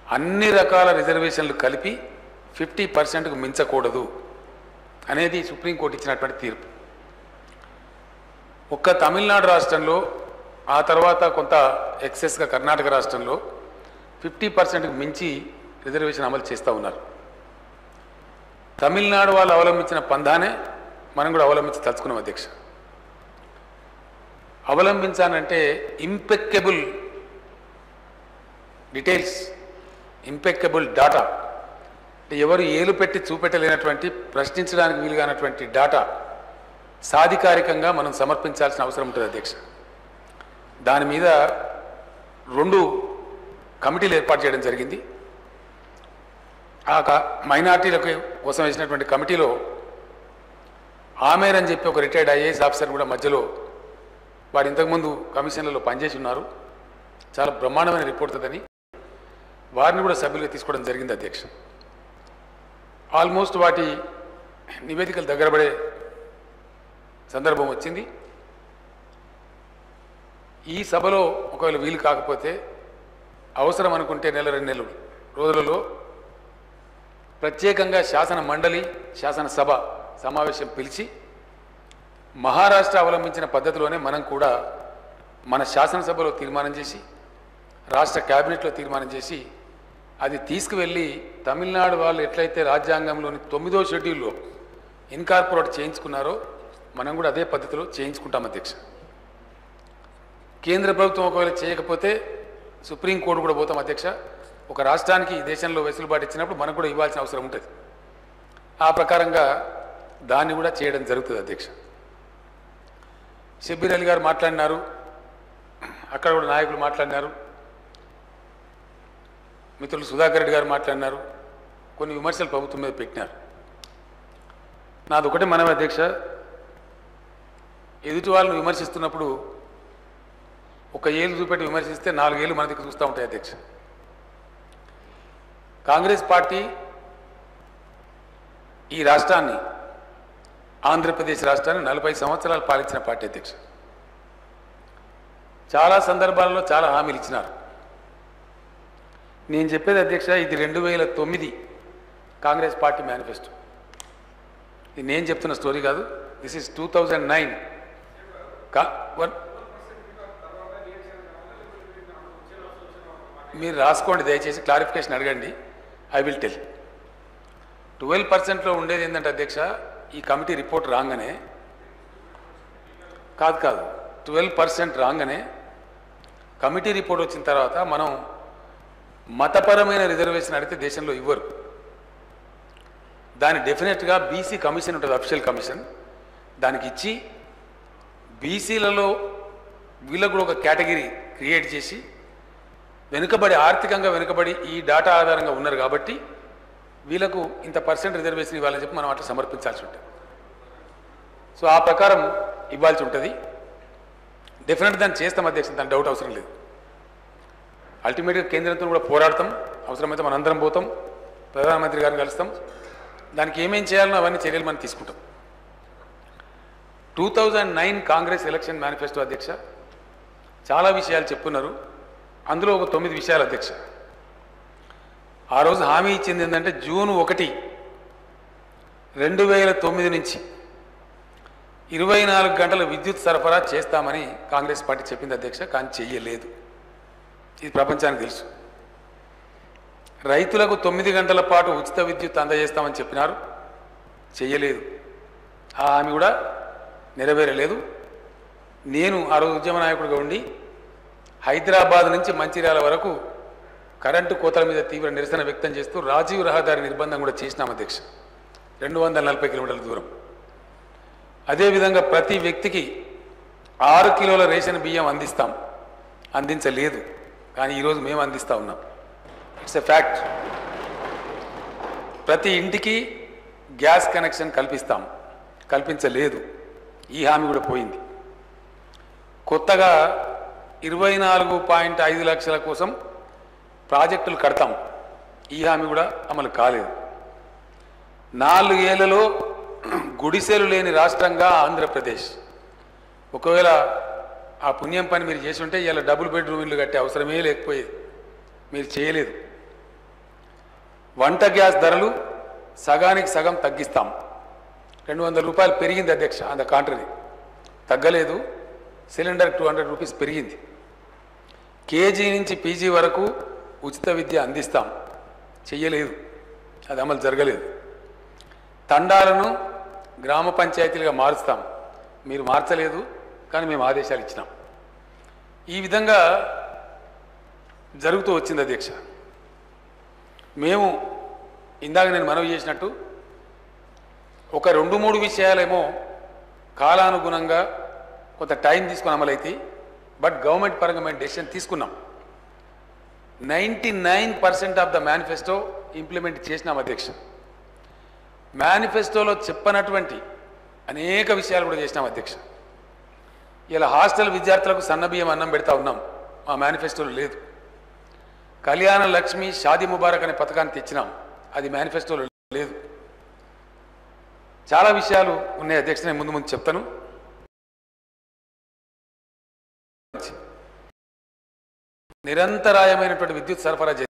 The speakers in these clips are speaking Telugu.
అన్ని రకాల రిజర్వేషన్లు కలిపి ఫిఫ్టీ పర్సెంట్కు మించకూడదు అనేది సుప్రీంకోర్టు ఇచ్చినటువంటి తీర్పు ఒక్క తమిళనాడు రాష్ట్రంలో ఆ తర్వాత కొంత ఎక్సెస్గా కర్ణాటక రాష్ట్రంలో ఫిఫ్టీ పర్సెంట్కి మించి రిజర్వేషన్ అమలు చేస్తూ ఉన్నారు తమిళనాడు వాళ్ళు అవలంబించిన పందానే మనం కూడా అవలంబించి తలుచుకున్నాం అధ్యక్ష అవలంబించాలంటే ఇంపెక్కబుల్ డీటెయిల్స్ ఇంపెక్కబుల్ డాటా అంటే ఎవరు ఏలు పెట్టి చూపెట్టలేనటువంటి ప్రశ్నించడానికి వీలుగానటువంటి డాటా సాధికారికంగా మనం సమర్పించాల్సిన అవసరం ఉంటుంది అధ్యక్ష దాని మీద రెండు కమిటీలు ఏర్పాటు చేయడం జరిగింది ఆ క- మైనార్టీలకు కోసం వేసినటువంటి కమిటీలో ఆమెర్ అని చెప్పి ఒక రిటైర్డ్ ఐఏఎస్ ఆఫీసర్ కూడా మధ్యలో వాడు ఇంతకుముందు కమిషన్లలో పనిచేసి ఉన్నారు చాలా బ్రహ్మాండమైన రిపోర్ట్ ఉందని వారిని కూడా సభ్యులుగా తీసుకోవడం జరిగింది అధ్యక్ష ఆల్మోస్ట్ వాటి నివేదికలు దగ్గర పడే సందర్భం వచ్చింది ఈ సభలో ఒకవేళ వీలు కాకపోతే అవసరం అనుకుంటే నెల రెండు నెలలు రోజులలో ప్రత్యేకంగా శాసన మండలి శాసనసభ సమావేశం పిలిచి మహారాష్ట్ర అవలంబించిన పద్ధతిలోనే మనం కూడా మన శాసనసభలో తీర్మానం చేసి రాష్ట్ర కేబినెట్లో తీర్మానం చేసి అది తీసుకువెళ్ళి తమిళనాడు వాళ్ళు ఎట్లయితే రాజ్యాంగంలోని తొమ్మిదో షెడ్యూల్లో ఇన్కార్పొరేట్ చేయించుకున్నారో మనం కూడా అదే పద్ధతిలో చేయించుకుంటాం అధ్యక్ష కేంద్ర ప్రభుత్వం ఒకవేళ చేయకపోతే సుప్రీంకోర్టు కూడా పోతాం అధ్యక్ష ఒక రాష్ట్రానికి ఈ దేశంలో వెసులుబాటు ఇచ్చినప్పుడు మనకు కూడా ఇవ్వాల్సిన అవసరం ఉంటుంది ఆ ప్రకారంగా దాన్ని కూడా చేయడం జరుగుతుంది అధ్యక్ష షబ్బీర్ అలీ గారు మాట్లాడినారు అక్కడ కూడా నాయకులు మాట్లాడినారు మిత్రులు సుధాకర్ రెడ్డి గారు మాట్లాడినారు కొన్ని విమర్శలు ప్రభుత్వం మీద పెట్టినారు నాది ఒకటే మనమే అధ్యక్ష ఎదుటి వాళ్ళని విమర్శిస్తున్నప్పుడు ఒక ఏళ్ళు చూపెట్టి విమర్శిస్తే నాలుగేళ్ళు మన దగ్గర చూస్తూ ఉంటాయి అధ్యక్ష కాంగ్రెస్ పార్టీ ఈ రాష్ట్రాన్ని ఆంధ్రప్రదేశ్ రాష్ట్రాన్ని నలభై సంవత్సరాలు పాలించిన పార్టీ అధ్యక్ష చాలా సందర్భాల్లో చాలా హామీలు ఇచ్చినారు నేను చెప్పేది అధ్యక్ష ఇది రెండు వేల తొమ్మిది కాంగ్రెస్ పార్టీ మేనిఫెస్టో ఇది నేను చెప్తున్న స్టోరీ కాదు this is two thousand nine కా వన్ మీరు రాసుకోండి దయచేసి క్లారిఫికేషన్ అడగండి ఐ విల్ టెల్ ట్వెల్వ్ పర్సెంట్లో ఉండేది ఏంటంటే అధ్యక్ష ఈ కమిటీ రిపోర్ట్ రాగానే కాదు కాదు ట్వెల్వ్ పర్సెంట్ రాగానే కమిటీ రిపోర్ట్ వచ్చిన తర్వాత మనం మతపరమైన రిజర్వేషన్ అడిగితే దేశంలో ఇవ్వరు దాని డెఫినెట్గా బీసీ కమిషన్ ఉంటుంది అఫిషియల్ కమిషన్ దానికి ఇచ్చి బీసీలలో వీళ్ళకు కూడా ఒక కేటగిరీ క్రియేట్ చేసి వెనుకబడి ఆర్థికంగా వెనుకబడి ఈ డాటా ఆధారంగా ఉన్నారు కాబట్టి వీళ్ళకు ఇంత పర్సెంట్ రిజర్వేషన్ ఇవ్వాలని చెప్పి మనం అట్లా సమర్పించాల్సి ఉంటుంది సో ఆ ప్రకారం ఇవ్వాల్సి ఉంటుంది డెఫినెట్ దాన్ని చేస్తాం అధ్యక్ష దాని డౌట్ అవసరం లేదు అల్టిమేట్గా కేంద్రంతో కూడా పోరాడతాం అవసరమైతే మనం అందరం పోతాం ప్రధానమంత్రి గారిని కలుస్తాం దానికి ఏమేం చేయాలనో అవన్నీ చర్యలు మనం తీసుకుంటాం two thousand nine Congress election manifesto అధ్యక్ష చాలా విషయాలు చెప్పున్నారు అందులో ఒక తొమ్మిది విషయాలు అధ్యక్ష ఆ రోజు హామీ ఇచ్చింది ఏంటంటే జూన్ ఒకటి రెండు వేల తొమ్మిది నుంచి ఇరవై నాలుగు గంటల విద్యుత్ సరఫరా చేస్తామని కాంగ్రెస్ పార్టీ చెప్పింది అధ్యక్ష కానీ చెయ్యలేదు ఇది ప్రపంచానికి తెలుసు రైతులకు తొమ్మిది గంటల పాటు ఉచిత విద్యుత్ అందజేస్తామని చెప్పినారు చెయ్యలేదు ఆ హామీ కూడా నెరవేరలేదు నేను ఆ రోజు ఉద్యమ నాయకుడిగా ఉండి హైదరాబాద్ నుంచి మంచిర్యాల వరకు కరెంటు కోతల మీద తీవ్ర నిరసన వ్యక్తం చేస్తూ రాజీవ్ రహదారి నిర్బంధం కూడా చేసినాం అధ్యక్ష రెండు వందల నలభై కిలోమీటర్ల దూరం అదేవిధంగా ప్రతి వ్యక్తికి ఆరు కిలోల రేషన్ బియ్యం అందిస్తాం అందించలేదు కానీ ఈరోజు మేము అందిస్తూ ఉన్నాం ఇట్స్ ఎ ఫ్యాక్ట్ ప్రతి ఇంటికి గ్యాస్ కనెక్షన్ కల్పిస్తాం కల్పించలేదు ఈ హామీ కూడా పోయింది కొత్తగా ఇరవై నాలుగు పాయింట్ ఐదు లక్షల కోసం ప్రాజెక్టులు కడతాం ఈ హామీ కూడా అమలు కాలేదు నాలుగేళ్లలో గుడిసెలు లేని రాష్ట్రంగా ఆంధ్రప్రదేశ్ ఒకవేళ ఆ పుణ్యం పని మీరు చేసి ఉంటే ఇలా డబుల్ బెడ్రూమ్ ఇల్లు కట్టే అవసరమే లేకపోయేది మీరు చేయలేదు వంట గ్యాస్ ధరలు సగానికి సగం తగ్గిస్తాం రెండు వందల రూపాయలు పెరిగింది అధ్యక్ష అంత కాంట్రరీ తగ్గలేదు సిలిండర్ టూ హండ్రెడ్ రూపీస్ పెరిగింది కేజీ నుంచి పీజీ వరకు ఉచిత విద్య అందిస్తాం చెయ్యలేదు అది అమలు జరగలేదు తండాలను గ్రామ పంచాయతీలుగా మారుస్తాం మీరు మార్చలేదు కానీ మేము ఆదేశాలు ఇచ్చినాం ఈ విధంగా జరుగుతూ వచ్చింది అధ్యక్ష మేము ఇందాక నేను మనవి చేసినట్టు ఒక రెండు మూడు విషయాలేమో కాలానుగుణంగా కొంత టైం తీసుకుని అమలైతే బట్ గవర్నమెంట్ పరంగా మేము డెసిషన్ తీసుకున్నాం ninety nine percent of the manifesto implement చేసినాం అధ్యక్ష మేనిఫెస్టోలో చెప్పనటువంటి అనేక విషయాలు కూడా చేసినాం అధ్యక్ష ఇలా హాస్టల్ విద్యార్థులకు సన్నబియ్యం అన్నం పెడతా ఉన్నాం మా మేనిఫెస్టోలో లేదు కళ్యాణ లక్ష్మి షాదీ ముబారక్ అనే పథకాన్ని తెచ్చినాం అది మేనిఫెస్టోలో లేదు చాలా విషయాలు ఉన్నాయి అధ్యక్ష నేను ముందు ముందు చెప్తాను నిరంతరాయమైనటువంటి విద్యుత్ సరఫరా చే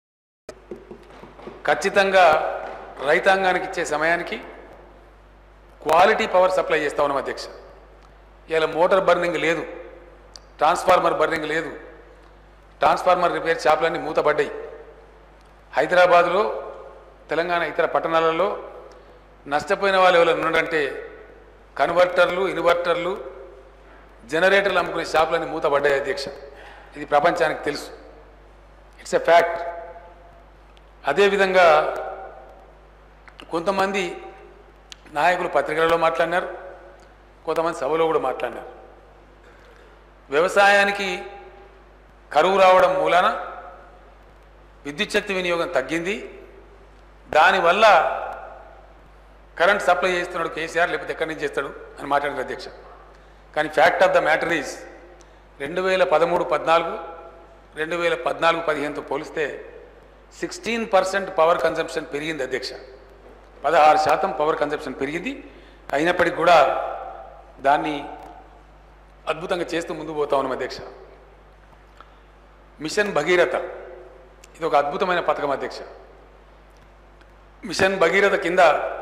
ఖచ్చితంగా రైతాంగానికి ఇచ్చే సమయానికి క్వాలిటీ పవర్ సప్లై చేస్తా ఉన్నాం అధ్యక్ష ఇలా మోటార్ బర్నింగ్ లేదు ట్రాన్స్ఫార్మర్ బర్నింగ్ లేదు ట్రాన్స్ఫార్మర్ రిపేర్ షాపులన్నీ మూతపడ్డాయి హైదరాబాదులో తెలంగాణ ఇతర పట్టణాలలో నష్టపోయిన వాళ్ళు ఎవరైనా ఉన్నారంటే కన్వర్టర్లు ఇన్వర్టర్లు జనరేటర్లు అమ్ముకునే షాపులన్నీ మూతపడ్డాయి అధ్యక్ష ఇది ప్రపంచానికి తెలుసు ఇట్స్ ఎ ఫ్యాక్ట్ అదేవిధంగా కొంతమంది నాయకులు పత్రికలలో మాట్లాడినారు కొంతమంది సభలో కూడా మాట్లాడినారు వ్యవసాయానికి కరువు రావడం మూలాన విద్యుత్ శక్తి వినియోగం తగ్గింది దానివల్ల కరెంట్ సప్లై చేస్తున్నాడు కేసీఆర్ లేకపోతే ఎక్కడి నుంచి చేస్తాడు అని మాట్లాడారు అధ్యక్ష కానీ fact of the matter is రెండు వేల పదమూడు పద్నాలుగు రెండు వేల పద్నాలుగు పదిహేనుతో పోలిస్తే సిక్స్టీన్ పర్సెంట్ పవర్ కన్జంప్షన్ పెరిగింది అధ్యక్ష పదహారు శాతం పవర్ కన్జంప్షన్ పెరిగింది అయినప్పటికీ కూడా దాన్ని అద్భుతంగా చేస్తూ ముందుకు పోతా ఉన్నాం అధ్యక్ష మిషన్ భగీరథ ఇది ఒక అద్భుతమైన పథకం అధ్యక్ష మిషన్ భగీరథ కింద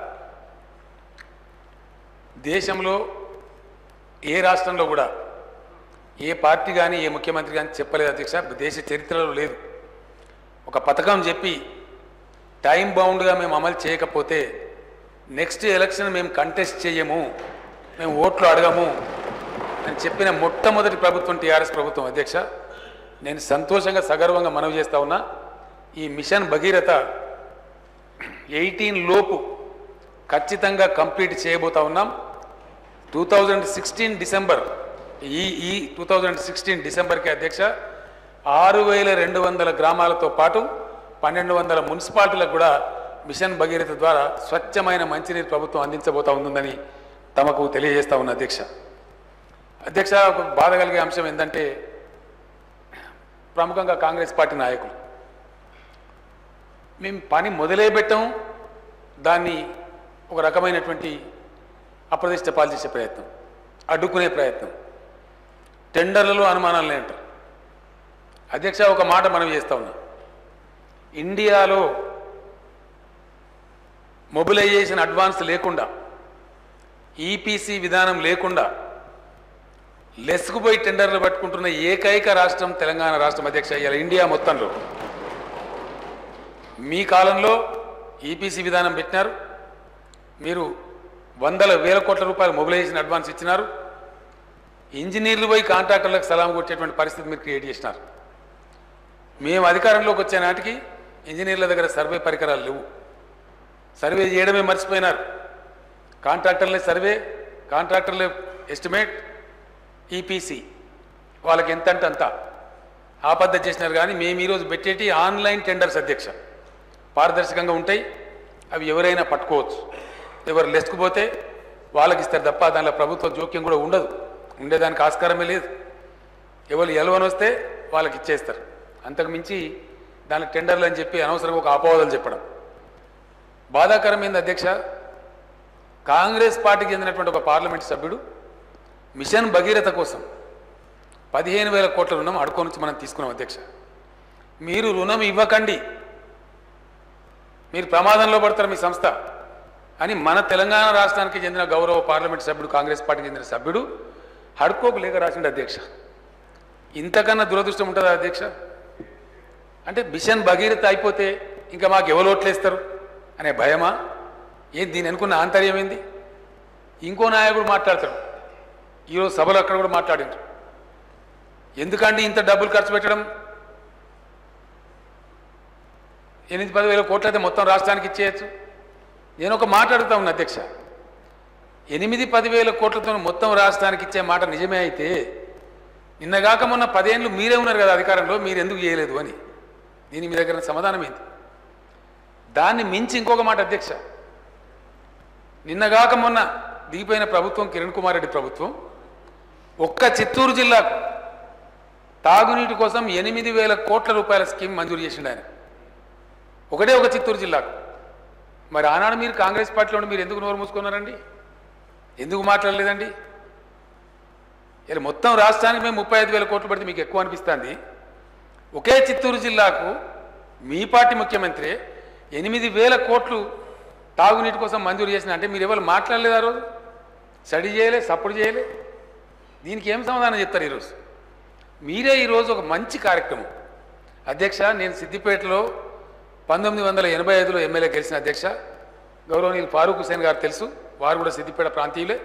దేశంలో ఏ రాష్ట్రంలో కూడా ఏ పార్టీ కానీ ఏ ముఖ్యమంత్రి కానీ చెప్పలేదు అధ్యక్ష దేశ చరిత్రలో లేదు ఒక పథకం చెప్పి టైం బౌండ్గా మేము అమలు చేయకపోతే నెక్స్ట్ ఎలక్షన్ మేము కంటెస్ట్ చేయము మేము ఓట్లు అడగము అని చెప్పిన మొట్టమొదటి ప్రభుత్వం టీఆర్ఎస్ ప్రభుత్వం అధ్యక్ష నేను సంతోషంగా సగర్వంగా మనవి చేస్తా ఉన్నా ఈ మిషన్ భగీరథ ఎయిటీన్ లోపు ఖచ్చితంగా కంప్లీట్ చేయబోతా ఉన్నాం టూ థౌజండ్ సిక్స్టీన్ డిసెంబర్ ఈ ఈ టూ థౌజండ్ సిక్స్టీన్ డిసెంబర్కి అధ్యక్ష ఆరు వేల రెండు వందల గ్రామాలతో పాటు పన్నెండు వందల మున్సిపాలిటీలకు కూడా మిషన్ భగీరథ ద్వారా స్వచ్ఛమైన మంచినీరు ప్రభుత్వం అందించబోతా ఉందని తమకు తెలియజేస్తా ఉన్న అధ్యక్ష అధ్యక్ష ఒక బాధ కలిగే అంశం ఏంటంటే ప్రముఖంగా కాంగ్రెస్ పార్టీ నాయకులు మేము పని మొదలే పెట్టాం దాన్ని ఒక రకమైనటువంటి అప్రదిష్ట పాలు చేసే ప్రయత్నం అడ్డుకునే ప్రయత్నం టెండర్లలో అనుమానాలు అంటారు అధ్యక్ష ఒక మాట మనం చేస్తా ఉన్నాం ఇండియాలో మొబిలైజేషన్ అడ్వాన్స్ లేకుండా ఈపీసీ విధానం లేకుండా లెస్కుపోయి టెండర్లు పట్టుకుంటున్న ఏకైక రాష్ట్రం తెలంగాణ రాష్ట్రం అధ్యక్ష ఇవాళ ఇండియా మొత్తంలో మీ కాలంలో ఈపీసీ విధానం పెట్టినారు మీరు వందల వేల కోట్ల రూపాయలు మొబిలైజేషన్ అడ్వాన్స్ ఇచ్చినారు ఇంజనీర్లు పోయి కాంట్రాక్టర్లకు సలాం కొట్టేటువంటి పరిస్థితి మీరు క్రియేట్ చేసినారు మేము అధికారంలోకి వచ్చే నాటికి ఇంజనీర్ల దగ్గర సర్వే పరికరాలు లేవు సర్వే చేయడమే మర్చిపోయినారు కాంట్రాక్టర్లే సర్వే కాంట్రాక్టర్లే ఎస్టిమేట్ ఈపీసీ వాళ్ళకి ఎంత అంటే అంత ఆ పద్ధతి చేసినారు కానీ మేము ఈరోజు పెట్టేటి ఆన్లైన్ టెండర్స్ అధ్యక్ష పారదర్శకంగా ఉంటాయి అవి ఎవరైనా పట్టుకోవచ్చు ఎవరు లెస్కుపోతే వాళ్ళకి ఇస్తారు తప్ప దానిలో ప్రభుత్వ జోక్యం కూడా ఉండదు ఉండేదానికి ఆస్కారమే లేదు ఎవరు ఎలవని వస్తే వాళ్ళకి ఇచ్చేస్తారు అంతకు మించి దానికి టెండర్లు అని చెప్పి అనవసరంగా ఒక అపవాదాలు చెప్పడం బాధాకరమైంది అధ్యక్ష కాంగ్రెస్ పార్టీకి చెందినటువంటి ఒక పార్లమెంట్ సభ్యుడు మిషన్ భగీరథ కోసం పదిహేను వేల కోట్ల రుణం అడుకో నుంచి మనం తీసుకున్నాం అధ్యక్ష మీరు రుణం ఇవ్వకండి మీరు ప్రమాదంలో పడతారు మీ సంస్థ అని మన తెలంగాణ రాష్ట్రానికి చెందిన గౌరవ పార్లమెంట్ సభ్యుడు కాంగ్రెస్ పార్టీకి చెందిన సభ్యుడు హడ్కోకు లేఖ రాసిండు అధ్యక్ష ఇంతకన్నా దురదృష్టం ఉంటుందా అధ్యక్ష అంటే మిషన్ భగీరథ అయిపోతే ఇంకా మాకు ఎవరు ఓట్లేస్తారు అనే భయమా ఏం దీని అనుకున్న ఆంతర్యం ఏంది ఇంకో నాయకుడు మాట్లాడతాడు ఈరోజు సభలో అక్కడ కూడా మాట్లాడిండ్రు ఎందుకంటే ఇంత డబ్బులు ఖర్చు పెట్టడం ఎనిమిది పదివేల కోట్లు అయితే మొత్తం రాష్ట్రానికి ఇచ్చేయచ్చు నేను ఒక మాట అడుగుతా ఉన్నా అధ్యక్ష ఎనిమిది పదివేల కోట్లతో మొత్తం రాష్ట్రానికి ఇచ్చే మాట నిజమే అయితే నిన్నగాక మొన్న పదేళ్ళు మీరే ఉన్నారు కదా అధికారంలో మీరు ఎందుకు చేయలేదు అని దీని మీ దగ్గర సమాధానం ఏంటి దాన్ని మించి ఇంకొక మాట అధ్యక్ష నిన్నగాక మొన్న దిగిపోయిన ప్రభుత్వం కిరణ్ కుమార్ రెడ్డి ప్రభుత్వం ఒక్క చిత్తూరు జిల్లాకు తాగునీటి కోసం ఎనిమిది వేల కోట్ల రూపాయల స్కీమ్ మంజూరు చేసిండు ఆయన ఒకటే ఒక చిత్తూరు జిల్లాకు మరి ఆనాడు మీరు కాంగ్రెస్ పార్టీలో ఉండి మీరు ఎందుకు నోరు మూసుకున్నారండి ఎందుకు మాట్లాడలేదండి ఇలా మొత్తం రాష్ట్రానికి మేము ముప్పై ఐదు వేల కోట్లు పెడితే మీకు ఎక్కువ అనిపిస్తుంది ఒకే చిత్తూరు జిల్లాకు మీ పార్టీ ముఖ్యమంత్రి ఎనిమిది వేల కోట్లు తాగునీటి కోసం మంజూరు చేసిన అంటే మీరు ఎవరు మాట్లాడలేదు ఆ రోజు స్టడీ చేయలే సపోర్ట్ చేయలే దీనికి ఏం సమాధానం చెప్తారు ఈరోజు మీరే ఈరోజు ఒక మంచి కార్యక్రమం అధ్యక్ష నేను సిద్దిపేటలో పంతొమ్మిది వందల ఎనభై ఐదులో ఎమ్మెల్యే గెలిచిన అధ్యక్ష గౌరవనీయులు ఫారూక్ హుసేన్ గారు తెలుసు వారు కూడా సిద్దిపేట ప్రాంతీయులే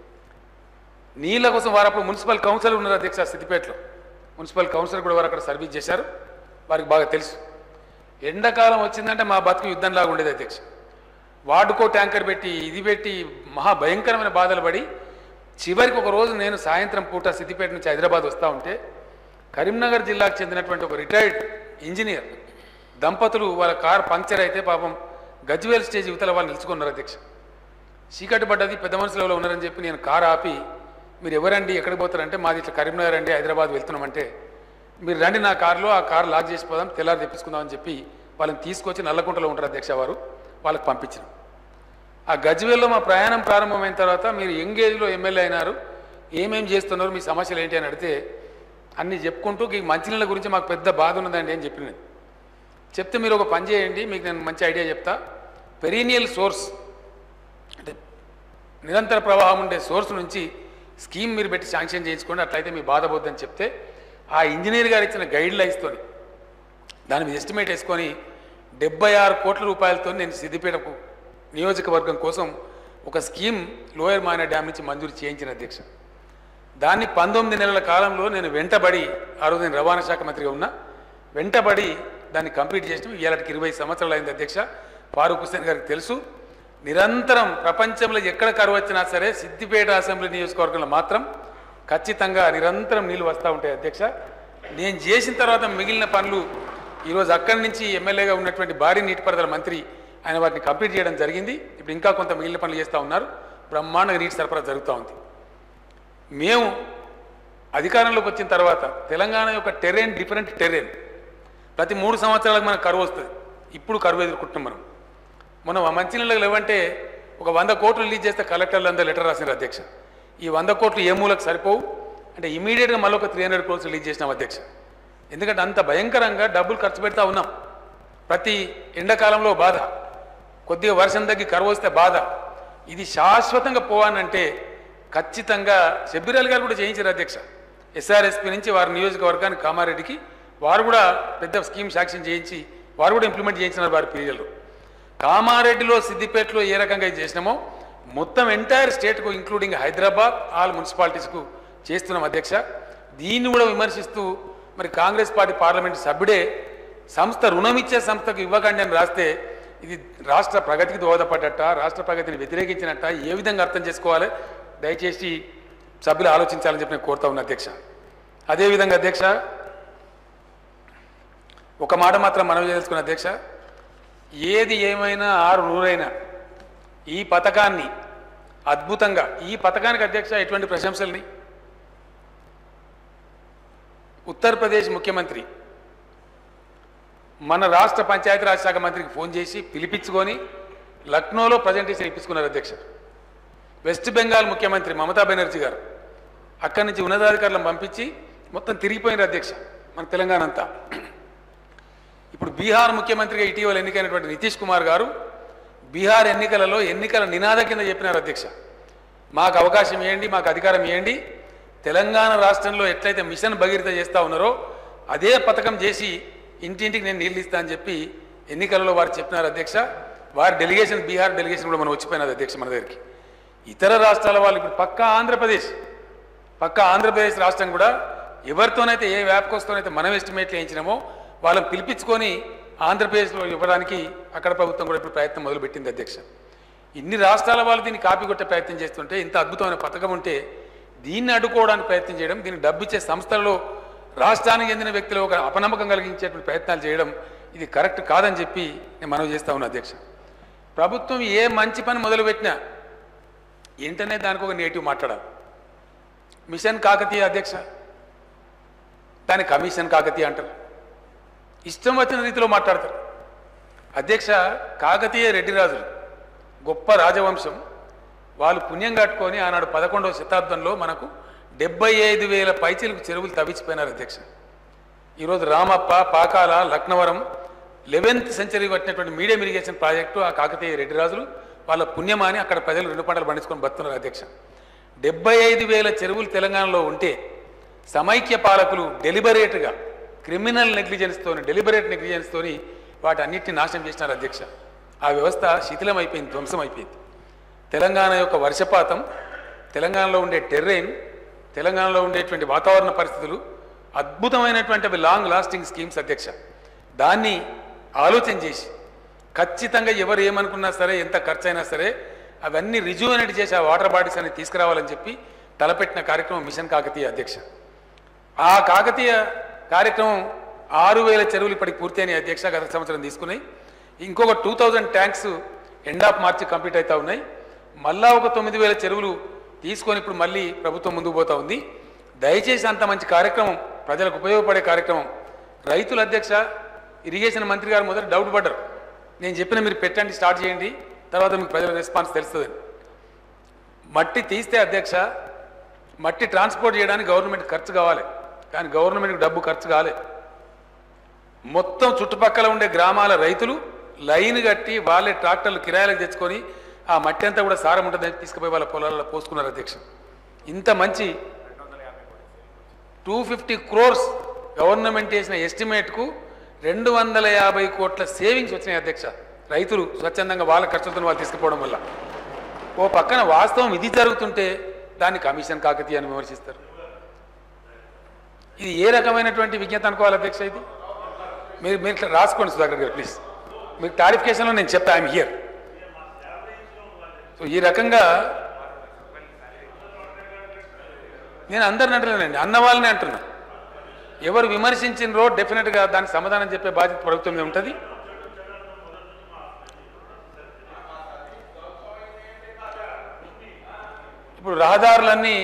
నీళ్ళ కోసం వారు అప్పుడు మున్సిపల్ కౌన్సిలర్ ఉన్నారు అధ్యక్ష సిద్దిపేటలో మున్సిపల్ కౌన్సిలర్ కూడా వారు అక్కడ సర్వీస్ చేశారు వారికి బాగా తెలుసు ఎండాకాలం వచ్చిందంటే మా బతుకు యుద్ధంలాగా ఉండేది అధ్యక్ష వార్డుకో ట్యాంకర్ పెట్టి ఇది పెట్టి మహా భయంకరమైన బాధలు పడి చివరికి ఒక రోజు నేను సాయంత్రం పూట సిద్దిపేట నుంచి హైదరాబాద్ వస్తూ ఉంటే కరీంనగర్ జిల్లాకు చెందినటువంటి ఒక రిటైర్డ్ ఇంజనీర్ దంపతులు వాళ్ళ కార్ పంక్చర్ అయితే పాపం గజ్వేల్ స్టేజ్ యువతల వాళ్ళు నిలుచుకున్నారు అధ్యక్ష చీకటి పడ్డది పెద్ద మనుషులు ఎవరో ఉన్నారని చెప్పి నేను కారు ఆపి మీరు ఎవరండి ఎక్కడికి పోతారంటే మాది ఇట్లా కరీంనగర్ అండి హైదరాబాద్ వెళ్తున్నామంటే మీరు రండి నా కారులో ఆ కారు లాక్ చేసిపోదాం తెల్లారి తెప్పించుకుందామని చెప్పి వాళ్ళని తీసుకొచ్చి నల్లకుంటలో ఉంటారు అధ్యక్ష వారు వాళ్ళకి పంపించిన ఆ గజ్వేల్లో మా ప్రయాణం ప్రారంభమైన తర్వాత మీరు ఎంగేజ్లో ఎమ్మెల్యే అయినారు ఏమేం చేస్తున్నారు మీ సమస్యలు ఏంటి అని అడిగితే అన్నీ చెప్పుకుంటూ ఈ మంచినీళ్ళ గురించి మాకు పెద్ద బాధ ఉన్నదండి అని చెప్పిన చెప్తే మీరు ఒక పని చేయండి మీకు నేను మంచి ఐడియా చెప్తా పెరీనియల్ సోర్స్ అంటే నిరంతర ప్రవాహం ఉండే సోర్స్ నుంచి స్కీమ్ మీరు పెట్టి శాంక్షన్ చేయించుకోండి అట్లయితే మీ బాధ పోద్దని చెప్తే ఆ ఇంజనీర్ గారు ఇచ్చిన గైడ్ లైన్స్తోని దాని మీద ఎస్టిమేట్ వేసుకొని డెబ్బై ఆరు కోట్ల రూపాయలతో నేను సిద్దిపేటకు నియోజకవర్గం కోసం ఒక స్కీమ్ లోయర్ మాయన డ్యామ్ నుంచి మంజూరు చేయించిన అధ్యక్ష దాన్ని పంతొమ్మిది నెలల కాలంలో నేను వెంటబడి ఆ రోజు నేను రవాణా శాఖ మంత్రిగా ఉన్నా వెంటబడి దాన్ని కంప్లీట్ చేసిన ఇవాళకి ఇరవై సంవత్సరాలు అయింది అధ్యక్ష ఫారూక్ హుస్సేన్ గారికి తెలుసు నిరంతరం ప్రపంచంలో ఎక్కడ కరువు వచ్చినా సరే సిద్దిపేట అసెంబ్లీ నియోజకవర్గంలో మాత్రం ఖచ్చితంగా నిరంతరం నీళ్లు వస్తూ ఉంటాయి అధ్యక్ష నేను చేసిన తర్వాత మిగిలిన పనులు ఈరోజు అక్కడి నుంచి ఎమ్మెల్యేగా ఉన్నటువంటి భారీ నీటిపారుదల మంత్రి ఆయన వాటిని కంప్లీట్ చేయడం జరిగింది ఇప్పుడు ఇంకా కొంత మిగిలిన పనులు చేస్తూ ఉన్నారు బ్రహ్మాండంగా నీటి సరఫరా జరుగుతూ ఉంది మేము అధికారంలోకి వచ్చిన తర్వాత తెలంగాణ యొక్క టెరెన్ డిఫరెంట్ టెరెన్ ప్రతి మూడు సంవత్సరాలకు మనకు కరువు వస్తుంది ఇప్పుడు కరువు ఎదుర్కొంటున్నాం మనం మనం ఆ మంచినీళ్ళకి లేవంటే ఒక వంద కోట్లు రిలీజ్ చేస్తే కలెక్టర్లు అందరూ లెటర్ రాసినారు అధ్యక్ష ఈ వంద కోట్లు ఏ మూలకు సరిపోవు అంటే ఇమీడియట్గా మళ్ళీ ఒక త్రీ హండ్రెడ్ క్రోర్స్ రిలీజ్ చేసినాం అధ్యక్ష ఎందుకంటే అంత భయంకరంగా డబ్బులు ఖర్చు పెడతా ఉన్నాం ప్రతి ఎండాకాలంలో బాధ కొద్దిగా వర్షం తగ్గి కరువు వస్తే బాధ ఇది శాశ్వతంగా పోవానంటే ఖచ్చితంగా షబ్బీరాల్ గారు కూడా చేయించారు అధ్యక్ష ఎస్ఆర్ఎస్పీ నుంచి వారి నియోజకవర్గానికి కామారెడ్డికి వారు కూడా పెద్ద స్కీమ్ శాంక్షన్ చేయించి వారు కూడా ఇంప్లిమెంట్ చేయించినారు వారి పీరియడ్లో కామారెడ్డిలో సిద్దిపేటలో ఏ రకంగా ఇది చేసినామో మొత్తం ఎంటైర్ స్టేట్కు ఇంక్లూడింగ్ హైదరాబాద్ ఆల్ మున్సిపాలిటీస్కు చేస్తున్నాం అధ్యక్ష దీన్ని కూడా విమర్శిస్తూ మరి కాంగ్రెస్ పార్టీ పార్లమెంట్ సభ్యుడే సంస్థ రుణం ఇచ్చే సంస్థకు ఇవ్వకండి అని రాస్తే ఇది రాష్ట్ర ప్రగతికి దోహదపడ్డట రాష్ట్ర ప్రగతిని వ్యతిరేకించినట్ట ఏ విధంగా అర్థం చేసుకోవాలి దయచేసి సభ్యులు ఆలోచించాలని చెప్పి నేను కోరుతా ఉన్నా అధ్యక్ష అదేవిధంగా అధ్యక్ష ఒక మాట మాత్రం మనం చేసుకున్న అధ్యక్ష ఏది ఏమైనా ఆరు నూరైనా ఈ పథకాన్ని అద్భుతంగా ఈ పథకానికి అధ్యక్ష ఎటువంటి ప్రశంసల్ని ఉత్తరప్రదేశ్ ముఖ్యమంత్రి మన రాష్ట్ర పంచాయతీరాజ్ శాఖ మంత్రికి ఫోన్ చేసి పిలిపించుకొని లక్నోలో ప్రజెంటేషన్ ఇప్పించుకున్నారు అధ్యక్ష వెస్ట్ బెంగాల్ ముఖ్యమంత్రి మమతా బెనర్జీ గారు అక్కడి నుంచి ఉన్నతాధికారులను పంపించి మొత్తం తిరిగిపోయినారు అధ్యక్ష మన తెలంగాణ అంతా ఇప్పుడు బీహార్ ముఖ్యమంత్రిగా ఇటీవల ఎన్నికైనటువంటి నితీష్ కుమార్ గారు బీహార్ ఎన్నికలలో ఎన్నికల నినాద కింద చెప్పినారు అధ్యక్ష మాకు అవకాశం ఇవ్వండి మాకు అధికారం ఇవ్వండి తెలంగాణ రాష్ట్రంలో ఎట్లయితే మిషన్ భగీరథ చేస్తూ ఉన్నారో అదే పథకం చేసి ఇంటింటికి నేను నీళ్ళు ఇస్తా అని చెప్పి ఎన్నికలలో వారు చెప్పినారు అధ్యక్ష వారి డెలిగేషన్ బీహార్ డెలిగేషన్ కూడా మనం వచ్చిపోయినది అధ్యక్ష మన దగ్గరికి ఇతర రాష్ట్రాల వాళ్ళు ఇప్పుడు పక్కా ఆంధ్రప్రదేశ్ పక్క ఆంధ్రప్రదేశ్ రాష్ట్రం కూడా ఎవరితోనైతే ఏ వ్యాప్కోస్తోనైతే మనం ఎస్టిమేట్లు వేయించినామో వాళ్ళని పిలిపించుకొని ఆంధ్రప్రదేశ్లో ఇవ్వడానికి అక్కడ ప్రభుత్వం కూడా ఇప్పుడు ప్రయత్నం మొదలుపెట్టింది అధ్యక్ష ఇన్ని రాష్ట్రాల వాళ్ళు దీన్ని కాపీ కొట్టే ప్రయత్నం చేస్తుంటే ఇంత అద్భుతమైన పథకం ఉంటే దీన్ని అడ్డుకోవడానికి ప్రయత్నం చేయడం దీన్ని డబ్బిచ్చే సంస్థలలో రాష్ట్రానికి చెందిన వ్యక్తులు ఒక అపనమ్మకం కలిగించేటువంటి ప్రయత్నాలు చేయడం ఇది కరెక్ట్ కాదని చెప్పి నేను మనవి చేస్తా ఉన్నా అధ్యక్ష ప్రభుత్వం ఏ మంచి పని మొదలుపెట్టినా వెంటనే దానికి ఒక నేటివ్ మాట్లాడాలి మిషన్ కాకతీయ అధ్యక్ష దాని కమిషన్ కాకతీయ అంటారు ఇష్టం వచ్చిన రీతిలో మాట్లాడతారు అధ్యక్ష కాకతీయ రెడ్డి రాజులు గొప్ప రాజవంశం వాళ్ళు పుణ్యం కట్టుకొని ఆనాడు పదకొండవ శతాబ్దంలో మనకు డెబ్బై ఐదు వేల పైచీలకు చెరువులు తవ్వించిపోయినారు అధ్యక్ష ఈరోజు రామప్ప పాకాల లక్నవరం లెవెన్త్ సెంచరీ పట్టినటువంటి మీడియం ఇరిగేషన్ ప్రాజెక్టు ఆ కాకతీయ రెడ్డి రాజులు వాళ్ళ పుణ్యమాని అక్కడ ప్రజలు రెండు పంటలు పండించుకొని బతున్నారు అధ్యక్ష డెబ్బై ఐదు వేల చెరువులు తెలంగాణలో ఉంటే సమైక్య పాలకులు డెలిబరేట్గా క్రిమినల్ నెగ్లిజెన్స్తోని డెలిబరేట్ నెగ్లిజెన్స్తోని వాటి అన్నిటిని నాశనం చేసినారు అధ్యక్ష ఆ వ్యవస్థ శిథిలం అయిపోయింది ధ్వంసం అయిపోయింది తెలంగాణ యొక్క వర్షపాతం తెలంగాణలో ఉండే టెర్రెయిన్ తెలంగాణలో ఉండేటువంటి వాతావరణ పరిస్థితులు అద్భుతమైనటువంటి అవి లాంగ్ లాస్టింగ్ స్కీమ్స్ అధ్యక్ష దాన్ని ఆలోచన చేసి ఖచ్చితంగా ఎవరు ఏమనుకున్నా సరే ఎంత ఖర్చు అయినా సరే అవన్నీ రిజ్యూనేట్ చేసి ఆ వాటర్ బాడీస్ అన్ని తీసుకురావాలని చెప్పి తలపెట్టిన కార్యక్రమం మిషన్ కాకతీయ అధ్యక్ష ఆ కాకతీయ కార్యక్రమం ఆరు వేల చెరువులు ఇప్పటికి పూర్తయినాయి అధ్యక్ష గత సంవత్సరం తీసుకున్నాయి ఇంకొక two thousand tanks end of March complete అవుతా ఉన్నాయి మళ్ళా ఒక తొమ్మిది వేల చెరువులు తీసుకొని ఇప్పుడు మళ్ళీ ప్రభుత్వం ముందుకు పోతా ఉంది దయచేసి అంత మంచి కార్యక్రమం ప్రజలకు ఉపయోగపడే కార్యక్రమం రైతుల అధ్యక్ష ఇరిగేషన్ మంత్రి గారు మొదట డౌట్ పడ్డారు నేను చెప్పిన మీరు పెట్టండి స్టార్ట్ చేయండి తర్వాత మీకు ప్రజల రెస్పాన్స్ తెలుస్తుంది మట్టి తీస్తే అధ్యక్ష మట్టి ట్రాన్స్పోర్ట్ చేయడానికి గవర్నమెంట్ ఖర్చు కావాలి కానీ గవర్నమెంట్కి డబ్బు ఖర్చు కాలే మొత్తం చుట్టుపక్కల ఉండే గ్రామాల రైతులు లైన్ కట్టి వాళ్ళే ట్రాక్టర్లు కిరాయిలకు తెచ్చుకొని ఆ మట్టి అంతా కూడా సారం ఉంటుందని తీసుకుపోయి వాళ్ళ పొలాలలో పోసుకున్నారు అధ్యక్ష ఇంత మంచి టూ ఫిఫ్టీ క్రోర్స్ గవర్నమెంట్ చేసిన ఎస్టిమేట్కు రెండు వందల యాభై కోట్ల సేవింగ్స్ వచ్చినాయి అధ్యక్ష రైతులు స్వచ్ఛందంగా వాళ్ళ ఖర్చులతో వాళ్ళు తీసుకుపోవడం వల్ల ఓ పక్కన వాస్తవం ఇది జరుగుతుంటే దాన్ని కమిషన్ కాకతీయ అని విమర్శిస్తారు ఇది ఏ రకమైనటువంటి విజ్ఞత అనుకోవాలి అధ్యక్ష ఇది మీరు మీరు ఇట్లా రాసుకోండి సుధాకర్ గారు ప్లీజ్ మీకు క్లారిఫికేషన్లో నేను చెప్తా ఐఎమ్ హియర్ సో ఈ రకంగా నేను అందరిని అంటలేనండి అన్న వాళ్ళని అంటున్నా ఎవరు విమర్శించినరో డెఫినెట్గా దానికి సమాధానం చెప్పే బాధ్యత ప్రభుత్వం మీద ఉంటుంది ఇప్పుడు రహదారులన్నీ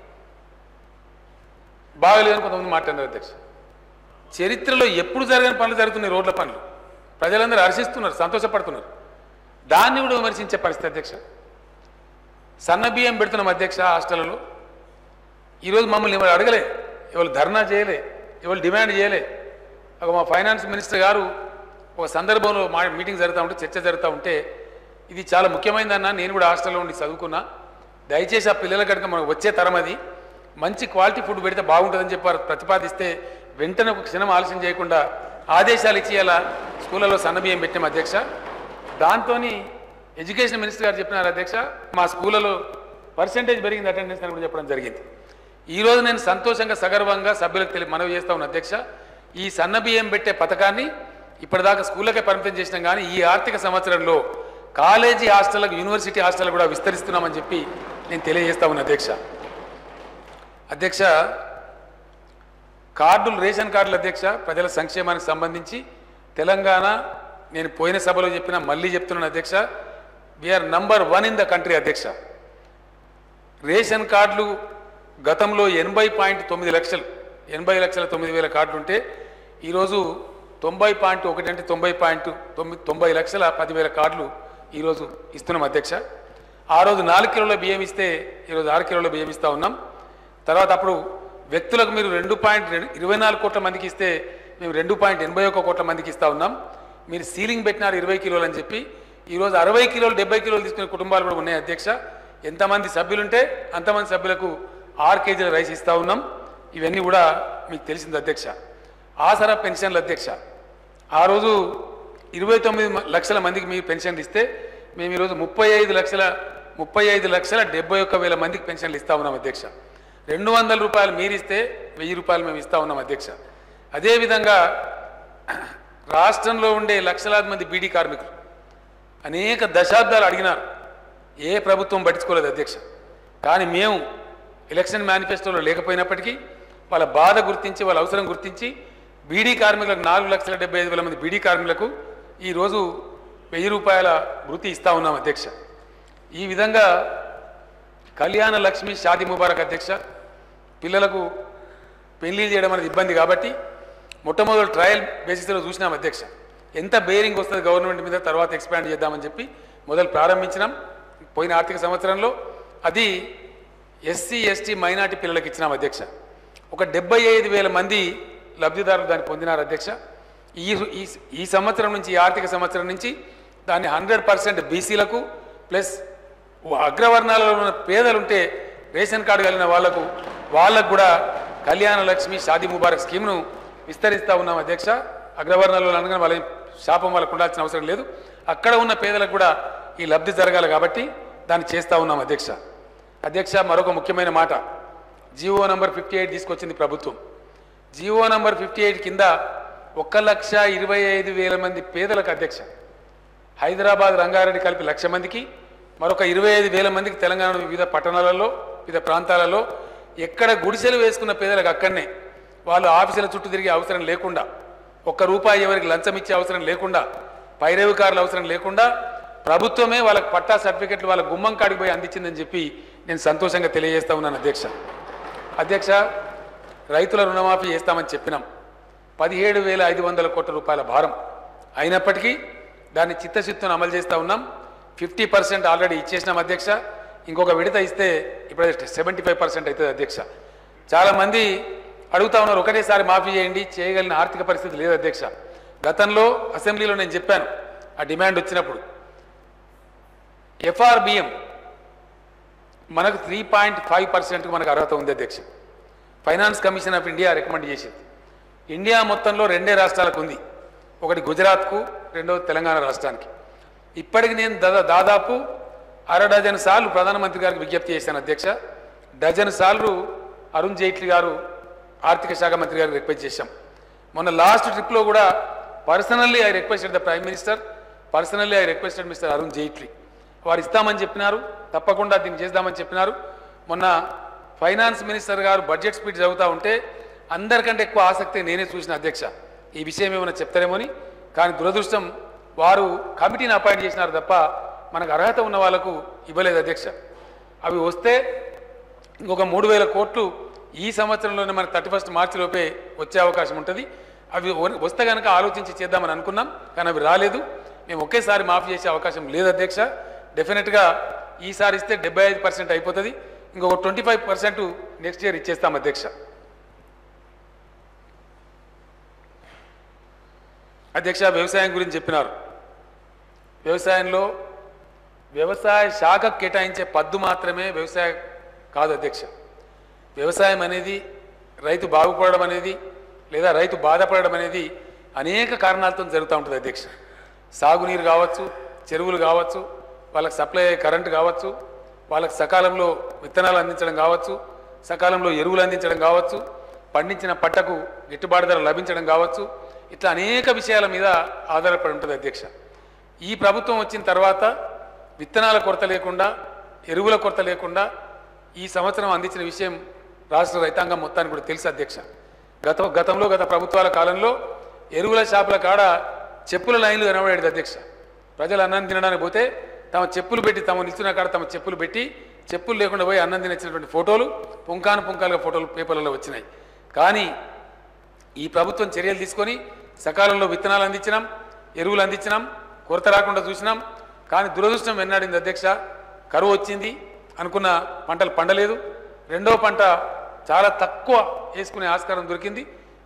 బాగలేదని కొంతమంది మాట్లాడారు అధ్యక్ష చరిత్రలో ఎప్పుడు జరగని పనులు జరుగుతున్నాయి రోడ్ల పనులు ప్రజలందరూ హర్షిస్తున్నారు సంతోషపడుతున్నారు దాన్ని కూడా విమర్శించే పరిస్థితి అధ్యక్ష సన్న బియ్యం పెడుతున్నాం అధ్యక్ష హాస్టల్లో ఈరోజు మమ్మల్ని ఎవరు అడగలే ఎవరు ధర్నా చేయలే ఎవరు డిమాండ్ చేయలే ఒక మా ఫైనాన్స్ మినిస్టర్ గారు ఒక సందర్భంలో మా మీటింగ్ జరుగుతూ ఉంటే చర్చ జరుగుతూ ఉంటే ఇది చాలా ముఖ్యమైనదన్న నేను కూడా హాస్టల్లో ఉండి చదువుకున్నా దయచేసి ఆ పిల్లల కనుక మనకు వచ్చే తరం అది మంచి క్వాలిటీ ఫుడ్ పెడితే బాగుంటుందని చెప్పి వారు ప్రతిపాదిస్తే వెంటనే ఒక క్షణం ఆలస్యం చేయకుండా ఆదేశాలు ఇచ్చి అలా స్కూళ్ళలో సన్నబియ్యం పెట్టాం అధ్యక్ష దాంతో ఎడ్యుకేషన్ మినిస్టర్ గారు చెప్పినారు అధ్యక్ష మా స్కూళ్ళలో పర్సంటేజ్ పెరిగింది అటెండెన్స్ అని కూడా చెప్పడం జరిగింది ఈ రోజు నేను సంతోషంగా సగర్వంగా సభ్యులకు తెలియ మనవి చేస్తా ఉన్న అధ్యక్ష ఈ సన్నబియ్యం పెట్టే పథకాన్ని ఇప్పటిదాకా స్కూళ్ళకే పరిమితం చేసినాం కానీ ఈ ఆర్థిక సంవత్సరంలో కాలేజీ హాస్టళ్లకు యూనివర్సిటీ హాస్టల్ కూడా విస్తరిస్తున్నామని చెప్పి నేను తెలియజేస్తా ఉన్నా అధ్యక్ష అధ్యక్ష కార్డులు రేషన్ కార్డుల అధ్యక్ష ప్రజల సంక్షేమానికి సంబంధించి తెలంగాణ నేను పోయిన సభలో చెప్పిన మళ్ళీ చెప్తున్నాను అధ్యక్ష we're number one in the country అధ్యక్ష రేషన్ కార్డులు గతంలో ఎనభై పాయింట్ తొమ్మిది లక్షలు ఎనభై లక్షల తొమ్మిది వేల కార్డులు ఉంటే ఈరోజు తొంభై పాయింట్ ఒకటి అంటే తొంభై పాయింట్ తొమ్మిది తొంభై లక్షల పదివేల కార్డులు ఈరోజు ఇస్తున్నాం అధ్యక్ష ఆ రోజు నాలుగు కిలోల బియ్యం ఇస్తే ఈరోజు ఆరు కిలోల బియ్యం ఇస్తా ఉన్నాం తర్వాత అప్పుడు వ్యక్తులకు మీరు రెండు పాయింట్ రెండు ఇరవై నాలుగు కోట్ల మందికి ఇస్తే మేము రెండు పాయింట్ ఎనభై ఒక్క కోట్ల మందికి ఇస్తా ఉన్నాం మీరు సీలింగ్ పెట్టినారు ఇరవై కిలోలు అని చెప్పి ఈరోజు అరవై కిలోలు డెబ్బై కిలోలు తీసుకునే కుటుంబాలు కూడా ఉన్నాయి అధ్యక్ష ఎంతమంది సభ్యులుంటే అంతమంది సభ్యులకు ఆరు కేజీల రైస్ ఇస్తా ఉన్నాం ఇవన్నీ కూడా మీకు తెలిసింది అధ్యక్ష ఆసరా పెన్షన్ల అధ్యక్ష ఆ రోజు ఇరవై తొమ్మిది మ- లక్షల మందికి మీరు పెన్షన్లు ఇస్తే మేము ఈరోజు ముప్పై ఐదు లక్షల ముప్పై ఐదు లక్షల డెబ్బై ఒక్క వేల మందికి పెన్షన్లు ఇస్తా ఉన్నాం అధ్యక్ష రెండు వందల రూపాయలు మీరు ఇస్తే వెయ్యి రూపాయలు మేము ఇస్తా ఉన్నాం అధ్యక్ష అదేవిధంగా రాష్ట్రంలో ఉండే లక్షలాది మంది బీడీ కార్మికులు అనేక దశాబ్దాలు అడిగినారు ఏ ప్రభుత్వం పట్టించుకోలేదు అధ్యక్ష కానీ మేము ఎలక్షన్ మేనిఫెస్టోలో లేకపోయినప్పటికీ వాళ్ళ బాధ గుర్తించి వాళ్ళ అవసరం గుర్తించి బీడీ కార్మికులకు నాలుగు లక్షల డెబ్బై ఐదు వేల మంది బీడీ కార్మికులకు ఈరోజు వెయ్యి రూపాయల వృత్తి ఇస్తా ఉన్నాం అధ్యక్ష ఈ విధంగా కళ్యాణ లక్ష్మి షాది ముబారక్ అధ్యక్ష పిల్లలకు పెళ్లి చేయడం అనేది ఇబ్బంది కాబట్టి మొట్టమొదటి ట్రయల్ బేసిస్లో చూసినాం అధ్యక్ష ఎంత బేరింగ్ వస్తుంది గవర్నమెంట్ మీద తర్వాత ఎక్స్పాండ్ చేద్దామని చెప్పి మొదలు ప్రారంభించినాం పోయిన ఆర్థిక సంవత్సరంలో అది ఎస్సీ ఎస్టీ మైనార్టీ పిల్లలకు ఇచ్చినాం అధ్యక్ష ఒక డెబ్బై ఐదు వేల మంది లబ్ధిదారులు దాన్ని పొందినారు అధ్యక్ష ఈ ఈ ఈ సంవత్సరం నుంచి ఈ ఆర్థిక సంవత్సరం నుంచి దాన్ని హండ్రెడ్ పర్సెంట్ బీసీలకు ప్లస్ అగ్రవర్ణాలలో ఉన్న పేదలు ఉంటే రేషన్ కార్డు కలిగిన వాళ్లకు వాళ్ళకు కూడా కళ్యాణ లక్ష్మి షాదీ ముబారక్ స్కీమ్ను విస్తరిస్తా ఉన్నాం అధ్యక్ష అగ్రవర్ణాలలో అనగానే వాళ్ళ శాపం వాళ్ళకు ఉండాల్సిన అవసరం లేదు అక్కడ ఉన్న పేదలకు కూడా ఈ లబ్ధి జరగాలి కాబట్టి దాన్ని చేస్తా ఉన్నాం అధ్యక్ష అధ్యక్ష మరొక ముఖ్యమైన మాట జీవో నంబర్ ఫిఫ్టీ ఎయిట్ తీసుకొచ్చింది ప్రభుత్వం జీవో నంబర్ ఫిఫ్టీ ఎయిట్ కింద ఒక లక్ష ఇరవై ఐదు వేల మంది పేదలకు అధ్యక్ష హైదరాబాద్ రంగారెడ్డి కలిపి లక్ష మందికి మరొక ఇరవై ఐదు వేల మందికి తెలంగాణ వివిధ పట్టణాలలో వివిధ ప్రాంతాలలో ఎక్కడ గుడిసెలు వేసుకున్న పేదలకు అక్కడనే వాళ్ళు ఆఫీసుల చుట్టూ తిరిగే అవసరం లేకుండా ఒక్క రూపాయి ఎవరికి లంచం ఇచ్చే అవసరం లేకుండా పైరవికారుల అవసరం లేకుండా ప్రభుత్వమే వాళ్ళకి పట్టా సర్టిఫికెట్లు వాళ్ళ గుమ్మం కాడికి పోయి అందించిందని చెప్పి నేను సంతోషంగా తెలియజేస్తా ఉన్నాను అధ్యక్ష అధ్యక్ష రైతుల రుణమాఫీ చేస్తామని చెప్పినాం పదిహేడు వేల ఐదు వందల కోట్ల రూపాయల భారం అయినప్పటికీ దాన్ని చిత్తశుద్ధిని అమలు చేస్తూ ఉన్నాం ఫిఫ్టీ పర్సెంట్ ఆల్రెడీ ఇచ్చేసినాం అధ్యక్ష ఇంకొక విడత ఇస్తే ఇప్పుడు సెవెంటీ ఫైవ్ పర్సెంట్ అవుతుంది అధ్యక్ష చాలామంది అడుగుతా ఉన్నారు ఒకటేసారి మాఫీ చేయండి చేయగలిగిన ఆర్థిక పరిస్థితి లేదు అధ్యక్ష గతంలో అసెంబ్లీలో నేను చెప్పాను ఆ డిమాండ్ వచ్చినప్పుడు ఎఫ్ఆర్బిఎం మనకు త్రీ పాయింట్ ఫైవ్ పర్సెంట్కి మనకు అర్హత ఉంది అధ్యక్ష finance commission of India recommend చేసింది ఇండియా మొత్తంలో రెండే రాష్ట్రాలకు ఉంది ఒకటి గుజరాత్కు రెండవది తెలంగాణ రాష్ట్రానికి ఇప్పటికి నేను దాదా దాదాపు అర డజన్ సార్లు ప్రధానమంత్రి గారికి విజ్ఞప్తి చేశాను అధ్యక్ష డజన్ సార్లు అరుణ్ జైట్లీ గారు ఆర్థిక శాఖ మంత్రి గారికి రిక్వెస్ట్ చేశాం మొన్న లాస్ట్ ట్రిప్లో కూడా personally I requested the prime minister personally I requested mister Arun Jaitley వారు ఇస్తామని చెప్పినారు తప్పకుండా దీన్ని చేద్దామని చెప్పినారు మొన్న ఫైనాన్స్ మినిస్టర్ గారు బడ్జెట్ స్పీడ్ చదువుతూ ఉంటే అందరికంటే ఎక్కువ ఆసక్తి నేనే చూసిన అధ్యక్ష ఈ విషయం ఏమైనా చెప్తారేమోని కానీ దురదృష్టం వారు కమిటీని అపాయింట్ చేసినారు తప్ప మనకు అర్హత ఉన్న వాళ్ళకు ఇవ్వలేదు అధ్యక్ష అవి వస్తే ఇంకొక మూడు వేల కోట్లు ఈ సంవత్సరంలోనే మనకు థర్టీ ఫస్ట్ మార్చి లోపే వచ్చే అవకాశం ఉంటుంది అవి వ- వస్తే కనుక ఆలోచించి చేద్దామని అనుకున్నాం కానీ అవి రాలేదు మేము ఒకేసారి మాఫీ చేసే అవకాశం లేదు అధ్యక్ష డెఫినెట్గా ఈసారి ఇస్తే డెబ్బై ఐదు పర్సెంట్ అయిపోతుంది ఇంకొక twenty five percent next year ఇచ్చేస్తాం అధ్యక్ష అధ్యక్ష వ్యవసాయం గురించి చెప్పినారు వ్యవసాయంలో వ్యవసాయ శాఖకు కేటాయించే పద్దు మాత్రమే వ్యవసాయ కాదు అధ్యక్ష వ్యవసాయం అనేది రైతు బాగుపడడం అనేది లేదా రైతు బాధపడడం అనేది అనేక కారణాలతో జరుగుతూ ఉంటుంది అధ్యక్ష సాగునీరు కావచ్చు చెరువులు కావచ్చు వాళ్ళకి సప్లై అయ్యే కరెంటు కావచ్చు వాళ్ళకి సకాలంలో విత్తనాలు అందించడం కావచ్చు సకాలంలో ఎరువులు అందించడం కావచ్చు పండించిన పంటకు గిట్టుబాటు ధర లభించడం కావచ్చు ఇట్లా అనేక విషయాల మీద ఆధారపడి ఉంటుంది అధ్యక్ష ఈ ప్రభుత్వం వచ్చిన తర్వాత విత్తనాల కొరత లేకుండా ఎరువుల కొరత లేకుండా ఈ సంవత్సరం అందించిన విషయం రాష్ట్ర రైతాంగం మొత్తానికి కూడా తెలుసు అధ్యక్ష గత గతంలో గత ప్రభుత్వాల కాలంలో ఎరువుల షాపుల కాడ చెప్పుల లైన్లు కనబడేది అధ్యక్ష ప్రజలు అన్నం తినడానికి పోతే తమ చెప్పులు పెట్టి తమ నిల్చున్న కాడ తమ చెప్పులు పెట్టి చెప్పులు లేకుండా పోయి అన్నం తినచ్చినటువంటి ఫోటోలు పుంకాను పుంకాలుగా ఫోటోలు పేపర్లలో వచ్చినాయి కానీ ఈ ప్రభుత్వం చర్యలు తీసుకొని సకాలంలో విత్తనాలు అందించినాం ఎరువులు అందించినాం కొరత రాకుండా చూసినాం కానీ దురదృష్టం వెన్నాడింది అధ్యక్ష కరువు వచ్చింది అనుకున్న పంటలు పండలేదు రెండో పంట చాలా తక్కువ వేసుకునే ఆస్కారం దొరికింది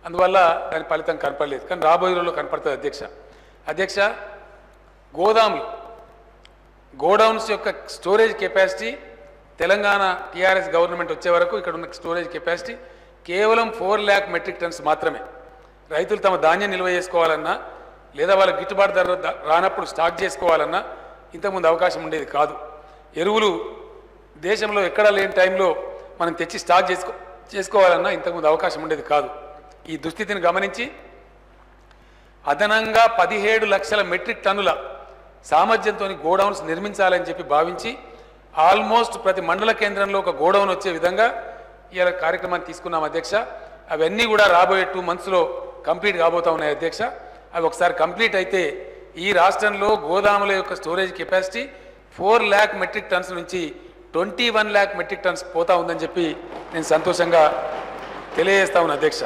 అందువల్ల దాని ఫలితం కనపడలేదు కానీ రాబోయే రోజుల్లో కనపడుతుంది అధ్యక్ష అధ్యక్ష గోదాములు గోడౌన్స్ యొక్క storage capacity Telangana TRS government వచ్చే వరకు ఇక్కడ ఉన్న స్టోరేజ్ కెపాసిటీ కేవలం ఫోర్ ల్యాక్ మెట్రిక్ టన్స్ మాత్రమే రైతులు తమ ధాన్యం నిల్వ చేసుకోవాలన్నా లేదా వాళ్ళ గిట్టుబాటు ధర ద- రానప్పుడు స్టాక్ చేసుకోవాలన్నా ఇంతకుముందు అవకాశం ఉండేది కాదు ఎరువులు దేశంలో ఎక్కడా లేని టైంలో మనం తెచ్చి స్టాక్ చేసుకో చేసుకోవాలన్నా ఇంతకుముందు అవకాశం ఉండేది కాదు ఈ దుస్థితిని గమనించి అదనంగా పదిహేడు లక్షల మెట్రిక్ టన్నుల సామర్థ్యంతో గోడౌన్స్ నిర్మించాలని చెప్పి భావించి ఆల్మోస్ట్ ప్రతి మండల కేంద్రంలో ఒక గోడౌన్ వచ్చే విధంగా ఇవాళ కార్యక్రమాన్ని తీసుకున్నాం అధ్యక్ష అవన్నీ కూడా రాబోయే టూ మంత్స్లో కంప్లీట్ కాబోతా ఉన్నాయి అధ్యక్ష అవి ఒకసారి కంప్లీట్ అయితే ఈ రాష్ట్రంలో గోదాముల యొక్క storage capacity four lakh metric tonnes నుంచి twenty one lakh metric tonnes పోతా ఉందని చెప్పి నేను సంతోషంగా తెలియజేస్తా ఉన్నా అధ్యక్ష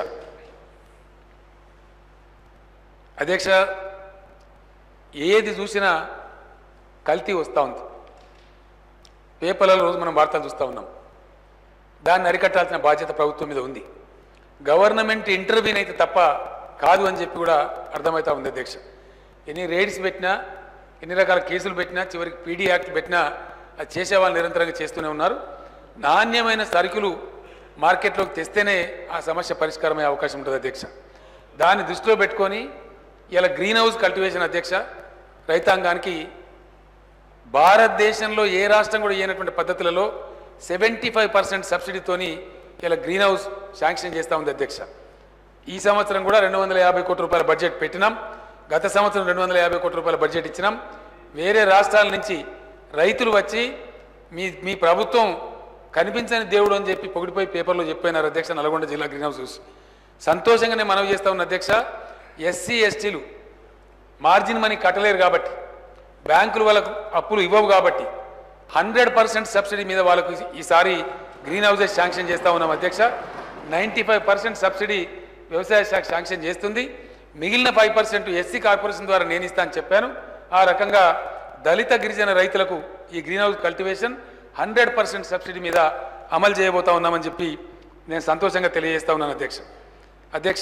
అధ్యక్ష ఏది చూసినా కల్తీ వస్తూ ఉంది పేపర్లలో రోజు మనం వార్తలు చూస్తూ ఉన్నాం దాన్ని అరికట్టాల్సిన బాధ్యత ప్రభుత్వం మీద ఉంది గవర్నమెంట్ ఇంటర్వ్యూన్ అయితే తప్ప కాదు అని చెప్పి కూడా అర్థమవుతా ఉంది అధ్యక్ష ఎన్ని రేడ్స్ పెట్టినా ఎన్ని రకాల కేసులు పెట్టినా చివరికి పీడీ యాక్ట్ పెట్టినా అది చేసే వాళ్ళు నిరంతరంగా చేస్తూనే ఉన్నారు నాణ్యమైన సరుకులు మార్కెట్లోకి తెస్తేనే ఆ సమస్య పరిష్కారమయ్యే అవకాశం ఉంటుంది అధ్యక్ష దాన్ని దృష్టిలో పెట్టుకొని ఇలా గ్రీన్ హౌస్ కల్టివేషన్ అధ్యక్ష రైతాంగానికి భారతదేశంలో ఏ రాష్ట్రం కూడా చేయనటువంటి పద్ధతులలో సెవెంటీ ఫైవ్ పర్సెంట్ సబ్సిడీతోని ఇలా గ్రీన్ హౌస్ శాంక్షన్ చేస్తూ ఉంది అధ్యక్ష ఈ సంవత్సరం కూడా రెండు వందల యాభై కోట్ల రూపాయల బడ్జెట్ పెట్టినాం గత సంవత్సరం రెండు వందల యాభై కోట్ల రూపాయల బడ్జెట్ ఇచ్చినాం వేరే రాష్ట్రాల నుంచి రైతులు వచ్చి మీ మీ ప్రభుత్వం కనిపించని దేవుడు అని చెప్పి పొగిడిపోయి పేపర్లో చెప్పినారు అధ్యక్ష నల్గొండ జిల్లా గ్రీన్ హౌస్ చూసి సంతోషంగా నేను మనవి చేస్తా ఉన్న అధ్యక్ష ఎస్సీ ఎస్టీలు మార్జిన్ మనీ కట్టలేరు కాబట్టి బ్యాంకులు వాళ్ళకు అప్పులు ఇవ్వవు కాబట్టి హండ్రెడ్ పర్సెంట్ సబ్సిడీ మీద వాళ్ళకు ఈ- ఈసారి గ్రీన్ హౌసెస్ శాంక్షన్ చేస్తా ఉన్నాం అధ్యక్ష నైంటీ ఫైవ్ పర్సెంట్ సబ్సిడీ వ్యవసాయ శాఖ శాంక్షన్ చేస్తుంది మిగిలిన ఫైవ్ పర్సెంట్ ఎస్సీ కార్పొరేషన్ ద్వారా నేను ఇస్తా అని చెప్పాను ఆ రకంగా దళిత గిరిజన రైతులకు ఈ greenhouse cultivation hundred percent subsidy మీద అమలు చేయబోతా ఉన్నామని చెప్పి నేను సంతోషంగా తెలియజేస్తా ఉన్నాను అధ్యక్ష అధ్యక్ష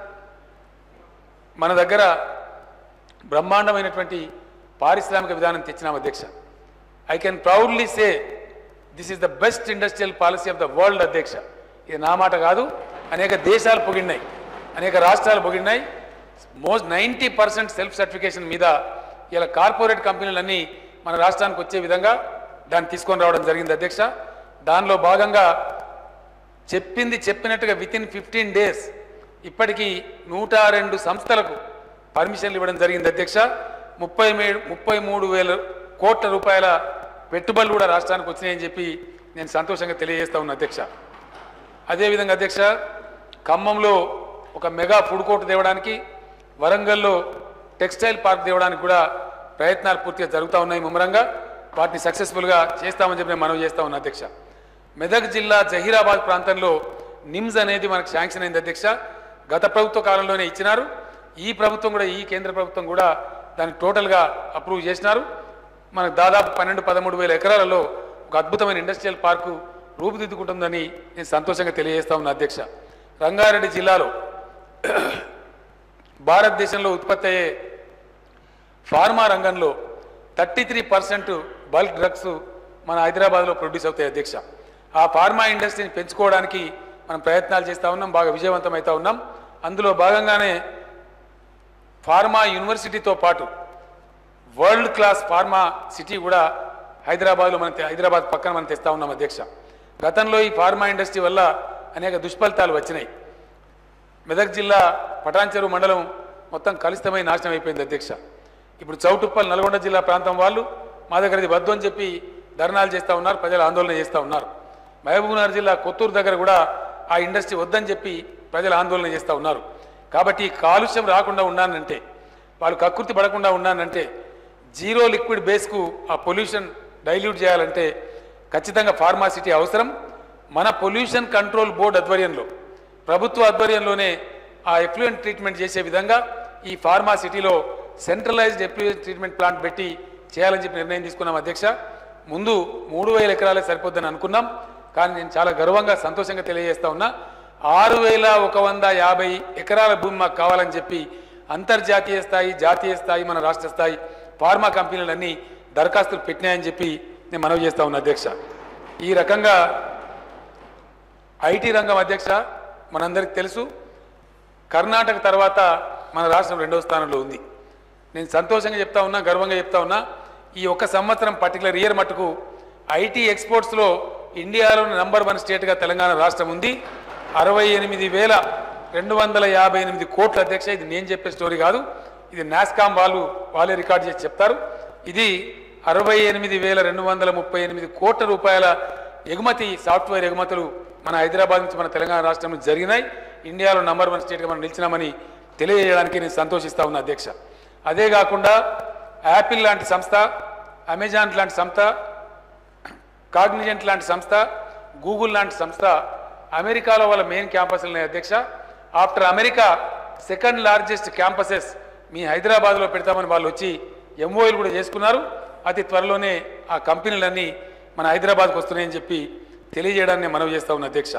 మన దగ్గర బ్రహ్మాండమైనటువంటి పారిశ్రామిక విధానం తెచ్చినాం అధ్యక్ష I can proudly say this is the best industrial policy of the world అధ్యక్ష ఇది నా మాట కాదు అనేక దేశాలు పొగిడినాయి అనేక రాష్ట్రాలు పొగిడినాయి most ninety percent self certification మీద ఇలా కార్పొరేట్ కంపెనీలన్నీ మన రాష్ట్రానికి వచ్చే విధంగా దాన్ని తీసుకొని రావడం జరిగింది అధ్యక్ష దానిలో భాగంగా చెప్పింది చెప్పినట్టుగా విత్ ఇన్ ఫిఫ్టీన్ డేస్ ఇప్పటికీ నూట రెండు సంస్థలకు పర్మిషన్లు ఇవ్వడం జరిగింది అధ్యక్ష ముప్పై మే ముప్పై మూడు వేల కోట్ల రూపాయల పెట్టుబడులు కూడా రాష్ట్రానికి వచ్చినాయని చెప్పి నేను సంతోషంగా తెలియజేస్తా ఉన్నా అధ్యక్ష అదేవిధంగా అధ్యక్ష ఖమ్మంలో ఒక మెగా ఫుడ్ కోర్ట్ తేవడానికి వరంగల్లో టెక్స్టైల్ పార్క్ తేవడానికి కూడా ప్రయత్నాలు పూర్తిగా జరుగుతూ ఉన్నాయి ముమ్మరంగా వాటిని సక్సెస్ఫుల్గా చేస్తామని చెప్పి నేను మనవి చేస్తా ఉన్నా అధ్యక్ష మెదక్ జిల్లా జహీరాబాద్ ప్రాంతంలో నిమ్స్ అనేది మనకు శాంక్షన్ అయింది అధ్యక్ష గత ప్రభుత్వ కాలంలోనే ఇచ్చినారు ఈ ప్రభుత్వం కూడా ఈ కేంద్ర ప్రభుత్వం కూడా దాన్ని టోటల్గా అప్రూవ్ చేసినారు మనకు దాదాపు పన్నెండు పదమూడు వేల ఎకరాలలో ఒక అద్భుతమైన ఇండస్ట్రియల్ పార్కు రూపుదిద్దుకుంటుందని నేను సంతోషంగా తెలియజేస్తా ఉన్నా అధ్యక్ష రంగారెడ్డి జిల్లాలో భారతదేశంలో ఉత్పత్తి అయ్యే ఫార్మా రంగంలో thirty three percent bulk drugs మన హైదరాబాద్లో ప్రొడ్యూస్ అవుతాయి అధ్యక్ష ఆ ఫార్మా ఇండస్ట్రీని పెంచుకోవడానికి మనం ప్రయత్నాలు చేస్తూ ఉన్నాం బాగా విజయవంతం అవుతా ఉన్నాం అందులో భాగంగానే ఫార్మా యూనివర్సిటీతో పాటు వరల్డ్ క్లాస్ ఫార్మా సిటీ కూడా హైదరాబాద్లో మనం తె- హైదరాబాద్ పక్కన మనం తెస్తా ఉన్నాం అధ్యక్ష గతంలో ఈ ఫార్మా ఇండస్ట్రీ వల్ల అనేక దుష్ఫలితాలు వచ్చినాయి మెదక్ జిల్లా పటాన్చెరు మండలం మొత్తం కలుషితమై నాశనం అయిపోయింది అధ్యక్ష ఇప్పుడు చౌటుప్పల్ నల్గొండ జిల్లా ప్రాంతం వాళ్ళు మా దగ్గర ఇది వద్దు అని చెప్పి ధర్నాలు చేస్తూ ఉన్నారు ప్రజలు ఆందోళన చేస్తూ ఉన్నారు మహబూబ్నగర్ జిల్లా కొత్తూరు దగ్గర కూడా ఆ ఇండస్ట్రీ వద్దని చెప్పి ప్రజలు ఆందోళన చేస్తూ ఉన్నారు కాబట్టి ఈ కాలుష్యం రాకుండా ఉన్నానంటే వాళ్ళు కకృతి పడకుండా ఉన్నానంటే జీరో లిక్విడ్ బేస్కు ఆ పొల్యూషన్ డైల్యూట్ చేయాలంటే ఖచ్చితంగా ఫార్మాసిటీ అవసరం మన పొల్యూషన్ కంట్రోల్ బోర్డు ఆధ్వర్యంలో ప్రభుత్వ ఆధ్వర్యంలోనే ఆ ఎఫ్లూయెంట్ ట్రీట్మెంట్ చేసే విధంగా ఈ ఫార్మా సిటీలో సెంట్రలైజ్డ్ ఎఫ్లూయెంట్ ట్రీట్మెంట్ ప్లాంట్ పెట్టి చేయాలని చెప్పి నిర్ణయం తీసుకున్నాం అధ్యక్ష ముందు మూడు వేల ఎకరాలే సరిపోద్దని అనుకున్నాం కానీ నేను చాలా గర్వంగా సంతోషంగా తెలియజేస్తా ఉన్నా ఆరు వేల ఒక వంద యాభై ఎకరాల భూమి మాకు కావాలని చెప్పి అంతర్జాతీయ స్థాయి జాతీయ స్థాయి మన రాష్ట్ర స్థాయి ఫార్మా కంపెనీలన్నీ దరఖాస్తులు పెట్టినాయని చెప్పి నేను మనవి చేస్తా ఉన్నా అధ్యక్ష ఈ రకంగా ఐటీ రంగం అధ్యక్ష మనందరికీ తెలుసు కర్ణాటక తర్వాత మన రాష్ట్రం రెండవ స్థానంలో ఉంది నేను సంతోషంగా చెప్తా ఉన్నా గర్వంగా చెప్తా ఉన్నా ఈ ఒక్క సంవత్సరం పర్టికులర్ ఇయర్ మటుకు ఐటీ ఎక్స్పోర్ట్స్లో ఇండియాలో నంబర్ వన్ స్టేట్గా తెలంగాణ రాష్ట్రం ఉంది అరవై ఎనిమిది వేల రెండు వందల యాభై ఎనిమిది కోట్ల అధ్యక్ష ఇది నేను చెప్పే స్టోరీ కాదు ఇది నాస్కామ్ వాళ్ళు వాళ్ళే రికార్డ్ చేసి చెప్తారు ఇది అరవై ఎనిమిది వేల రెండు వందల ముప్పై ఎనిమిది కోట్ల రూపాయల ఎగుమతి సాఫ్ట్వేర్ ఎగుమతులు మన హైదరాబాద్ నుంచి మన తెలంగాణ రాష్ట్రం నుంచి జరిగినాయి ఇండియాలో నంబర్ వన్ స్టేట్గా మనం నిలిచినామని తెలియజేయడానికి నేను సంతోషిస్తా ఉన్నా అధ్యక్ష అదే కాకుండా యాపిల్ లాంటి సంస్థ అమెజాన్ లాంటి సంస్థ కాగ్నిజెంట్ లాంటి సంస్థ గూగుల్ లాంటి సంస్థ అమెరికాలో వాళ్ళ మెయిన్ క్యాంపస్లు ఉన్నాయి అధ్యక్ష after America second largest campuses మీ హైదరాబాద్లో పెడతామని వాళ్ళు వచ్చి ఎంఓఎల్ కూడా చేసుకున్నారు అతి త్వరలోనే ఆ కంపెనీలన్నీ మన హైదరాబాద్కు వస్తున్నాయని చెప్పి తెలియజేయడాన్ని నేను మనవి చేస్తా ఉన్న అధ్యక్ష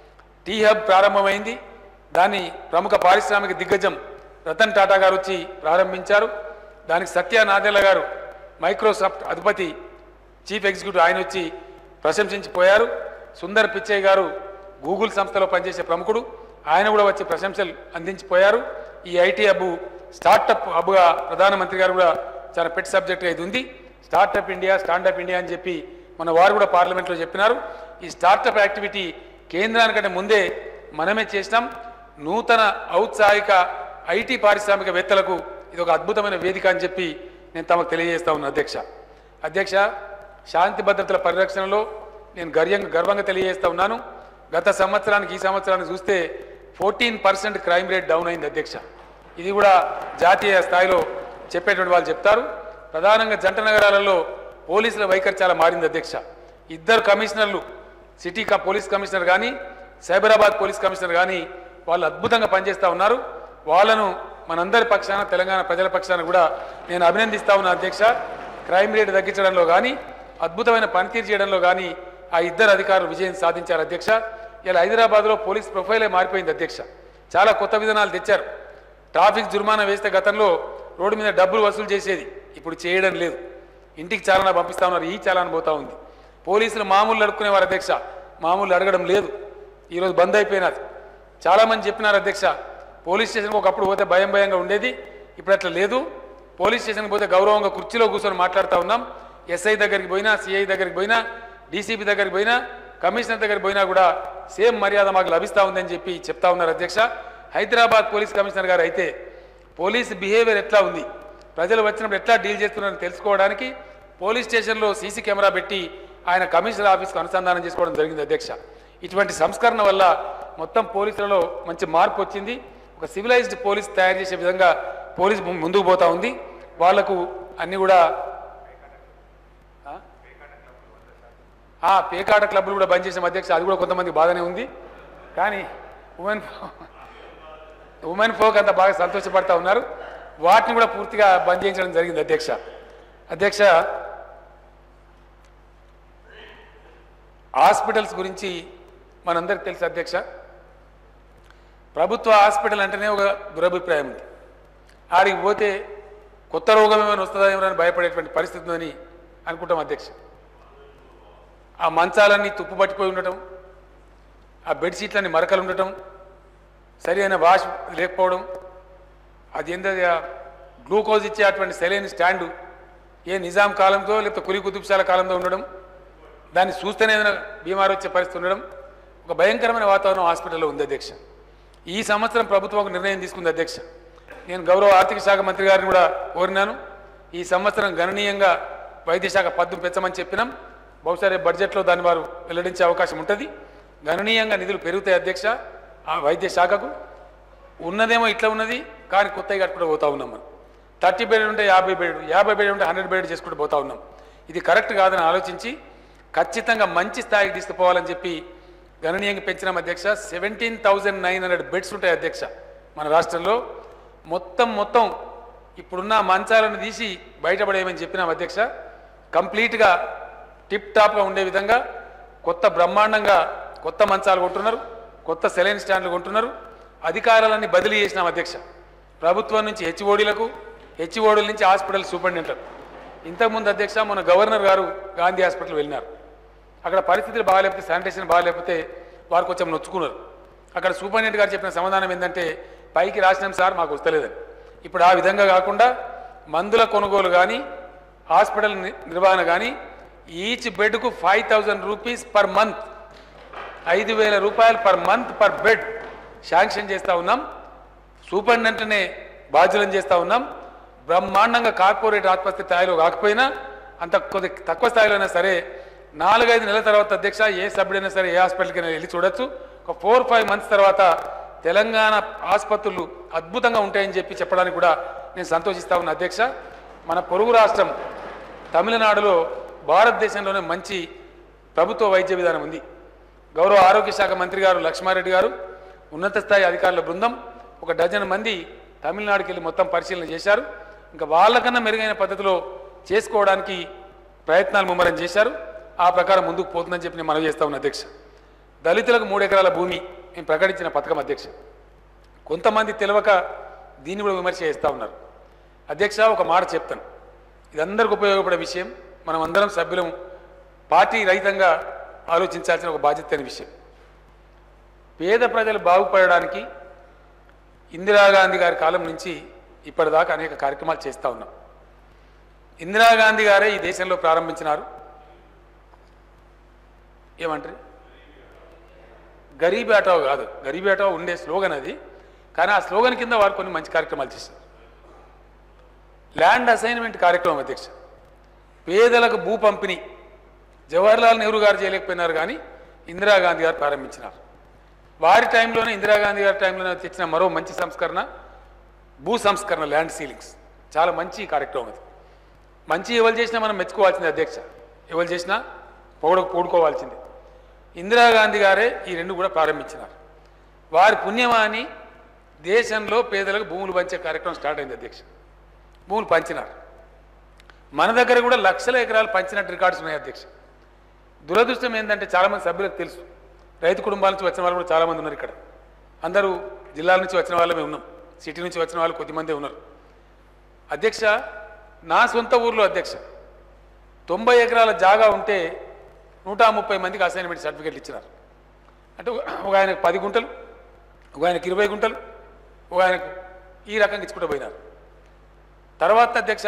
టీ హబ్ ప్రారంభమైంది దాన్ని ప్రముఖ పారిశ్రామిక దిగ్గజం రతన్ టాటా గారు వచ్చి ప్రారంభించారు దానికి సత్య నాదెల్ల గారు మైక్రోసాఫ్ట్ అధిపతి చీఫ్ ఎగ్జిక్యూటివ్ ఆయన వచ్చి ప్రశంసించిపోయారు సుందర్ పిచ్చయ్య గారు గూగుల్ సంస్థలో పనిచేసే ప్రముఖుడు ఆయన కూడా వచ్చి ప్రశంసలు అందించిపోయారు ఈ ఐటీ హబ్ స్టార్టప్ హబ్గా ప్రధానమంత్రి గారు కూడా చాలా పెట్ సబ్జెక్ట్గా ఇది ఉంది స్టార్టప్ ఇండియా స్టాండప్ ఇండియా అని చెప్పి మన వారు కూడా పార్లమెంట్లో చెప్పినారు ఈ స్టార్టప్ యాక్టివిటీ కేంద్రానికంటే ముందే మనమే చేసినాం నూతన ఔత్సాహిక ఐటీ పారిశ్రామికవేత్తలకు ఇది ఒక అద్భుతమైన వేదిక అని చెప్పి నేను తమకు తెలియజేస్తా ఉన్నా అధ్యక్ష అధ్యక్ష శాంతి భద్రతల పరిరక్షణలో నేను గర్యంగా గర్వంగా తెలియజేస్తా ఉన్నాను గత సంవత్సరానికి ఈ సంవత్సరానికి చూస్తే fourteen percent crime rate down అయింది అధ్యక్ష ఇది కూడా జాతీయ స్థాయిలో చెప్పేటువంటి వాళ్ళు చెప్తారు ప్రధానంగా జంట నగరాలలో పోలీసుల వైఖరి చాలా మారింది అధ్యక్ష ఇద్దరు కమిషనర్లు సిటీ క- పోలీస్ కమిషనర్ కానీ సైబరాబాద్ పోలీస్ కమిషనర్ కానీ వాళ్ళు అద్భుతంగా పనిచేస్తూ ఉన్నారు వాళ్ళను మనందరి పక్షాన తెలంగాణ ప్రజల పక్షాన కూడా నేను అభినందిస్తా ఉన్నా అధ్యక్ష క్రైమ్ రేట్ తగ్గించడంలో కానీ అద్భుతమైన పనితీరు చేయడంలో కానీ ఆ ఇద్దరు అధికారులు విజయం సాధించారు అధ్యక్ష ఇలా హైదరాబాద్లో పోలీస్ ప్రొఫైలే మారిపోయింది అధ్యక్ష చాలా కొత్త విధానాలు తెచ్చారు ట్రాఫిక్ జుర్మానా వేస్తే గతంలో రోడ్డు మీద డబ్బులు వసూలు చేసేది ఇప్పుడు చేయడం లేదు ఇంటికి చాలానా పంపిస్తా ఉన్నారు ఈ చాలాన పోతా ఉంది పోలీసులు మామూలు అడుక్కునేవారు అధ్యక్ష మామూలు అడగడం లేదు ఈరోజు బంద్ అయిపోయినది చాలామంది చెప్పినారు అధ్యక్ష పోలీస్ స్టేషన్కి ఒకప్పుడు పోతే భయం భయంగా ఉండేది ఇప్పుడు అట్లా లేదు పోలీస్ స్టేషన్కి పోతే గౌరవంగా కుర్చీలో కూర్చొని మాట్లాడుతూ ఉన్నాం ఎస్ఐ దగ్గరికి పోయినా సిఐ దగ్గరికి పోయినా డీసీపీ దగ్గరికి పోయినా కమిషనర్ దగ్గరికి పోయినా కూడా సేమ్ మర్యాద మాకు లభిస్తూ ఉందని చెప్పి చెప్తా ఉన్నారు అధ్యక్ష హైదరాబాద్ పోలీస్ కమిషనర్ గారు అయితే పోలీస్ బిహేవియర్ ఎట్లా ఉంది ప్రజలు వచ్చినప్పుడు ఎట్లా డీల్ చేస్తున్నారని తెలుసుకోవడానికి పోలీస్ స్టేషన్లో సీసీ కెమెరా పెట్టి ఆయన కమిషనర్ ఆఫీస్కు అనుసంధానం చేసుకోవడం జరిగింది అధ్యక్ష ఇటువంటి సంస్కరణ వల్ల మొత్తం పోలీసులలో మంచి మార్పు వచ్చింది ఒక సివిలైజ్డ్ పోలీస్ తయారు చేసే విధంగా పోలీస్ ము- ముందుకు పోతా ఉంది వాళ్లకు అన్ని కూడా ఆ? ఆ పేకాట క్లబ్లు కూడా బంద్ చేసిన అధ్యక్ష అది కూడా కొంతమంది బాగానే ఉంది కానీ ఉమెన్ ఉమెన్ ఫోక్ అంతా బాగా సంతోషపడతా ఉన్నారు వాటిని కూడా పూర్తిగా బంద్ చేయించడం జరిగింది అధ్యక్ష అధ్యక్ష హాస్పిటల్స్ గురించి మనందరికి తెలుసు అధ్యక్ష ప్రభుత్వ హాస్పిటల్ అంటేనే ఒక దురభిప్రాయం ఉంది ఆడికి పోతే కొత్త రోగం ఏమైనా వస్తుందా ఏమైనా అని భయపడేటువంటి పరిస్థితి ఉందని అనుకుంటాం అధ్యక్ష ఆ మంచాలన్నీ తుప్పు పట్టిపోయి ఉండటం ఆ బెడ్షీట్లన్నీ మరకలు ఉండటం సరైన వాష్ లేకపోవడం అది ఏంటది ఆ గ్లూకోజ్ ఇచ్చే అటువంటి సెలైన్ స్టాండు ఏ నిజాం కాలంతో లేకపోతే కులి కుతుబ్షాల కాలంలో ఉండడం దాన్ని చూస్తేనే ఏదైనా బీమారు వచ్చే పరిస్థితి ఉండడం ఒక భయంకరమైన వాతావరణం హాస్పిటల్లో ఉంది అధ్యక్ష ఈ సంవత్సరం ప్రభుత్వం ఒక నిర్ణయం తీసుకుంది అధ్యక్ష నేను గౌరవ ఆర్థిక శాఖ మంత్రి గారిని కూడా కోరినాను ఈ సంవత్సరం గణనీయంగా వైద్య శాఖ పద్దు పెంచమని చెప్పినాం బహుశా రేపు బడ్జెట్లో దాన్ని వారు వెల్లడించే అవకాశం ఉంటుంది గణనీయంగా నిధులు పెరుగుతాయి అధ్యక్ష ఆ వైద్య శాఖకు ఉన్నదేమో ఇట్లా ఉన్నది కానీ కొత్తగా కట్టుకుంటూ పోతా ఉన్నాం మనం థర్టీ బెడ్ ఉంటే యాభై బెడ్ యాభై బెడ్ ఉంటే హండ్రెడ్ బెడ్ చేసుకుంటూ పోతా ఉన్నాం ఇది కరెక్ట్ కాదని ఆలోచించి ఖచ్చితంగా మంచి స్థాయికి తీసుకుపోవాలని చెప్పి గణనీయంగా పెంచినాం అధ్యక్ష seventeen thousand nine hundred beds ఉంటాయి అధ్యక్ష మన రాష్ట్రంలో మొత్తం మొత్తం ఇప్పుడున్న మంచాలను తీసి బయటపడేయమని చెప్పినాం అధ్యక్ష కంప్లీట్గా టిప్ టాప్గా ఉండే విధంగా కొత్త బ్రహ్మాండంగా కొత్త మంచాలు కొంటున్నారు కొత్త సెలైన్ స్టాండ్లు కొంటున్నారు అధికారాలన్నీ బదిలీ చేసినాం అధ్యక్ష ప్రభుత్వం నుంచి హెచ్ఓడీలకు హెచ్ఓడీల నుంచి హాస్పిటల్ సూపరింటెండెంట్ ఇంతకుముందు అధ్యక్ష మన గవర్నర్ గారు గాంధీ హాస్పిటల్ వెళ్ళినారు అక్కడ పరిస్థితులు బాగాలేకపోతే శానిటేషన్ బాగాలేకపోతే వారు కొంచెం నొచ్చుకున్నారు అక్కడ సూపరింటెండెంట్ గారు చెప్పిన సమాధానం ఏంటంటే పైకి రాసినాం సార్ మాకు వస్తలేదని ఇప్పుడు ఆ విధంగా కాకుండా మందుల కొనుగోలు కానీ హాస్పిటల్ ని- నిర్వహణ కానీ ఈచ్ బెడ్కు five thousand rupees per month ఐదు వేల రూపాయలు per month per bed sanction చేస్తూ ఉన్నాం సూపరింటెండెంట్నే బాధ్యులను చేస్తూ ఉన్నాం బ్రహ్మాండంగా కార్పొరేట్ ఆసుపత్రి స్థాయిలో కాకపోయినా అంత కొద్ది తక్కువ స్థాయిలో అయినా సరే నాలుగైదు నెలల తర్వాత అధ్యక్ష ఏ సభ్యుడైనా సరే ఏ హాస్పిటల్కి అయినా వెళ్ళి చూడొచ్చు ఒక ఫోర్ ఫైవ్ మంత్స్ తర్వాత తెలంగాణ ఆసుపత్రులు అద్భుతంగా ఉంటాయని చెప్పి చెప్పడానికి కూడా నేను సంతోషిస్తా ఉన్నా అధ్యక్ష మన పొరుగు రాష్ట్రం తమిళనాడులో భారతదేశంలోనే మంచి ప్రభుత్వ వైద్య విధానం ఉంది గౌరవ ఆరోగ్య శాఖ మంత్రి గారు లక్ష్మారెడ్డి గారు ఉన్నత స్థాయి అధికారుల బృందం ఒక డజన్ మంది తమిళనాడుకి వెళ్ళి మొత్తం పరిశీలన చేశారు ఇంకా వాళ్ళకన్నా మెరుగైన పద్ధతిలో చేసుకోవడానికి ప్రయత్నాలు ముమ్మరం చేశారు ఆ ప్రకారం ముందుకు పోతుందని చెప్పి నేను మనవి చేస్తా ఉన్నా అధ్యక్ష దళితులకు మూడు ఎకరాల భూమి మేము ప్రకటించిన పథకం అధ్యక్ష కొంతమంది తెలియక దీన్ని కూడా విమర్శ చేస్తూ ఉన్నారు అధ్యక్ష ఒక మాట చెప్తాను ఇది అందరికి ఉపయోగపడే విషయం మనం అందరం సభ్యులం పార్టీ రహితంగా ఆలోచించాల్సిన ఒక బాధ్యత అయిన విషయం పేద ప్రజలు బాగుపడడానికి ఇందిరాగాంధీ గారి కాలం నుంచి ఇప్పటిదాకా అనేక కార్యక్రమాలు చేస్తూ ఉన్నాం ఇందిరాగాంధీ గారే ఈ దేశంలో ప్రారంభించినారు ఏమంటారు గరీబ్ ఆటో కాదు గరీబ్ ఆటో ఉండే స్లోగన్ అది కానీ ఆ స్లోగన్ కింద వారు కొన్ని మంచి కార్యక్రమాలు చేశారు ల్యాండ్ అసైన్మెంట్ కార్యక్రమం అధ్యక్ష పేదలకు భూ పంపిణీ జవహర్లాల్ నెహ్రూ గారు చేయలేకపోయినారు కానీ ఇందిరాగాంధీ గారు ప్రారంభించినారు వారి టైంలోనే ఇందిరాగాంధీ గారి టైంలోనే తెచ్చిన మరో మంచి సంస్కరణ భూ సంస్కరణ ల్యాండ్ సీలింగ్స్ చాలా మంచి కార్యక్రమం అది మంచి ఎవరు చేసినా మనం మెచ్చుకోవాల్సిందే అధ్యక్ష ఎవరు చేసినా పొగడ పూడుకోవాల్సిందే ఇందిరాగాంధీ గారే ఈ రెండు కూడా ప్రారంభించినారు వారి పుణ్యమాని దేశంలో పేదలకు భూములు పంచే కార్యక్రమం స్టార్ట్ అయింది అధ్యక్ష భూములు పంచినారు మన దగ్గర కూడా లక్షల ఎకరాలు పంచినట్టు రికార్డ్స్ ఉన్నాయి అధ్యక్ష దురదృష్టం ఏంటంటే చాలామంది సభ్యులకు తెలుసు రైతు కుటుంబాల నుంచి వచ్చిన వాళ్ళు కూడా చాలామంది ఉన్నారు ఇక్కడ అందరూ జిల్లాల నుంచి వచ్చిన వాళ్ళమే ఉన్నాం సిటీ నుంచి వచ్చిన వాళ్ళు కొద్దిమందే ఉన్నారు అధ్యక్ష నా సొంత ఊర్లో అధ్యక్ష తొంభై ఎకరాల జాగా ఉంటే నూట ముప్పై మందికి అసైన్మెంట్ సర్టిఫికేట్లు ఇచ్చినారు అంటే ఒక- ఒక ఆయనకు పది గుంటలు ఒక ఆయనకు ఇరవై గుంటలు ఒక ఆయనకు ఈ రకంగా ఇచ్చుకుంటూ పోయినారు తర్వాత అధ్యక్ష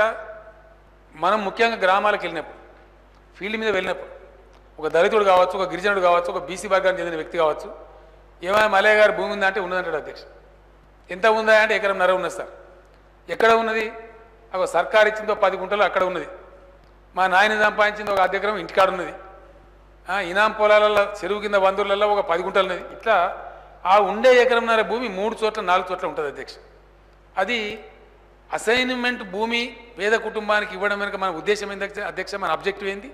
మనం ముఖ్యంగా గ్రామాలకు వెళ్ళినప్పుడు ఫీల్డ్ మీద వెళ్ళినప్పుడు ఒక దళితుడు కావచ్చు ఒక గిరిజనుడు కావచ్చు ఒక బీసీ వర్గానికి చెందిన వ్యక్తి కావచ్చు ఏమైనా మలయ్య గారు భూమి ఉందా అంటే ఉన్నదంటాడు అధ్యక్ష ఎంత ఉందా అంటే ఎకరం నర ఉన్నది సార్ ఎక్కడ ఉన్నది ఒక సర్కారు ఇచ్చిందో పది గుంటలు అక్కడ ఉన్నది మా నాయన సంపాదించింది ఒక అర్ధ ఎకరం ఇంటికాడ ఉన్నది ఆ, ఇనాం పొలాలలో చెరువు కింద బంధువులలో ఒక పది గుంటలు ఉన్నది ఇట్లా ఆ ఉండే ఎకరంన్నర భూమి మూడు చోట్ల నాలుగు చోట్ల ఉంటుంది అధ్యక్ష అది అసైన్మెంట్ భూమి పేద కుటుంబానికి ఇవ్వడం వెనుక మన ఉద్దేశం ఏంది అధ్యక్ష- అధ్యక్ష మన అబ్జెక్టివ్ ఏంది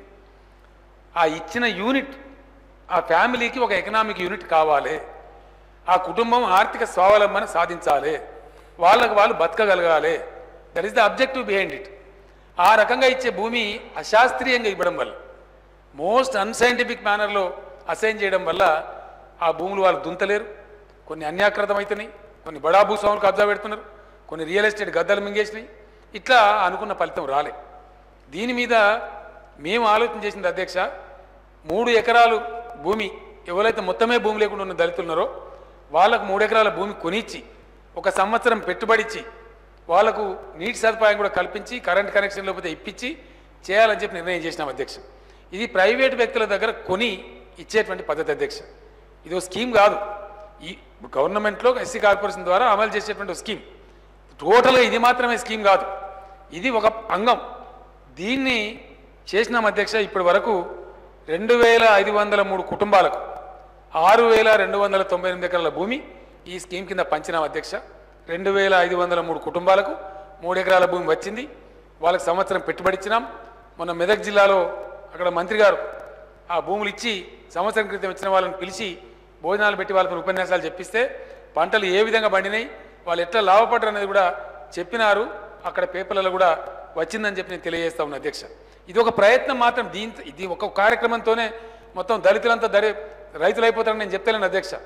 ఆ ఇచ్చిన యూనిట్ ఆ ఫ్యామిలీకి ఒక ఎకనామిక్ యూనిట్ కావాలి ఆ కుటుంబం ఆర్థిక స్వావలంబన సాధించాలి వాళ్ళకు వాళ్ళు బతకగలగాలి that is the objective behind it ఆ రకంగా ఇచ్చే భూమి అశాస్త్రీయంగా ఇవ్వడం వల్ల మోస్ట్ అన్సైంటిఫిక్ మేనర్లో అసైన్ చేయడం వల్ల ఆ భూములు వాళ్ళు దుంతలేరు కొన్ని అన్యాకృతం అవుతున్నాయి కొన్ని బడా భూస్వాములు కబ్జా పెడుతున్నారు కొన్ని రియల్ ఎస్టేట్ గద్దలు మింగేసినాయి ఇట్లా అనుకున్న ఫలితం రాలే దీని మీద మేము ఆలోచన చేసింది అధ్యక్ష మూడు ఎకరాలు భూమి ఎవరైతే మొత్తమే భూమి లేకుండా ఉన్న దళితులు ఉన్నారో వాళ్ళకు మూడు ఎకరాల భూమి కొనిచ్చి ఒక సంవత్సరం పెట్టుబడిచ్చి వాళ్ళకు నీటి సదుపాయం కూడా కల్పించి కరెంట్ కనెక్షన్ లేకపోతే ఇప్పించి చేయాలని చెప్పి నిర్ణయం చేసినాం అధ్యక్ష ఇది ప్రైవేట్ వ్యక్తుల దగ్గర కొని ఇచ్చేటువంటి పద్ధతి అధ్యక్ష ఇది ఒక స్కీమ్ కాదు ఈ గవర్నమెంట్లో ఎస్సీ కార్పొరేషన్ ద్వారా అమలు చేసేటువంటి ఒక స్కీమ్ టోటల్గా ఇది మాత్రమే స్కీమ్ కాదు ఇది ఒక అంగం దీన్ని చేసినాం అధ్యక్ష ఇప్పటి వరకు రెండు వేల ఐదు వందల మూడు కుటుంబాలకు ఆరు వేల రెండు వందల తొంభై ఎనిమిది ఎకరాల భూమి ఈ స్కీమ్ కింద పంచినాం అధ్యక్ష రెండు వేల ఐదు వందల మూడు కుటుంబాలకు మూడు ఎకరాల భూమి వచ్చింది వాళ్ళకి సంవత్సరం పెట్టుబడి ఇచ్చినాం మొన్న మెదక్ జిల్లాలో అక్కడ మంత్రి గారు ఆ భూములు ఇచ్చి సంవత్సరం క్రితం ఇచ్చిన వాళ్ళని పిలిచి భోజనాలు పెట్టి వాళ్ళతో ఉపన్యాసాలు చెప్పిస్తే పంటలు ఏ విధంగా పండినాయి వాళ్ళు ఎట్లా లాభపడ్డారు అనేది కూడా చెప్పినారు అక్కడ పేపర్లలో కూడా వచ్చిందని చెప్పి నేను తెలియజేస్తా ఉన్నా అధ్యక్ష ఇది ఒక ప్రయత్నం మాత్రం దీంతో ఇది ఒక కార్యక్రమంతోనే మొత్తం దళితులంతా దరి రైతులు అయిపోతారని నేను చెప్తలేను అధ్యక్ష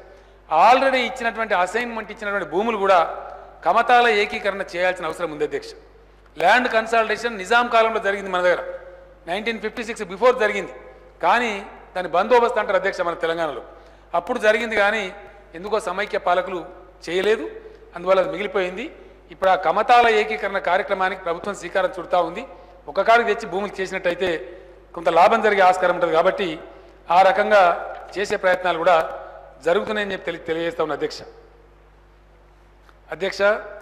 ఆల్రెడీ ఇచ్చినటువంటి అసైన్మెంట్ ఇచ్చినటువంటి భూములు కూడా కమతాల ఏకీకరణ చేయాల్సిన అవసరం ఉంది అధ్యక్ష ల్యాండ్ కన్సాలిడేషన్ నిజాం కాలంలో జరిగింది మన దగ్గర నైన్టీన్ ఫిఫ్టీ సిక్స్ బిఫోర్ జరిగింది కానీ దాని బందోబస్తు అంటారు అధ్యక్ష మన తెలంగాణలో అప్పుడు జరిగింది కానీ ఎందుకో సమైక్య పాలకులు చేయలేదు అందువల్ల అది మిగిలిపోయింది ఇప్పుడు ఆ కమతాల ఏకీకరణ కార్యక్రమానికి ప్రభుత్వం శ్రీకారం చుడతా ఉంది ఒక కాడికి తెచ్చి భూములు చేసినట్టయితే కొంత లాభం జరిగే ఆస్కారం ఉంటుంది కాబట్టి ఆ రకంగా చేసే ప్రయత్నాలు కూడా జరుగుతున్నాయని చెప్పి తెలి తెలియజేస్తా ఉన్న అధ్యక్ష అధ్యక్ష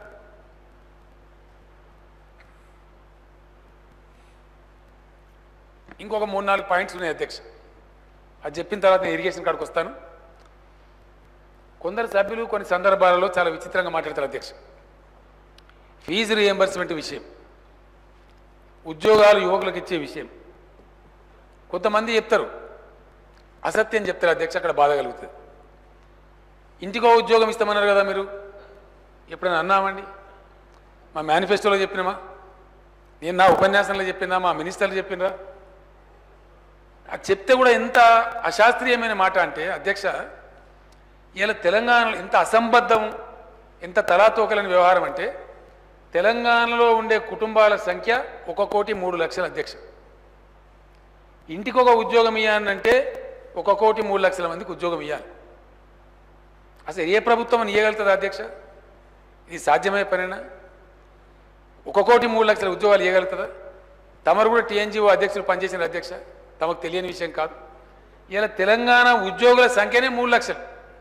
ఇంకొక మూడు నాలుగు పాయింట్స్ ఉన్నాయి అధ్యక్ష అది చెప్పిన తర్వాత నేను ఇరిగేషన్ కాడికి వస్తాను కొందరు సభ్యులు కొన్ని సందర్భాలలో చాలా విచిత్రంగా మాట్లాడతారు అధ్యక్ష ఫీజు రియంబర్స్మెంట్ విషయం ఉద్యోగాలు యువకులకు ఇచ్చే విషయం కొంతమంది చెప్తారు అసత్యం చెప్తారు అధ్యక్ష అక్కడ బాధ కలుగుతుంది ఇంటికో ఉద్యోగం ఇస్తామన్నారు కదా మీరు ఎప్పుడైనా అన్నామండి మా మేనిఫెస్టోలో చెప్పినామా నేను నా ఉపన్యాసంలో చెప్పినా మా మినిస్టర్లు చెప్పినరా అది చెప్తే కూడా ఎంత అశాస్త్రీయమైన మాట అంటే అధ్యక్ష ఇలా తెలంగాణలో ఎంత అసంబద్ధం ఎంత తలాతోకలని వ్యవహారం అంటే తెలంగాణలో ఉండే కుటుంబాల సంఖ్య ఒక కోటి మూడు లక్షల అధ్యక్ష ఇంటికి ఒక ఉద్యోగం ఇవ్వాలంటే ఒక కోటి మూడు లక్షల మందికి ఉద్యోగం ఇవ్వాలి అసలు ఏ ప్రభుత్వం అని ఇవ్వగలుగుతుంది అధ్యక్ష ఇది సాధ్యమయ్యే పనేనా ఒక కోటి మూడు లక్షల ఉద్యోగాలు ఇవ్వగలుగుతుందా తమరు కూడా టీఎన్జిఓ అధ్యక్షులు పనిచేసిన అధ్యక్ష తమకు తెలియని విషయం కాదు ఇలా తెలంగాణ ఉద్యోగుల సంఖ్యనే మూడు లక్షలు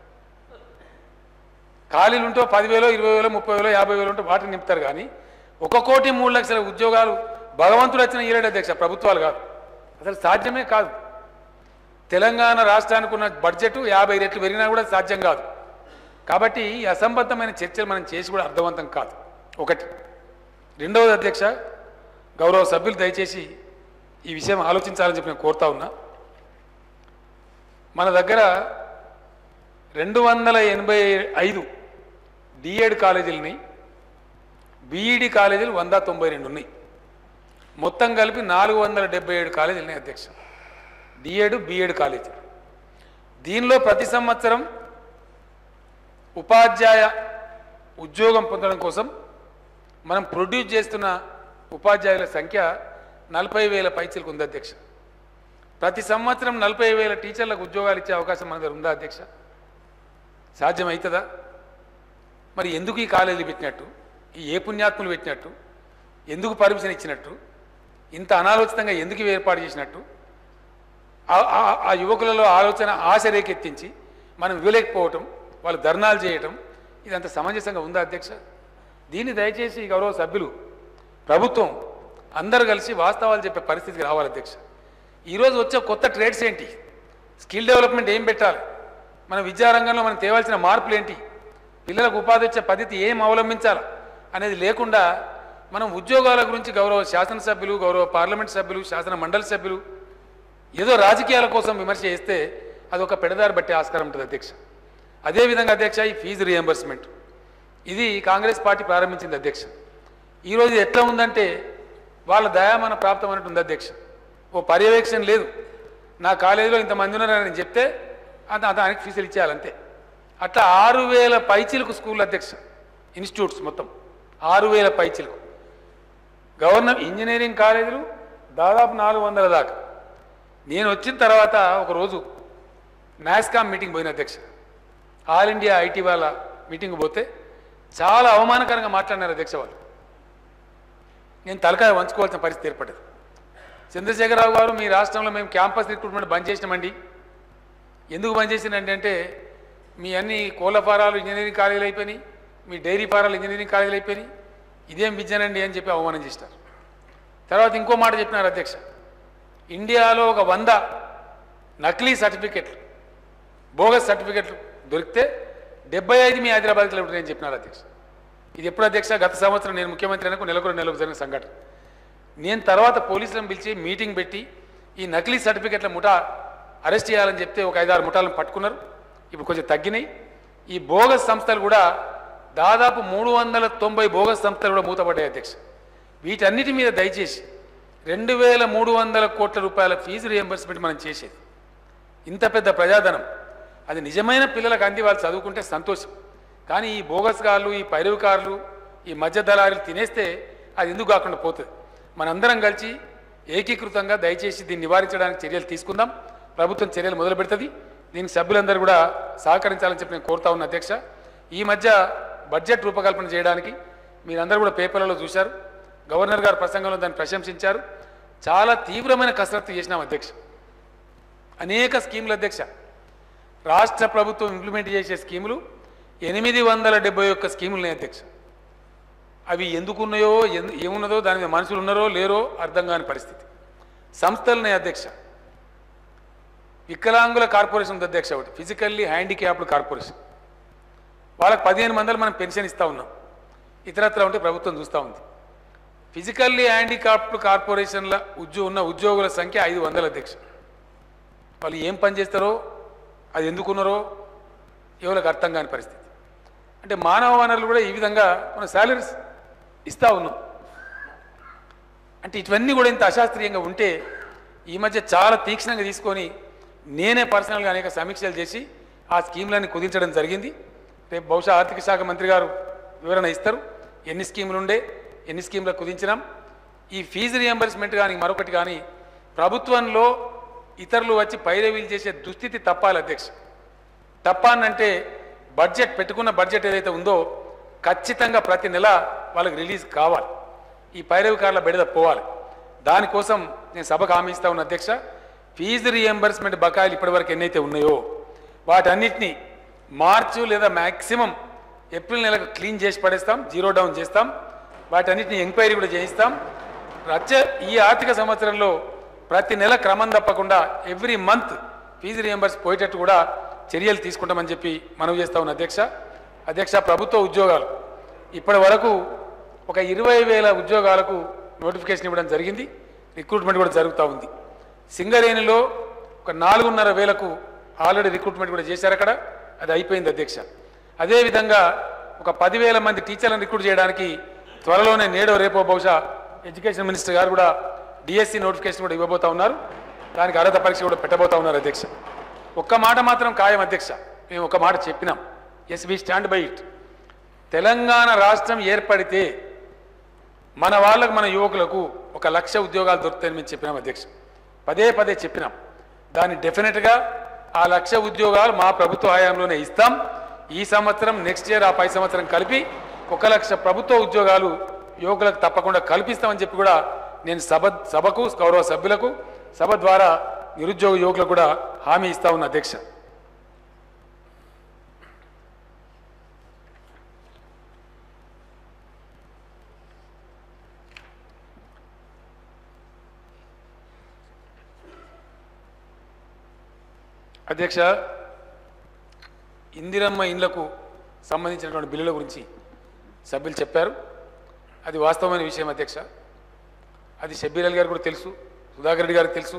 ఖాళీలు ఉంటో పదివేలో ఇరవై వేలో ముప్పై వేలో యాభై వేలు ఉంటే వాటిని నింపుతారు కానీ ఒక కోటి మూడు లక్షల ఉద్యోగాలు భగవంతుడు వచ్చిన ఈరేడు అధ్యక్ష ప్రభుత్వాలు కాదు అసలు సాధ్యమే కాదు తెలంగాణ రాష్ట్రానికి ఉన్న బడ్జెట్ యాభై రెట్లు పెరిగినా కూడా సాధ్యం కాదు కాబట్టి ఈ అసంబద్ధమైన చర్చలు మనం చేసి కూడా అర్థవంతం కాదు ఒకటి రెండవది అధ్యక్ష గౌరవ సభ్యులు దయచేసి ఈ విషయం ఆలోచించాలని చెప్పి నేను కోరుతా ఉన్నా మన దగ్గర రెండు వందల ఎనభై ఐదు డిఎడ్ కాలేజీలని బీఈడి కాలేజీలు వంద తొంభై రెండు ఉన్నాయి మొత్తం కలిపి నాలుగు వందల డెబ్బై ఏడు కాలేజీలు ఉన్నాయి అధ్యక్ష డిఎడ్ బిఎడ్ కాలేజీ దీనిలో ప్రతి సంవత్సరం ఉపాధ్యాయ ఉద్యోగం పొందడం కోసం మనం ప్రొడ్యూస్ చేస్తున్న ఉపాధ్యాయుల సంఖ్య నలభై వేల పైచలకు ఉంది అధ్యక్ష ప్రతి సంవత్సరం నలభై వేల టీచర్లకు ఉద్యోగాలు ఇచ్చే అవకాశం మన దగ్గర ఉందా అధ్యక్ష సాధ్యమవుతుందా మరి ఎందుకు ఈ కాలేజీలు పెట్టినట్టు ఈ ఏ పుణ్యాత్ములు పెట్టినట్టు ఎందుకు పర్మిషన్ ఇచ్చినట్టు ఇంత అనాలోచితంగా ఎందుకు ఇవి ఏర్పాటు చేసినట్టు ఆ- ఆ- ఆ యువకులలో ఆలోచన ఆశ రేకెత్తించి మనం ఇవ్వలేకపోవటం వాళ్ళు ధర్నాలు చేయటం ఇదంత సమంజసంగా ఉందా అధ్యక్ష దీన్ని దయచేసి ఈ గౌరవ సభ్యులు ప్రభుత్వం అందరూ కలిసి వాస్తవాలు చెప్పే పరిస్థితికి రావాలి అధ్యక్ష ఈరోజు వచ్చే కొత్త ట్రేడ్స్ ఏంటి స్కిల్ డెవలప్మెంట్ ఏం పెట్టాలి మన విద్యారంగంలో మనం తేవాల్సిన మార్పులు ఏంటి పిల్లలకు ఉపాధి వచ్చే పద్ధతి ఏం అవలంబించాలి అనేది లేకుండా మనం ఉద్యోగాల గురించి గౌరవ శాసనసభ్యులు గౌరవ పార్లమెంట్ సభ్యులు శాసన మండలి సభ్యులు ఏదో రాజకీయాల కోసం విమర్శ చేస్తే అది ఒక పెడదారి బట్టే ఆస్కారం ఉంటుంది అధ్యక్ష అదేవిధంగా అధ్యక్ష ఈ ఫీజు రియంబర్స్మెంట్ ఇది కాంగ్రెస్ పార్టీ ప్రారంభించింది అధ్యక్ష ఈరోజు ఇది ఎట్లా ఉందంటే వాళ్ళ దయామన ప్రాప్తం అన్నట్టు ఉంది అధ్యక్ష ఓ పర్యవేక్షణ లేదు నా కాలేజీలో ఇంతమంది ఉన్నారని నేను చెప్తే అది దానికి ఫీజులు ఇచ్చేయాలంతే అట్లా ఆరు వేల పైచీలకు స్కూల్ అధ్యక్ష ఇన్స్టిట్యూట్స్ మొత్తం ఆరు వేల పైచీలకు గవర్నర్ ఇంజనీరింగ్ కాలేజీలు దాదాపు నాలుగు వందల దాకా నేను వచ్చిన తర్వాత ఒకరోజు నాస్కామ్ మీటింగ్ పోయిన అధ్యక్ష ఆల్ ఇండియా ఐటీ వాళ్ళ మీటింగ్ పోతే చాలా అవమానకరంగా మాట్లాడినారు అధ్యక్ష వాళ్ళు నేను తలకాయ వంచుకోవాల్సిన పరిస్థితి ఏర్పడదు చంద్రశేఖరరావు గారు మీ రాష్ట్రంలో మేము క్యాంపస్ రిక్రూట్మెంట్ బంద్ చేసినామండి ఎందుకు బంద్ చేసిందంటే అంటే మీ అన్ని కోళ్ళ ఫారాలు ఇంజనీరింగ్ కాలేజీలు అయిపోయినాయి మీ డైరీ ఫారాలు ఇంజనీరింగ్ కాలేజీలు అయిపోయినాయి ఇదేం విద్యనండి అని చెప్పి అవమానం చేస్తారు తర్వాత ఇంకో మాట చెప్పినారు అధ్యక్ష ఇండియాలో ఒక వంద నకిలీ సర్టిఫికెట్లు బోగస్ సర్టిఫికెట్లు దొరికితే డెబ్బై ఐదు మీ హైదరాబాద్లో ఉంటాయని చెప్పినారు అధ్యక్ష ఇది ఎప్పుడు అధ్యక్ష గత సంవత్సరం నేను ముఖ్యమంత్రి అయినకు నెలకు రెండు నెలలకు జరిగిన సంఘటన నేను తర్వాత పోలీసులను పిలిచి మీటింగ్ పెట్టి ఈ నకిలీ సర్టిఫికెట్ల ముఠా అరెస్ట్ చేయాలని చెప్తే ఒక ఐదారు ముఠాలను పట్టుకున్నారు ఇప్పుడు కొంచెం తగ్గినాయి ఈ బోగస్ సంస్థలు కూడా దాదాపు మూడు వందల తొంభై బోగస్ సంస్థలు కూడా మూతపడ్డాయి అధ్యక్ష వీటన్నిటి మీద దయచేసి రెండు వేల మూడు వందల కోట్ల రూపాయల ఫీజు రియంబర్స్మెంట్ మనం చేసేది ఇంత పెద్ద ప్రజాధనం అది నిజమైన పిల్లలకు అంది వాళ్ళు చదువుకుంటే సంతోషం కానీ ఈ బోగస్ కార్లు ఈ పైరవికారులు ఈ మధ్య దళారులు తినేస్తే అది ఎందుకు కాకుండా పోతుంది మనందరం కలిసి ఏకీకృతంగా దయచేసి దీన్ని నివారించడానికి చర్యలు తీసుకుందాం ప్రభుత్వం చర్యలు మొదలు పెడుతుంది దీనికి సభ్యులందరూ కూడా సహకరించాలని చెప్పి నేను కోరుతా ఉన్నా అధ్యక్ష ఈ మధ్య బడ్జెట్ రూపకల్పన చేయడానికి మీరందరూ కూడా పేపర్లలో చూశారు గవర్నర్ గారు ప్రసంగంలో దాన్ని ప్రశంసించారు చాలా తీవ్రమైన కసరత్తు చేసినాం అధ్యక్ష అనేక స్కీములు అధ్యక్ష రాష్ట్ర ప్రభుత్వం ఇంప్లిమెంట్ చేసే స్కీములు ఎనిమిది వందల డెబ్బై ఒక్క స్కీములు ఉన్నాయి అధ్యక్ష అవి ఎందుకున్నాయో ఎందు ఏమున్నదో దాని మీద మనుషులు ఉన్నారో లేరో అర్థం కాని పరిస్థితి సంస్థలు ఉన్నాయి అధ్యక్ష వికలాంగుల కార్పొరేషన్ ఉంది అధ్యక్ష ఒకటి ఫిజికల్లీ హ్యాండిక్యాప్డ్ కార్పొరేషన్ వాళ్ళకి పదిహేను మందిలో మనం పెన్షన్ ఇస్తూ ఉన్నాం ఇతరత్ర ఉంటే ప్రభుత్వం చూస్తూ ఉంది ఫిజికల్లీ హ్యాండిక్యాప్డ్ కార్పొరేషన్ల ఉద్యో ఉన్న ఉద్యోగుల సంఖ్య ఐదు వందల అధ్యక్ష వాళ్ళు ఏం పని చేస్తారో అది ఎందుకున్నారో ఎవరికి అర్థం కాని పరిస్థితి అంటే మానవ వనరులు కూడా ఈ విధంగా మన శాలరీస్ ఇస్తూ ఉన్నాం అంటే ఇవన్నీ కూడా ఇంత అశాస్త్రీయంగా ఉంటే ఈ మధ్య చాలా తీక్షణంగా తీసుకొని నేనే పర్సనల్గా అనేక సమీక్షలు చేసి ఆ స్కీమ్లన్నీ కుదించడం జరిగింది రేపు బహుశా ఆర్థిక శాఖ మంత్రి గారు వివరణ ఇస్తారు ఎన్ని స్కీములు ఉండే ఎన్ని స్కీములకు కుదించినాం ఈ ఫీజు రియంబర్స్మెంట్ కానీ మరొకటి కానీ ప్రభుత్వంలో ఇతరులు వచ్చి పైరవీలు చేసే దుస్థితి తప్పాలి అధ్యక్ష తప్పానంటే బడ్జెట్ పెట్టుకున్న బడ్జెట్ ఏదైతే ఉందో ఖచ్చితంగా ప్రతి నెల వాళ్ళకి రిలీజ్ కావాలి ఈ పైరవికారుల బెడద పోవాలి దానికోసం నేను సభకు హామీ ఇస్తా ఉన్న అధ్యక్ష ఫీజు రియంబర్స్మెంట్ బకాయిలు ఇప్పటివరకు ఎన్నైతే ఉన్నాయో వాటన్నిటిని మార్చు లేదా మ్యాక్సిమం ఏప్రిల్ నెలకు క్లీన్ చేసి పడేస్తాం జీరో డౌన్ చేస్తాం వాటన్నిటిని ఎంక్వైరీ కూడా చేయిస్తాం వచ్చే ఈ ఆర్థిక సంవత్సరంలో ప్రతి నెల క్రమం తప్పకుండా ఎవ్రీ మంత్ ఫీజు రియంబర్స్ పోయేటట్టు కూడా చర్యలు తీసుకుంటామని చెప్పి మనవి చేస్తా ఉన్న అధ్యక్ష అధ్యక్ష ప్రభుత్వ ఉద్యోగాలు ఇప్పటి వరకు ఒక ఇరవై వేల ఉద్యోగాలకు నోటిఫికేషన్ ఇవ్వడం జరిగింది రిక్రూట్మెంట్ కూడా జరుగుతూ ఉంది సింగరేణిలో ఒక నాలుగున్నర వేలకు ఆల్రెడీ రిక్రూట్మెంట్ కూడా చేశారు అక్కడ అది అయిపోయింది అధ్యక్ష అదేవిధంగా ఒక పదివేల మంది టీచర్లను రిక్రూట్ చేయడానికి త్వరలోనే నేడో రేపో బహుశా ఎడ్యుకేషన్ మినిస్టర్ గారు కూడా డిఎస్సి నోటిఫికేషన్ కూడా ఇవ్వబోతా ఉన్నారు దానికి అర్హత పరీక్ష కూడా పెట్టబోతా ఉన్నారు అధ్యక్ష ఒక్క మాట మాత్రం ఖాయం అధ్యక్ష మేము ఒక మాట చెప్పినాం yes we stand by it తెలంగాణ రాష్ట్రం ఏర్పడితే మన వాళ్ళకు మన యువకులకు ఒక లక్ష ఉద్యోగాలు దొరుకుతాయని మేము చెప్పినాం అధ్యక్ష పదే పదే చెప్పినాం దాన్ని డెఫినెట్గా ఆ లక్ష ఉద్యోగాలు మా ప్రభుత్వ హయాంలోనే ఇస్తాం ఈ సంవత్సరం నెక్స్ట్ ఇయర్ ఆ పై సంవత్సరం కలిపి ఒక లక్ష ప్రభుత్వ ఉద్యోగాలు యువకులకు తప్పకుండా కల్పిస్తామని చెప్పి కూడా నేను సభ సభకు గౌరవ సభ్యులకు సభ ద్వారా నిరుద్యోగ యువకులకు కూడా హామీ ఇస్తా ఉన్న అధ్యక్ష అధ్యక్ష ఇందిరమ్మ ఇండ్లకు సంబంధించినటువంటి బిల్లుల గురించి సభ్యులు చెప్పారు అది వాస్తవమైన విషయం అధ్యక్ష అది షబ్బీర్ అలీ గారు కూడా తెలుసు సుధాకర్ రెడ్డి గారికి తెలుసు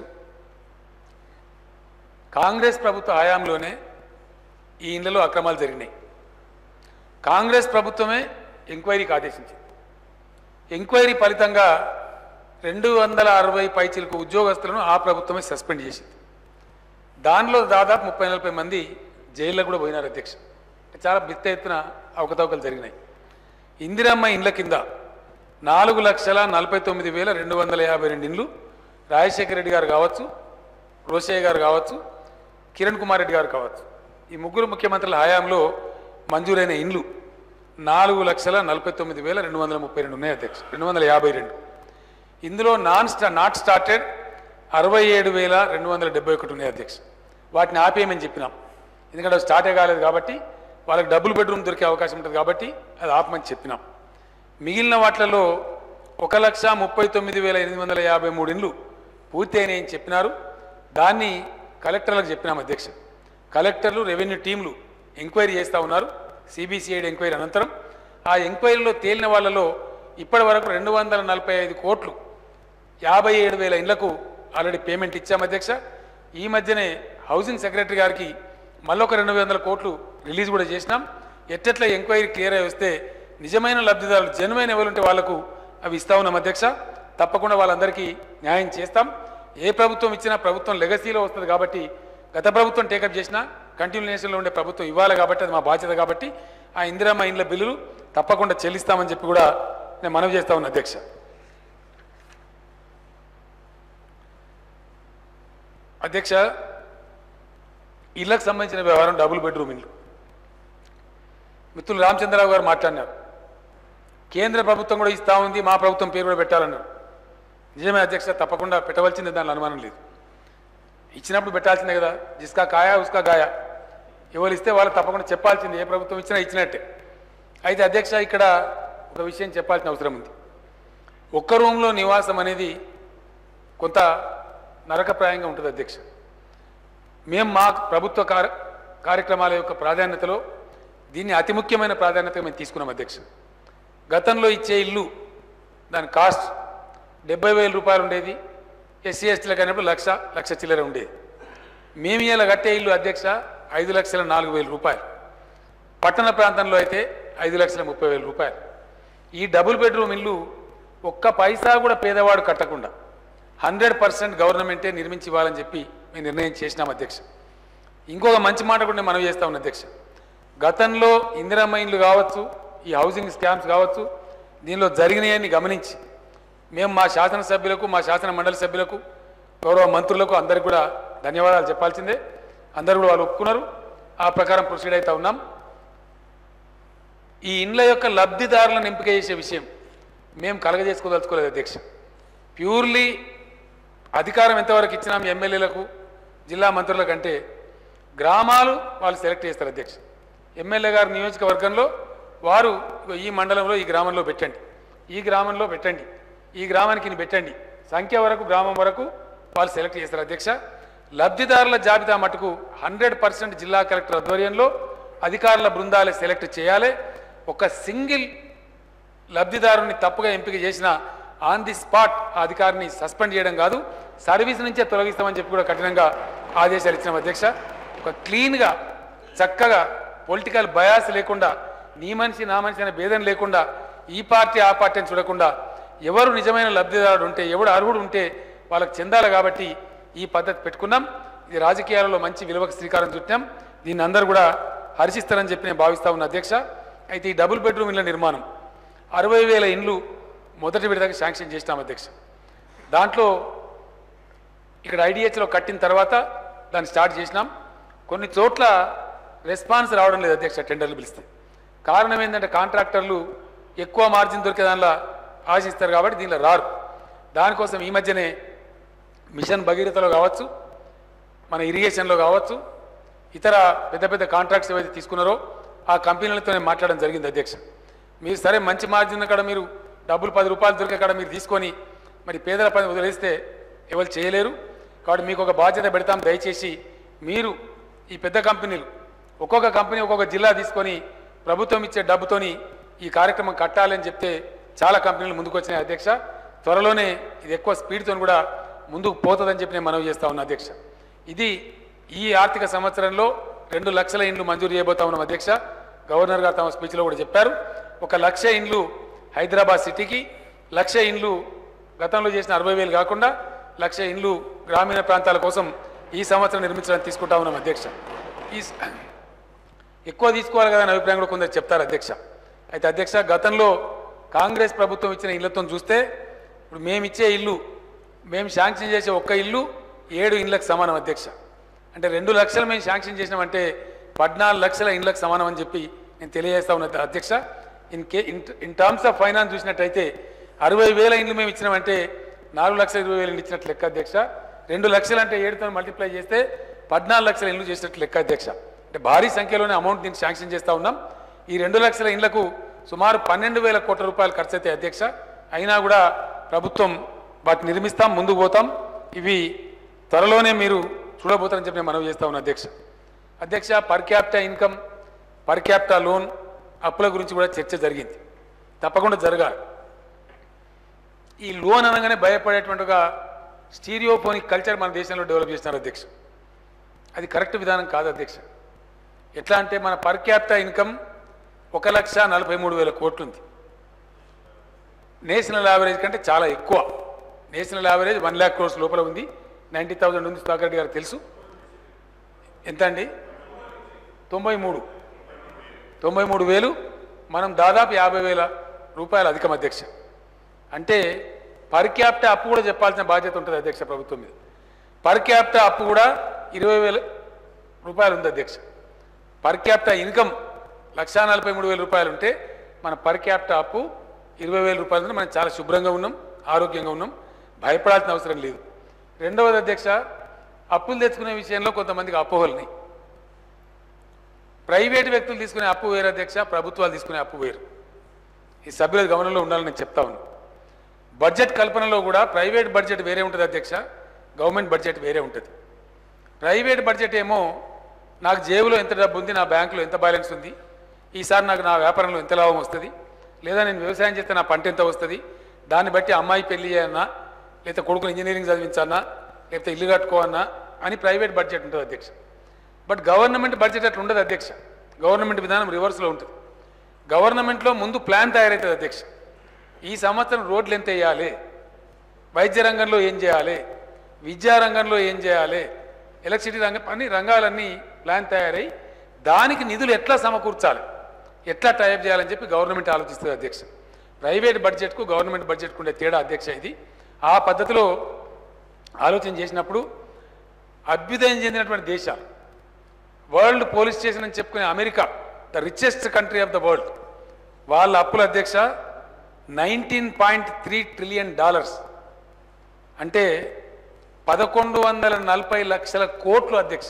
కాంగ్రెస్ ప్రభుత్వ హయాంలోనే ఈ ఇండ్లలో అక్రమాలు జరిగినాయి కాంగ్రెస్ ప్రభుత్వమే ఎంక్వైరీకి ఆదేశించింది ఎంక్వైరీ ఫలితంగా రెండు వందల అరవై పైచీలకు ఉద్యోగస్తులను ఆ ప్రభుత్వమే సస్పెండ్ చేసింది దానిలో దాదాపు ముప్పై నలభై మంది జైల్లో కూడా పోయినారు అధ్యక్ష చాలా పెద్ద ఎత్తున అవకతవకలు జరిగినాయి ఇందిరమ్మ ఇండ్ల కింద నాలుగు లక్షల నలభై తొమ్మిది వేల రెండు వందల యాభై రెండు ఇండ్లు రాజశేఖర రెడ్డి గారు కావచ్చు రోషయ్య గారు కావచ్చు కిరణ్ కుమార్ రెడ్డి గారు కావచ్చు ఈ ముగ్గురు ముఖ్యమంత్రుల హయాంలో మంజూరైన ఇండ్లు నాలుగు లక్షల నలభై తొమ్మిది వేల రెండు వందల ముప్పై రెండు ఉన్నాయి అధ్యక్ష రెండు వందల యాభై రెండు ఇందులో నాన్ స్టా నాట్ స్టార్టెడ్ అరవై ఏడు వేల రెండు వందల డెబ్బై ఒకటి ఉన్నాయి అధ్యక్ష వాటిని ఆపేయమని చెప్పినాం ఎందుకంటే అవి స్టార్టే కాలేదు కాబట్టి వాళ్ళకి డబుల్ బెడ్రూమ్ దొరికే అవకాశం ఉంటుంది కాబట్టి అది ఆపమని చెప్పినాం మిగిలిన వాటిలలో ఒక లక్ష ముప్పై తొమ్మిది వేల ఎనిమిది వందల యాభై మూడు ఇండ్లు పూర్తి అయినాయని చెప్పినారు దాన్ని కలెక్టర్లకు చెప్పినాం అధ్యక్ష కలెక్టర్లు రెవెన్యూ టీంలు ఎంక్వైరీ చేస్తూ ఉన్నారు సిబిసిఐడి ఎంక్వైరీ అనంతరం ఆ ఎంక్వైరీలో తేలిన వాళ్ళలో ఇప్పటి వరకు రెండు వందల నలభై ఐదు కోట్లు యాభై ఏడు వేల ఇండ్లకు ఆల్రెడీ పేమెంట్ ఇచ్చాం అధ్యక్ష ఈ మధ్యనే హౌసింగ్ సెక్రటరీ గారికి మళ్ళొక రెండు వందల కోట్లు రిలీజ్ కూడా చేసినాం ఎట్టెట్ల ఎంక్వైరీ క్లియర్ అయి వస్తే నిజమైన లబ్ధిదారులు జనుమైన ఎవరుంటే వాళ్లకు అవి ఇస్తా ఉన్నాం అధ్యక్ష తప్పకుండా వాళ్ళందరికీ న్యాయం చేస్తాం ఏ ప్రభుత్వం ఇచ్చినా ప్రభుత్వం లెగసీలో వస్తుంది కాబట్టి గత ప్రభుత్వం టేకప్ చేసినా కంటిన్యూషన్లో ఉండే ప్రభుత్వం ఇవ్వాలి కాబట్టి అది మా బాధ్యత కాబట్టి ఆ ఇందిరమ్మ ఇండ్ల బిల్లులు తప్పకుండా చెల్లిస్తామని చెప్పి కూడా నేను మనవి చేస్తా ఉన్నా అధ్యక్ష అధ్యక్ష ఇళ్లకు సంబంధించిన వ్యవహారం డబుల్ బెడ్రూమ్ ఇల్లు మిత్రులు రామచంద్రరావు గారు మాట్లాడినారు కేంద్ర ప్రభుత్వం కూడా ఇస్తా ఉంది మా ప్రభుత్వం పేరు కూడా పెట్టాలన్నారు నిజమే అధ్యక్ష తప్పకుండా పెట్టవలసిందే దానిలో అనుమానం లేదు ఇచ్చినప్పుడు పెట్టాల్సిందే కదా జిస్కా కాయా ఉస్కా గాయా ఎవరు ఇస్తే వాళ్ళు తప్పకుండా చెప్పాల్సిందే ఏ ప్రభుత్వం ఇచ్చినా ఇచ్చినట్టే అయితే అధ్యక్ష ఇక్కడ ఒక విషయం చెప్పాల్సిన అవసరం ఉంది ఒక్క రూమ్లో నివాసం అనేది కొంత నరకప్రాయంగా ఉంటుంది అధ్యక్ష మేము మా ప్రభుత్వ కార్ కార్యక్రమాల యొక్క ప్రాధాన్యతలో దీన్ని అతి ముఖ్యమైన ప్రాధాన్యతగా మేము తీసుకున్నాం అధ్యక్ష గతంలో ఇచ్చే ఇల్లు దాని కాస్ట్ డెబ్బై వేల రూపాయలు ఉండేది ఎస్సీ ఎస్టీలకు అయినప్పుడు లక్ష లక్ష చిల్లర ఉండేది మేము ఇలా కట్టే ఇల్లు అధ్యక్ష ఐదు లక్షల నాలుగు వేల రూపాయలు పట్టణ ప్రాంతంలో అయితే ఐదు లక్షల ముప్పై వేల రూపాయలు ఈ డబుల్ బెడ్రూమ్ ఇల్లు ఒక్క పైసా కూడా పేదవాడు కట్టకుండా హండ్రెడ్ పర్సెంట్ గవర్నమెంటే నిర్మించి ఇవ్వాలని చెప్పి మేము నిర్ణయం చేసినాం అధ్యక్ష ఇంకొక మంచి మాట కూడా నేను మనవి చేస్తా ఉన్నా అధ్యక్ష గతంలో ఇందిరమ్మ ఇండ్లు కావచ్చు ఈ హౌసింగ్ స్కామ్స్ కావచ్చు దీనిలో జరిగినాయని గమనించి మేము మా శాసనసభ్యులకు మా శాసన మండలి సభ్యులకు గౌరవ మంత్రులకు అందరికి కూడా ధన్యవాదాలు చెప్పాల్సిందే అందరూ కూడా వాళ్ళు ఒప్పుకున్నారు ఆ ప్రకారం ప్రొసీడ్ అవుతా ఉన్నాం ఈ ఇండ్ల యొక్క లబ్ధిదారులను ఎంపిక చేసే విషయం మేము కలగజేసుకోదలుచుకోలేదు అధ్యక్ష ప్యూర్లీ అధికారం ఎంతవరకు ఇచ్చినాం ఎమ్మెల్యేలకు జిల్లా మంత్రుల కంటే గ్రామాలు వాళ్ళు సెలెక్ట్ చేస్తారు అధ్యక్ష ఎమ్మెల్యే గారి నియోజకవర్గంలో వారు ఇగో ఈ మండలంలో ఈ గ్రామంలో పెట్టండి ఈ గ్రామంలో పెట్టండి ఈ గ్రామానికి ఇన్ని పెట్టండి సంఖ్య వరకు గ్రామం వరకు వాళ్ళు సెలెక్ట్ చేస్తారు అధ్యక్ష లబ్ధిదారుల జాబితా మటుకు హండ్రెడ్ పర్సెంట్ జిల్లా కలెక్టర్ ఆధ్వర్యంలో అధికారుల బృందాలే సెలెక్ట్ చేయాలి ఒక సింగిల్ లబ్ధిదారుని తప్పుగా ఎంపిక చేసిన ఆన్ ది స్పాట్ ఆ అధికారిని సస్పెండ్ చేయడం కాదు సర్వీస్ నుంచే తొలగిస్తామని చెప్పి కూడా కఠినంగా ఆదేశాలు ఇచ్చిన అధ్యక్ష ఒక క్లీన్గా చక్కగా పొలిటికల్ బయాస్ లేకుండా నీ మనిషి నా మనిషి అనే భేదం లేకుండా ఈ పార్టీ ఆ పార్టీ అని చూడకుండా ఎవరు నిజమైన లబ్ధిదారుడు ఉంటే ఎవడు అర్హుడు ఉంటే వాళ్ళకి చెందాలి కాబట్టి ఈ పద్ధతి పెట్టుకున్నాం ఇది రాజకీయాలలో మంచి విలువకు శ్రీకారం చుట్టాం దీన్ని అందరూ కూడా హర్షిస్తారని చెప్పి నేను భావిస్తా ఉన్న అధ్యక్ష అయితే ఈ డబుల్ బెడ్రూమ్ ఇళ్ళ నిర్మాణం అరవై వేల ఇండ్లు మొదటి విడతగా శాంక్షన్ చేసినాం అధ్యక్ష దాంట్లో ఇక్కడ ఐడిహెచ్లో కట్టిన తర్వాత దాన్ని స్టార్ట్ చేసినాం కొన్ని చోట్ల రెస్పాన్స్ రావడం లేదు అధ్యక్ష టెండర్లు పిలిస్తే కారణం ఏంటంటే కాంట్రాక్టర్లు ఎక్కువ మార్జిన్ దొరికే దానిలో ఆశిస్తారు కాబట్టి దీనిలో రారు దానికోసం ఈ మధ్యనే మిషన్ భగీరథలో కావచ్చు మన ఇరిగేషన్లో కావచ్చు ఇతర పెద్ద పెద్ద కాంట్రాక్ట్స్ ఏవైతే తీసుకున్నారో ఆ కంపెనీలతో నేను మాట్లాడడం జరిగింది అధ్యక్ష మీరు సరే మంచి మార్జిన్ కాడ మీరు డబ్బులు పది రూపాయలు దొరికే కాడ మీరు తీసుకొని మరి పేదల పని వదిలేస్తే ఎవరు చేయలేరు కాబట్టి మీకు ఒక బాధ్యత పెడతాం దయచేసి మీరు ఈ పెద్ద కంపెనీలు ఒక్కొక్క కంపెనీ ఒక్కొక్క జిల్లా తీసుకొని ప్రభుత్వం ఇచ్చే డబ్బుతోని ఈ కార్యక్రమం కట్టాలని చెప్తే చాలా కంపెనీలు ముందుకు వచ్చినాయి అధ్యక్ష త్వరలోనే ఇది ఎక్కువ స్పీడ్తో కూడా ముందుకు పోతుందని చెప్పి నేను మనవి చేస్తా ఉన్నా అధ్యక్ష ఇది ఈ ఆర్థిక సంవత్సరంలో రెండు లక్షల ఇండ్లు మంజూరు చేయబోతా ఉన్నాం అధ్యక్ష గవర్నర్ గారు తమ స్పీచ్లో కూడా చెప్పారు ఒక లక్ష ఇండ్లు హైదరాబాద్ సిటీకి లక్ష ఇండ్లు గతంలో చేసిన అరవై వేలు కాకుండా లక్ష ఇండ్లు గ్రామీణ ప్రాంతాల కోసం ఈ సంవత్సరం నిర్మించడానికి తీసుకుంటా ఉన్నాం అధ్యక్ష ఈ స- ఎక్కువ తీసుకోవాలి కదా అని అభిప్రాయం కూడా కొందరు చెప్తారు అధ్యక్ష అయితే అధ్యక్ష గతంలో కాంగ్రెస్ ప్రభుత్వం ఇచ్చిన ఇళ్లతో చూస్తే ఇప్పుడు మేము ఇచ్చే ఇల్లు మేము శాంక్షన్ చేసే ఒక్క ఇల్లు ఏడు ఇండ్లకు సమానం అధ్యక్ష అంటే రెండు లక్షలు మేము శాంక్షన్ చేసినామంటే పద్నాలుగు లక్షల ఇండ్లకు సమానం అని చెప్పి నేను తెలియజేస్తా ఉన్నా అధ్యక్ష ఇన్ కే in in terms of finance చూసినట్టయితే అరవై వేల ఇండ్లు మేము ఇచ్చినామంటే నాలుగు లక్షల ఇరవై వేలు ఇండ్లు ఇచ్చినట్లు లెక్క అధ్యక్ష రెండు లక్షలు అంటే ఏడుతో మల్టిప్లై చేస్తే పద్నాలుగు లక్షల ఇండ్లు చేసినట్లు లెక్క అధ్యక్ష అంటే భారీ సంఖ్యలోనే అమౌంట్ దీన్ని శాంక్షన్ చేస్తా ఉన్నాం ఈ రెండు లక్షల ఇండ్లకు సుమారు పన్నెండు వేల కోట్ల రూపాయలు ఖర్చు అవుతాయి అధ్యక్ష అయినా కూడా ప్రభుత్వం వాటిని నిర్మిస్తాం ముందుకు పోతాం ఇవి త్వరలోనే మీరు చూడబోతారని చెప్పి నేను మనవి చేస్తా ఉన్నా అధ్యక్ష అధ్యక్ష per capita income per capita loan అప్పుల గురించి కూడా చర్చ జరిగింది తప్పకుండా జరగాలి ఈ లోన్ అనగానే భయపడేటువంటిగా స్టీరియోఫోనిక్ కల్చర్ మన దేశంలో డెవలప్ చేస్తున్నారు అధ్యక్ష అది కరెక్ట్ విధానం కాదు అధ్యక్ష ఎట్లా అంటే మన పర్ క్యాపిటా ఇన్కమ్ ఒక లక్ష నలభై మూడు వేల కోట్లు ఉంది నేషనల్ యావరేజ్ కంటే చాలా ఎక్కువ national average one lakh crores లోపల ఉంది నైంటీ థౌసండ్ ఉంది సుధాకర్ రెడ్డి గారు తెలుసు ఎంత అండి తొంభై మూడు తొంభై మూడు వేలు మనం దాదాపు యాభై వేల రూపాయలు అధికం అధ్యక్ష అంటే పర్ క్యాపిటా అప్పు కూడా చెప్పాల్సిన బాధ్యత ఉంటుంది అధ్యక్ష ప్రభుత్వం మీద పర్ క్యాపిటా అప్పు కూడా ఇరవై వేల రూపాయలు ఉంది అధ్యక్ష పర్ క్యాపిటా ఇన్కమ్ లక్షా నలభై మూడు వేల రూపాయలు ఉంటే మన పర్ క్యాపిటా అప్పు ఇరవై వేల రూపాయలు ఉంటే మనం చాలా శుభ్రంగా ఉన్నాం ఆరోగ్యంగా ఉన్నాం భయపడాల్సిన అవసరం లేదు రెండవది అధ్యక్ష అప్పులు తెచ్చుకునే విషయంలో కొంతమందికి అపోహలున్నాయి ప్రైవేటు వ్యక్తులు తీసుకునే అప్పు వేరు అధ్యక్ష ప్రభుత్వాలు తీసుకునే అప్పు వేరు ఈ సభ్యుల గమనంలో ఉండాలని నేను చెప్తా ఉన్నాను బడ్జెట్ కల్పనలో కూడా ప్రైవేట్ బడ్జెట్ వేరే ఉంటుంది అధ్యక్ష గవర్నమెంట్ బడ్జెట్ వేరే ఉంటుంది ప్రైవేట్ బడ్జెట్ ఏమో నాకు జేబులో ఎంత డబ్బు ఉంది నా బ్యాంకులో ఎంత బ్యాలెన్స్ ఉంది ఈసారి నాకు నా వ్యాపారంలో ఎంత లాభం వస్తుంది లేదా నేను వ్యవసాయం చేస్తే నా పంట ఎంత వస్తుంది దాన్ని బట్టి అమ్మాయి పెళ్లి చేయన్నా లేకపోతే కొడుకుని ఇంజనీరింగ్ చదివించన్నా లేకపోతే ఇల్లు కట్టుకోవన్నా అని ప్రైవేట్ బడ్జెట్ ఉంటుంది అధ్యక్ష బట్ గవర్నమెంట్ బడ్జెట్ అట్లా ఉండదు అధ్యక్ష గవర్నమెంట్ విధానం రివర్స్లో ఉంటుంది గవర్నమెంట్లో ముందు ప్లాన్ తయారవుతుంది అధ్యక్ష ఈ సంవత్సరం రోడ్లు ఎంత వేయాలి వైద్య రంగంలో ఏం చేయాలి విద్యా రంగంలో ఏం చేయాలి ఎలక్ట్రిసిటీ రంగం అన్ని రంగాలన్నీ ప్లాన్ తయారై దానికి నిధులు ఎట్లా సమకూర్చాలి ఎట్లా టైప్ చేయాలని చెప్పి గవర్నమెంట్ ఆలోచిస్తుంది అధ్యక్ష ప్రైవేట్ బడ్జెట్కు గవర్నమెంట్ బడ్జెట్కు ఉండే తేడా అధ్యక్ష ఇది ఆ పద్ధతిలో ఆలోచన చేసినప్పుడు అభ్యుదయం చెందినటువంటి దేశాలు వరల్డ్ పోలీస్ స్టేషన్ అని చెప్పుకునే America the richest country of the world వాళ్ళ అప్పుల అధ్యక్ష nineteen point three trillion dollars అంటే పదకొండు వందల నలభై లక్షల కోట్లు అధ్యక్ష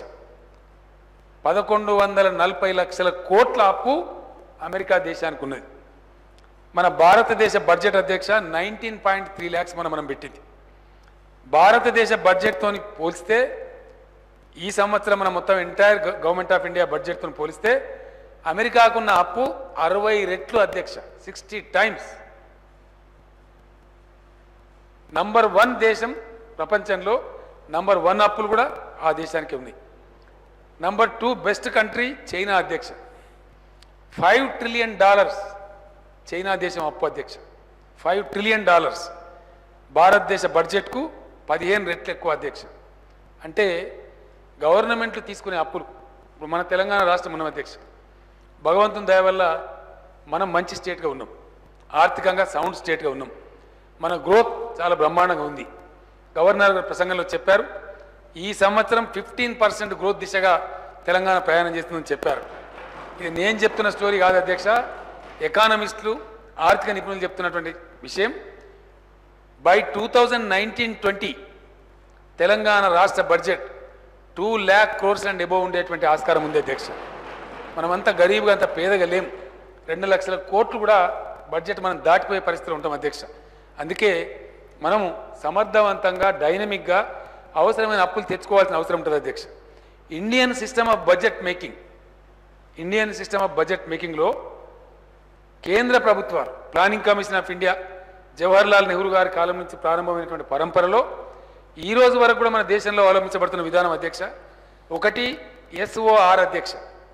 పదకొండు వందల నలభై లక్షల కోట్ల అప్పు అమెరికా దేశానికి ఉన్నది మన భారతదేశ బడ్జెట్ అధ్యక్ష నైన్టీన్ పాయింట్ త్రీ ల్యాక్స్ మనం మనం పెట్టింది భారతదేశ బడ్జెట్తో పోలిస్తే ఈ సంవత్సరం మన మొత్తం ఎంటైర్ గవర్నమెంట్ ఆఫ్ ఇండియా బడ్జెట్తో పోలిస్తే అమెరికాకున్న అప్పు అరవై రెట్లు అధ్యక్ష సిక్స్టీ టైమ్స్ నంబర్ వన్ దేశం ప్రపంచంలో నంబర్ వన్ అప్పులు కూడా ఆ దేశానికి ఉన్నాయి number two best country China అధ్యక్ష ఫైవ్ ట్రిలియన్ డాలర్స్ చైనా దేశం అప్పు అధ్యక్ష ఫైవ్ ట్రిలియన్ డాలర్స్ భారతదేశ బడ్జెట్కు పదిహేను రెట్లు ఎక్కువ అధ్యక్ష అంటే గవర్నమెంట్లు తీసుకునే అప్పులు ఇప్పుడు మన తెలంగాణ రాష్ట్రం ఉన్నాం అధ్యక్ష భగవంతుని దయ వల్ల మనం మంచి స్టేట్గా ఉన్నాం ఆర్థికంగా సౌండ్ స్టేట్గా ఉన్నాం మన గ్రోత్ చాలా బ్రహ్మాండంగా ఉంది గవర్నర్ గారు ప్రసంగంలో చెప్పారు ఈ సంవత్సరం ఫిఫ్టీన్ పర్సెంట్ గ్రోత్ దిశగా తెలంగాణ ప్రయాణం చేస్తుందని చెప్పారు ఇది నేను చెప్తున్న స్టోరీ కాదు అధ్యక్ష ఎకానమిస్టులు ఆర్థిక నిపుణులు చెప్తున్నటువంటి విషయం by two thousand nineteen twenty Telangana రాష్ట్ర budget two lakh crores and above ఉండేటువంటి ఆస్కారం ఉంది అధ్యక్ష మనమంతా గరీబ్గా అంత పేదగా లేం రెండు లక్షల కోట్లు కూడా బడ్జెట్ మనం దాటిపోయే పరిస్థితిలో ఉంటాం అధ్యక్ష అందుకే మనము సమర్థవంతంగా డైనమిక్గా అవసరమైన అప్పులు తెచ్చుకోవాల్సిన అవసరం ఉంటుంది అధ్యక్ష Indian system of budget making Indian system of budget మేకింగ్లో కేంద్ర ప్రభుత్వాలు planning commission of India Jawaharlal Nehru గారి కాలం నుంచి ప్రారంభమైనటువంటి పరంపరలో ఈ రోజు వరకు కూడా మన దేశంలో అవలంబించబడుతున్న విధానం అధ్యక్ష ఒకటి ఎస్ఓఆర్ అధ్యక్ష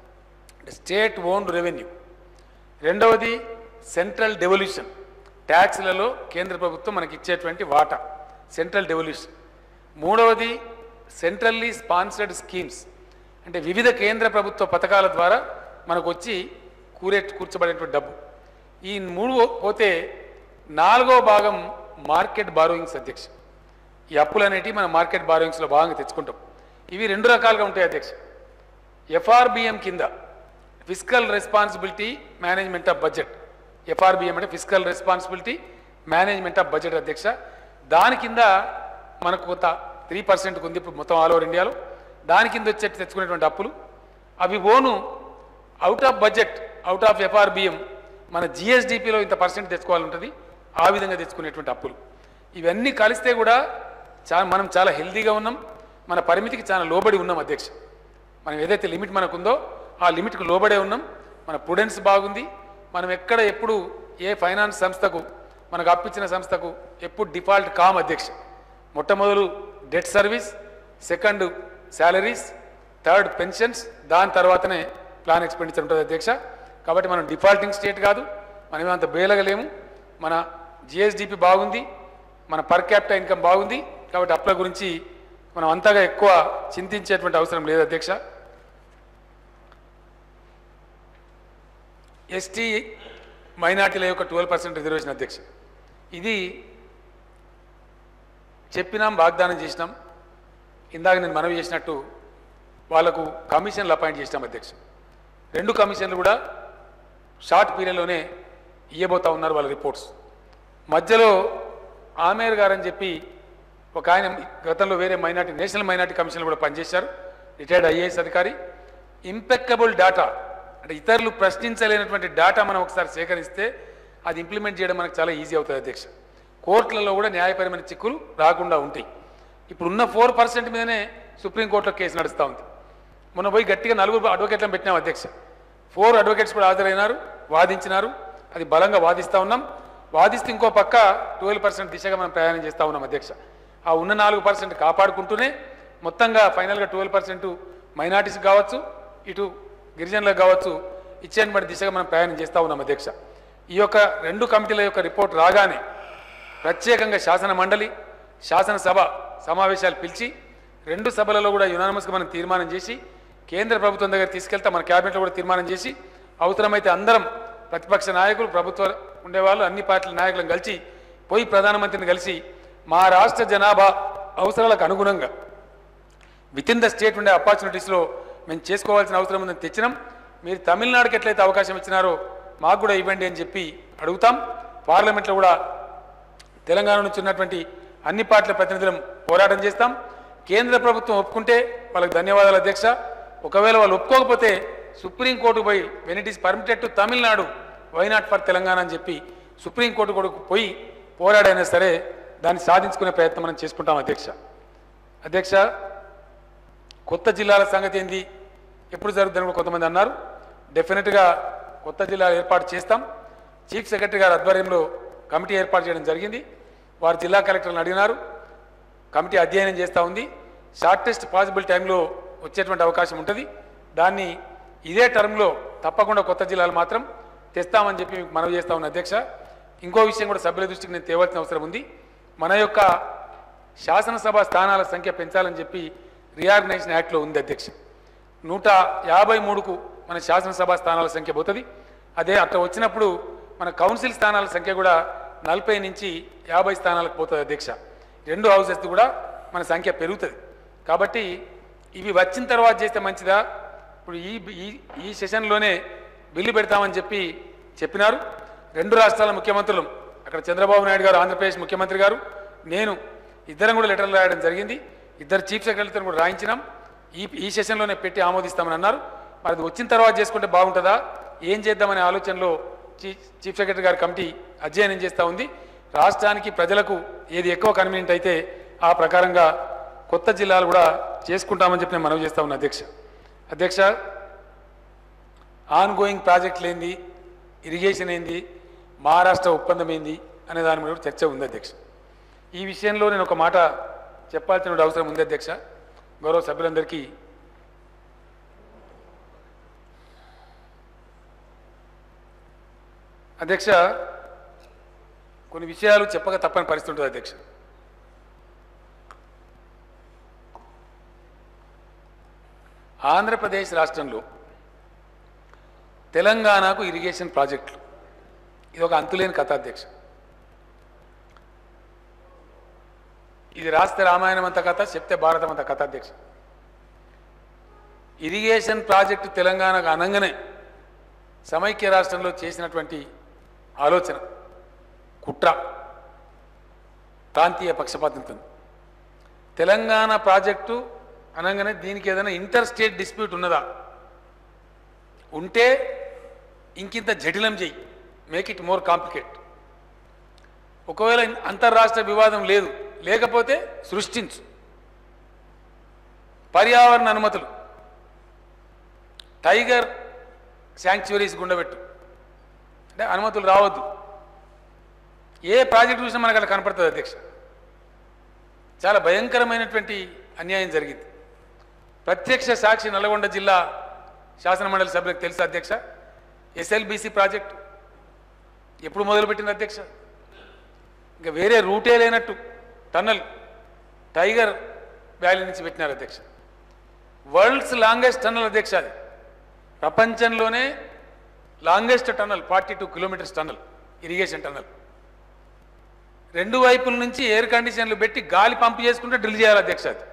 స్టేట్ ఓన్డ్ రెవెన్యూ రెండవది సెంట్రల్ డెవల్యూషన్ ట్యాక్స్లలో కేంద్ర ప్రభుత్వం మనకి ఇచ్చేటువంటి వాటా సెంట్రల్ డెవల్యూషన్ మూడవది సెంట్రల్లీ స్పాన్సర్డ్ స్కీమ్స్ అంటే వివిధ కేంద్ర ప్రభుత్వ పథకాల ద్వారా మనకు వచ్చి కూరే కూర్చబడేటువంటి డబ్బు ఈ మూడు పోతే నాలుగో భాగం మార్కెట్ బారోయింగ్స్ అధ్యక్ష ఈ అప్పులు అనేటివి మనం మార్కెట్ బారోయింగ్స్లో భాగంగా తెచ్చుకుంటాం ఇవి రెండు రకాలుగా ఉంటాయి అధ్యక్ష ఎఫ్ఆర్బిఎం కింద fiscal responsibility management of budget FRBM అంటే fiscal responsibility management of budget అధ్యక్ష దాని కింద మనకు కొంత త్రీ పర్సెంట్కి ఉంది ఇప్పుడు మొత్తం ఆల్ ఓవర్ ఇండియాలో దాని కింద వచ్చే తెచ్చుకునేటువంటి అప్పులు అవి own out of budget out of FRBM మన జిఎస్డిపిలో ఇంత పర్సెంట్ తెచ్చుకోవాలి ఉంటుంది ఆ విధంగా తెచ్చుకునేటువంటి అప్పులు ఇవన్నీ కలిస్తే కూడా చా మనం చాలా హెల్దీగా ఉన్నాం మన పరిమితికి చాలా లోబడి ఉన్నాం అధ్యక్ష మనం ఏదైతే లిమిట్ మనకుందో ఆ లిమిట్కు లోబడే ఉన్నాం మన ప్రుడెన్స్ బాగుంది మనం ఎక్కడ ఎప్పుడు ఏ ఫైనాన్స్ సంస్థకు మనకు అప్పిచ్చిన సంస్థకు ఎప్పుడు డిఫాల్ట్ కామ్ అధ్యక్ష మొట్టమొదలు debt service second salaries third pensions దాని తర్వాతనే ప్లాన్ ఎక్స్పెండిచర్ ఉంటుంది అధ్యక్ష కాబట్టి మనం డిఫాల్టింగ్ స్టేట్ కాదు మనం అంత బేలగలేము మన జిఎస్డిపి బాగుంది మన పర్ క్యాపిటల్ ఇన్కమ్ బాగుంది కాబట్టి అప్పుల గురించి మనం అంతగా ఎక్కువ చింతించేటువంటి అవసరం లేదు అధ్యక్ష ఎస్టీ మైనార్టీల యొక్క ట్వెల్వ్ పర్సెంట్ రిజర్వేషన్ అధ్యక్ష ఇది చెప్పినాం వాగ్దానం చేసినాం ఇందాక నేను మనవి చేసినట్టు వాళ్లకు కమిషన్లు అపాయింట్ చేసినాం అధ్యక్ష రెండు కమిషన్లు కూడా షార్ట్ పీరియడ్లోనే ఇవ్వబోతా ఉన్నారు వాళ్ళ రిపోర్ట్స్ మధ్యలో ఆమేర్ గారు అని చెప్పి ఒక ఆయన గతంలో వేరే మైనార్టీ నేషనల్ మైనార్టీ కమిషన్లో కూడా పనిచేశారు రిటైర్డ్ ఐఏఎస్ అధికారి ఇంపెక్కబుల్ డాటా అంటే ఇతరులు ప్రశ్నించలేనటువంటి డాటా మనం ఒకసారి సేకరిస్తే అది ఇంప్లిమెంట్ చేయడం మనకు చాలా ఈజీ అవుతుంది అధ్యక్ష కోర్టులలో కూడా న్యాయపరమైన చిక్కులు రాకుండా ఉంటాయి ఇప్పుడు ఉన్న ఫోర్ పర్సెంట్ మీదనే సుప్రీంకోర్టులో కేసు నడుస్తూ ఉంది మొన్న పోయి గట్టిగా నలుగురు అడ్వకేట్లను పెట్టినాం అధ్యక్ష ఫోర్ అడ్వకేట్స్ కూడా హాజరైనారు వాదించినారు అది బలంగా వాదిస్తూ ఉన్నాం వాదిస్తే ఇంకో పక్క ట్వెల్వ్ పర్సెంట్ దిశగా మనం ప్రయాణం చేస్తూ ఉన్నాం అధ్యక్ష ఆ ఉన్న నాలుగు పర్సెంట్ కాపాడుకుంటూనే మొత్తంగా ఫైనల్గా ట్వెల్వ్ పర్సెంట్ మైనార్టీస్ కావచ్చు ఇటు గిరిజనులకు కావచ్చు ఇచ్చేటువంటి దిశగా మనం ప్రయాణం చేస్తూ ఉన్నాం అధ్యక్ష ఈ యొక్క రెండు కమిటీల యొక్క రిపోర్ట్ రాగానే ప్రత్యేకంగా శాసన మండలి శాసనసభ సమావేశాలు పిలిచి రెండు సభలలో కూడా యునానమస్గా మనం తీర్మానం చేసి కేంద్ర ప్రభుత్వం దగ్గర తీసుకెళ్తా మన క్యాబినెట్లో కూడా తీర్మానం చేసి అవసరమైతే అందరం ప్రతిపక్ష నాయకులు ప్రభుత్వ ఉండేవాళ్ళు అన్ని పార్టీల నాయకులను కలిసి పోయి ప్రధానమంత్రిని కలిసి మా రాష్ట్ర జనాభా అవసరాలకు అనుగుణంగా విత్ ఇన్ ద స్టేట్ ఉండే ఆపర్చునిటీస్లో మేము చేసుకోవాల్సిన అవసరం ఉందని తెచ్చినాం మీరు తమిళనాడుకి ఎట్లయితే అవకాశం ఇచ్చినారో మాకు కూడా ఇవ్వండి అని చెప్పి అడుగుతాం పార్లమెంట్లో కూడా తెలంగాణ నుంచి ఉన్నటువంటి అన్ని పార్టీల ప్రతినిధులం పోరాటం చేస్తాం కేంద్ర ప్రభుత్వం ఒప్పుకుంటే వాళ్ళకి ధన్యవాదాలు అధ్యక్ష ఒకవేళ వాళ్ళు ఒప్పుకోకపోతే సుప్రీంకోర్టు పోయి when it is permitted to Tamil Nadu why not for Telangana అని చెప్పి సుప్రీంకోర్టు కూడా పోయి పోరాడైనా సరే దాన్ని సాధించుకునే ప్రయత్నం మనం చేసుకుంటాం అధ్యక్ష అధ్యక్ష కొత్త జిల్లాల సంగతి ఏంది ఎప్పుడు జరుగుతుందని కూడా కొంతమంది అన్నారు డెఫినెట్గా కొత్త జిల్లాలు ఏర్పాటు చేస్తాం చీఫ్ సెక్రటరీ గారి ఆధ్వర్యంలో కమిటీ ఏర్పాటు చేయడం జరిగింది వారు జిల్లా కలెక్టర్లను అడిగినారు కమిటీ అధ్యయనం చేస్తూ ఉంది షార్టెస్ట్ పాసిబుల్ టైంలో వచ్చేటువంటి అవకాశం ఉంటుంది దాన్ని ఇదే టర్మ్లో తప్పకుండా కొత్త జిల్లాలు మాత్రం తెస్తామని చెప్పి మీకు మనవి చేస్తా ఉన్న అధ్యక్ష ఇంకో విషయం కూడా సభ్యుల దృష్టికి నేను తేవాల్సిన అవసరం ఉంది మన యొక్క శాసనసభ స్థానాల సంఖ్య పెంచాలని చెప్పి రీఆర్గనైజేషన్ యాక్ట్లో ఉంది అధ్యక్ష నూట యాభై మూడుకు మన శాసనసభ స్థానాల సంఖ్య పోతుంది అదే అట్లా వచ్చినప్పుడు మన కౌన్సిల్ స్థానాల సంఖ్య కూడా నలభై నుంచి యాభై స్థానాలకు పోతుంది అధ్యక్ష రెండు హౌసెస్ కూడా మన సంఖ్య పెరుగుతుంది కాబట్టి ఇవి వచ్చిన తర్వాత చేస్తే మంచిదా ఇప్పుడు ఈ ఈ ఈ సెషన్లోనే బిల్లు పెడతామని చెప్పి చెప్పినారు రెండు రాష్ట్రాల ముఖ్యమంత్రులు అక్కడ చంద్రబాబు నాయుడు గారు ఆంధ్రప్రదేశ్ ముఖ్యమంత్రి గారు నేను ఇద్దరం కూడా లెటర్లు రాయడం జరిగింది ఇద్దరు చీఫ్ సెక్రటరీతో కూడా రాయించినాం ఈ ఈ సెషన్లోనే పెట్టి ఆమోదిస్తామని అన్నారు మరి అది వచ్చిన తర్వాత చేసుకుంటే బాగుంటుందా ఏం చేద్దామనే ఆలోచనలో చీఫ్ చీఫ్ సెక్రటరీ గారి కమిటీ అధ్యయనం చేస్తూ ఉంది రాష్ట్రానికి ప్రజలకు ఏది ఎక్కువ కన్వీనియంట్ అయితే ఆ ప్రకారంగా కొత్త జిల్లాలు కూడా చేసుకుంటామని చెప్పి నేను మనవి చేస్తా ఉన్నా అధ్యక్ష అధ్యక్ష ఆన్ గోయింగ్ ప్రాజెక్టులు ఏంది ఇరిగేషన్ ఏంది మహారాష్ట్ర ఒప్పందం ఏంది అనే దాని మీద కూడా చర్చ ఉంది అధ్యక్ష ఈ విషయంలో నేను ఒక మాట చెప్పాల్సిన అవసరం ఉంది అధ్యక్ష గౌరవ సభ్యులందరికీ అధ్యక్ష కొన్ని విషయాలు చెప్పక తప్పని పరిస్థితి ఉంటుంది అధ్యక్ష ఆంధ్రప్రదేశ్ రాష్ట్రంలో తెలంగాణకు ఇరిగేషన్ ప్రాజెక్టులు ఇది ఒక అంతులేని కథ అధ్యక్ష ఇది రాస్తే రామాయణం అంత కథ చెప్తే భారతం అంత కథ అధ్యక్ష ఇరిగేషన్ ప్రాజెక్టు తెలంగాణకు అనగానే సమైక్య రాష్ట్రంలో చేసినటువంటి ఆలోచన కుట్ర ప్రాంతీయ పక్షపాతంతో తెలంగాణ ప్రాజెక్టు అనగానే దీనికి ఏదైనా ఇంటర్ స్టేట్ డిస్ప్యూట్ ఉన్నదా ఉంటే ఇంకింత జటిలం చేయి మేక్ ఇట్ మోర్ కాంప్లికేట్ ఒకవేళ అంతర్రాష్ట్ర వివాదం లేదు లేకపోతే సృష్టించు పర్యావరణ అనుమతులు టైగర్ శాంక్చురీస్ గుండబెట్టు అంటే అనుమతులు రావద్దు ఏ ప్రాజెక్ట్ చూసినా మనకు అలా కనపడుతుంది అధ్యక్ష చాలా భయంకరమైనటువంటి అన్యాయం జరిగింది ప్రత్యక్ష సాక్షి నల్గొండ జిల్లా శాసనమండలి సభ్యులకు తెలుసు అధ్యక్ష ఎస్ఎల్బిసి ప్రాజెక్టు ఎప్పుడు మొదలుపెట్టింది అధ్యక్ష ఇంకా వేరే రూటే లేనట్టు టన్నల్ టైగర్ వ్యాలీ నుంచి పెట్టినారు అధ్యక్ష వరల్డ్స్ లాంగెస్ట్ టన్నల్ అధ్యక్ష అది ప్రపంచంలోనే longest tunnel forty two kilometres tunnel irrigation tunnel రెండు వైపుల నుంచి ఎయిర్ కండిషన్లు పెట్టి గాలి పంపు చేసుకుంటే డ్రిల్ చేయాలి అధ్యక్ష అది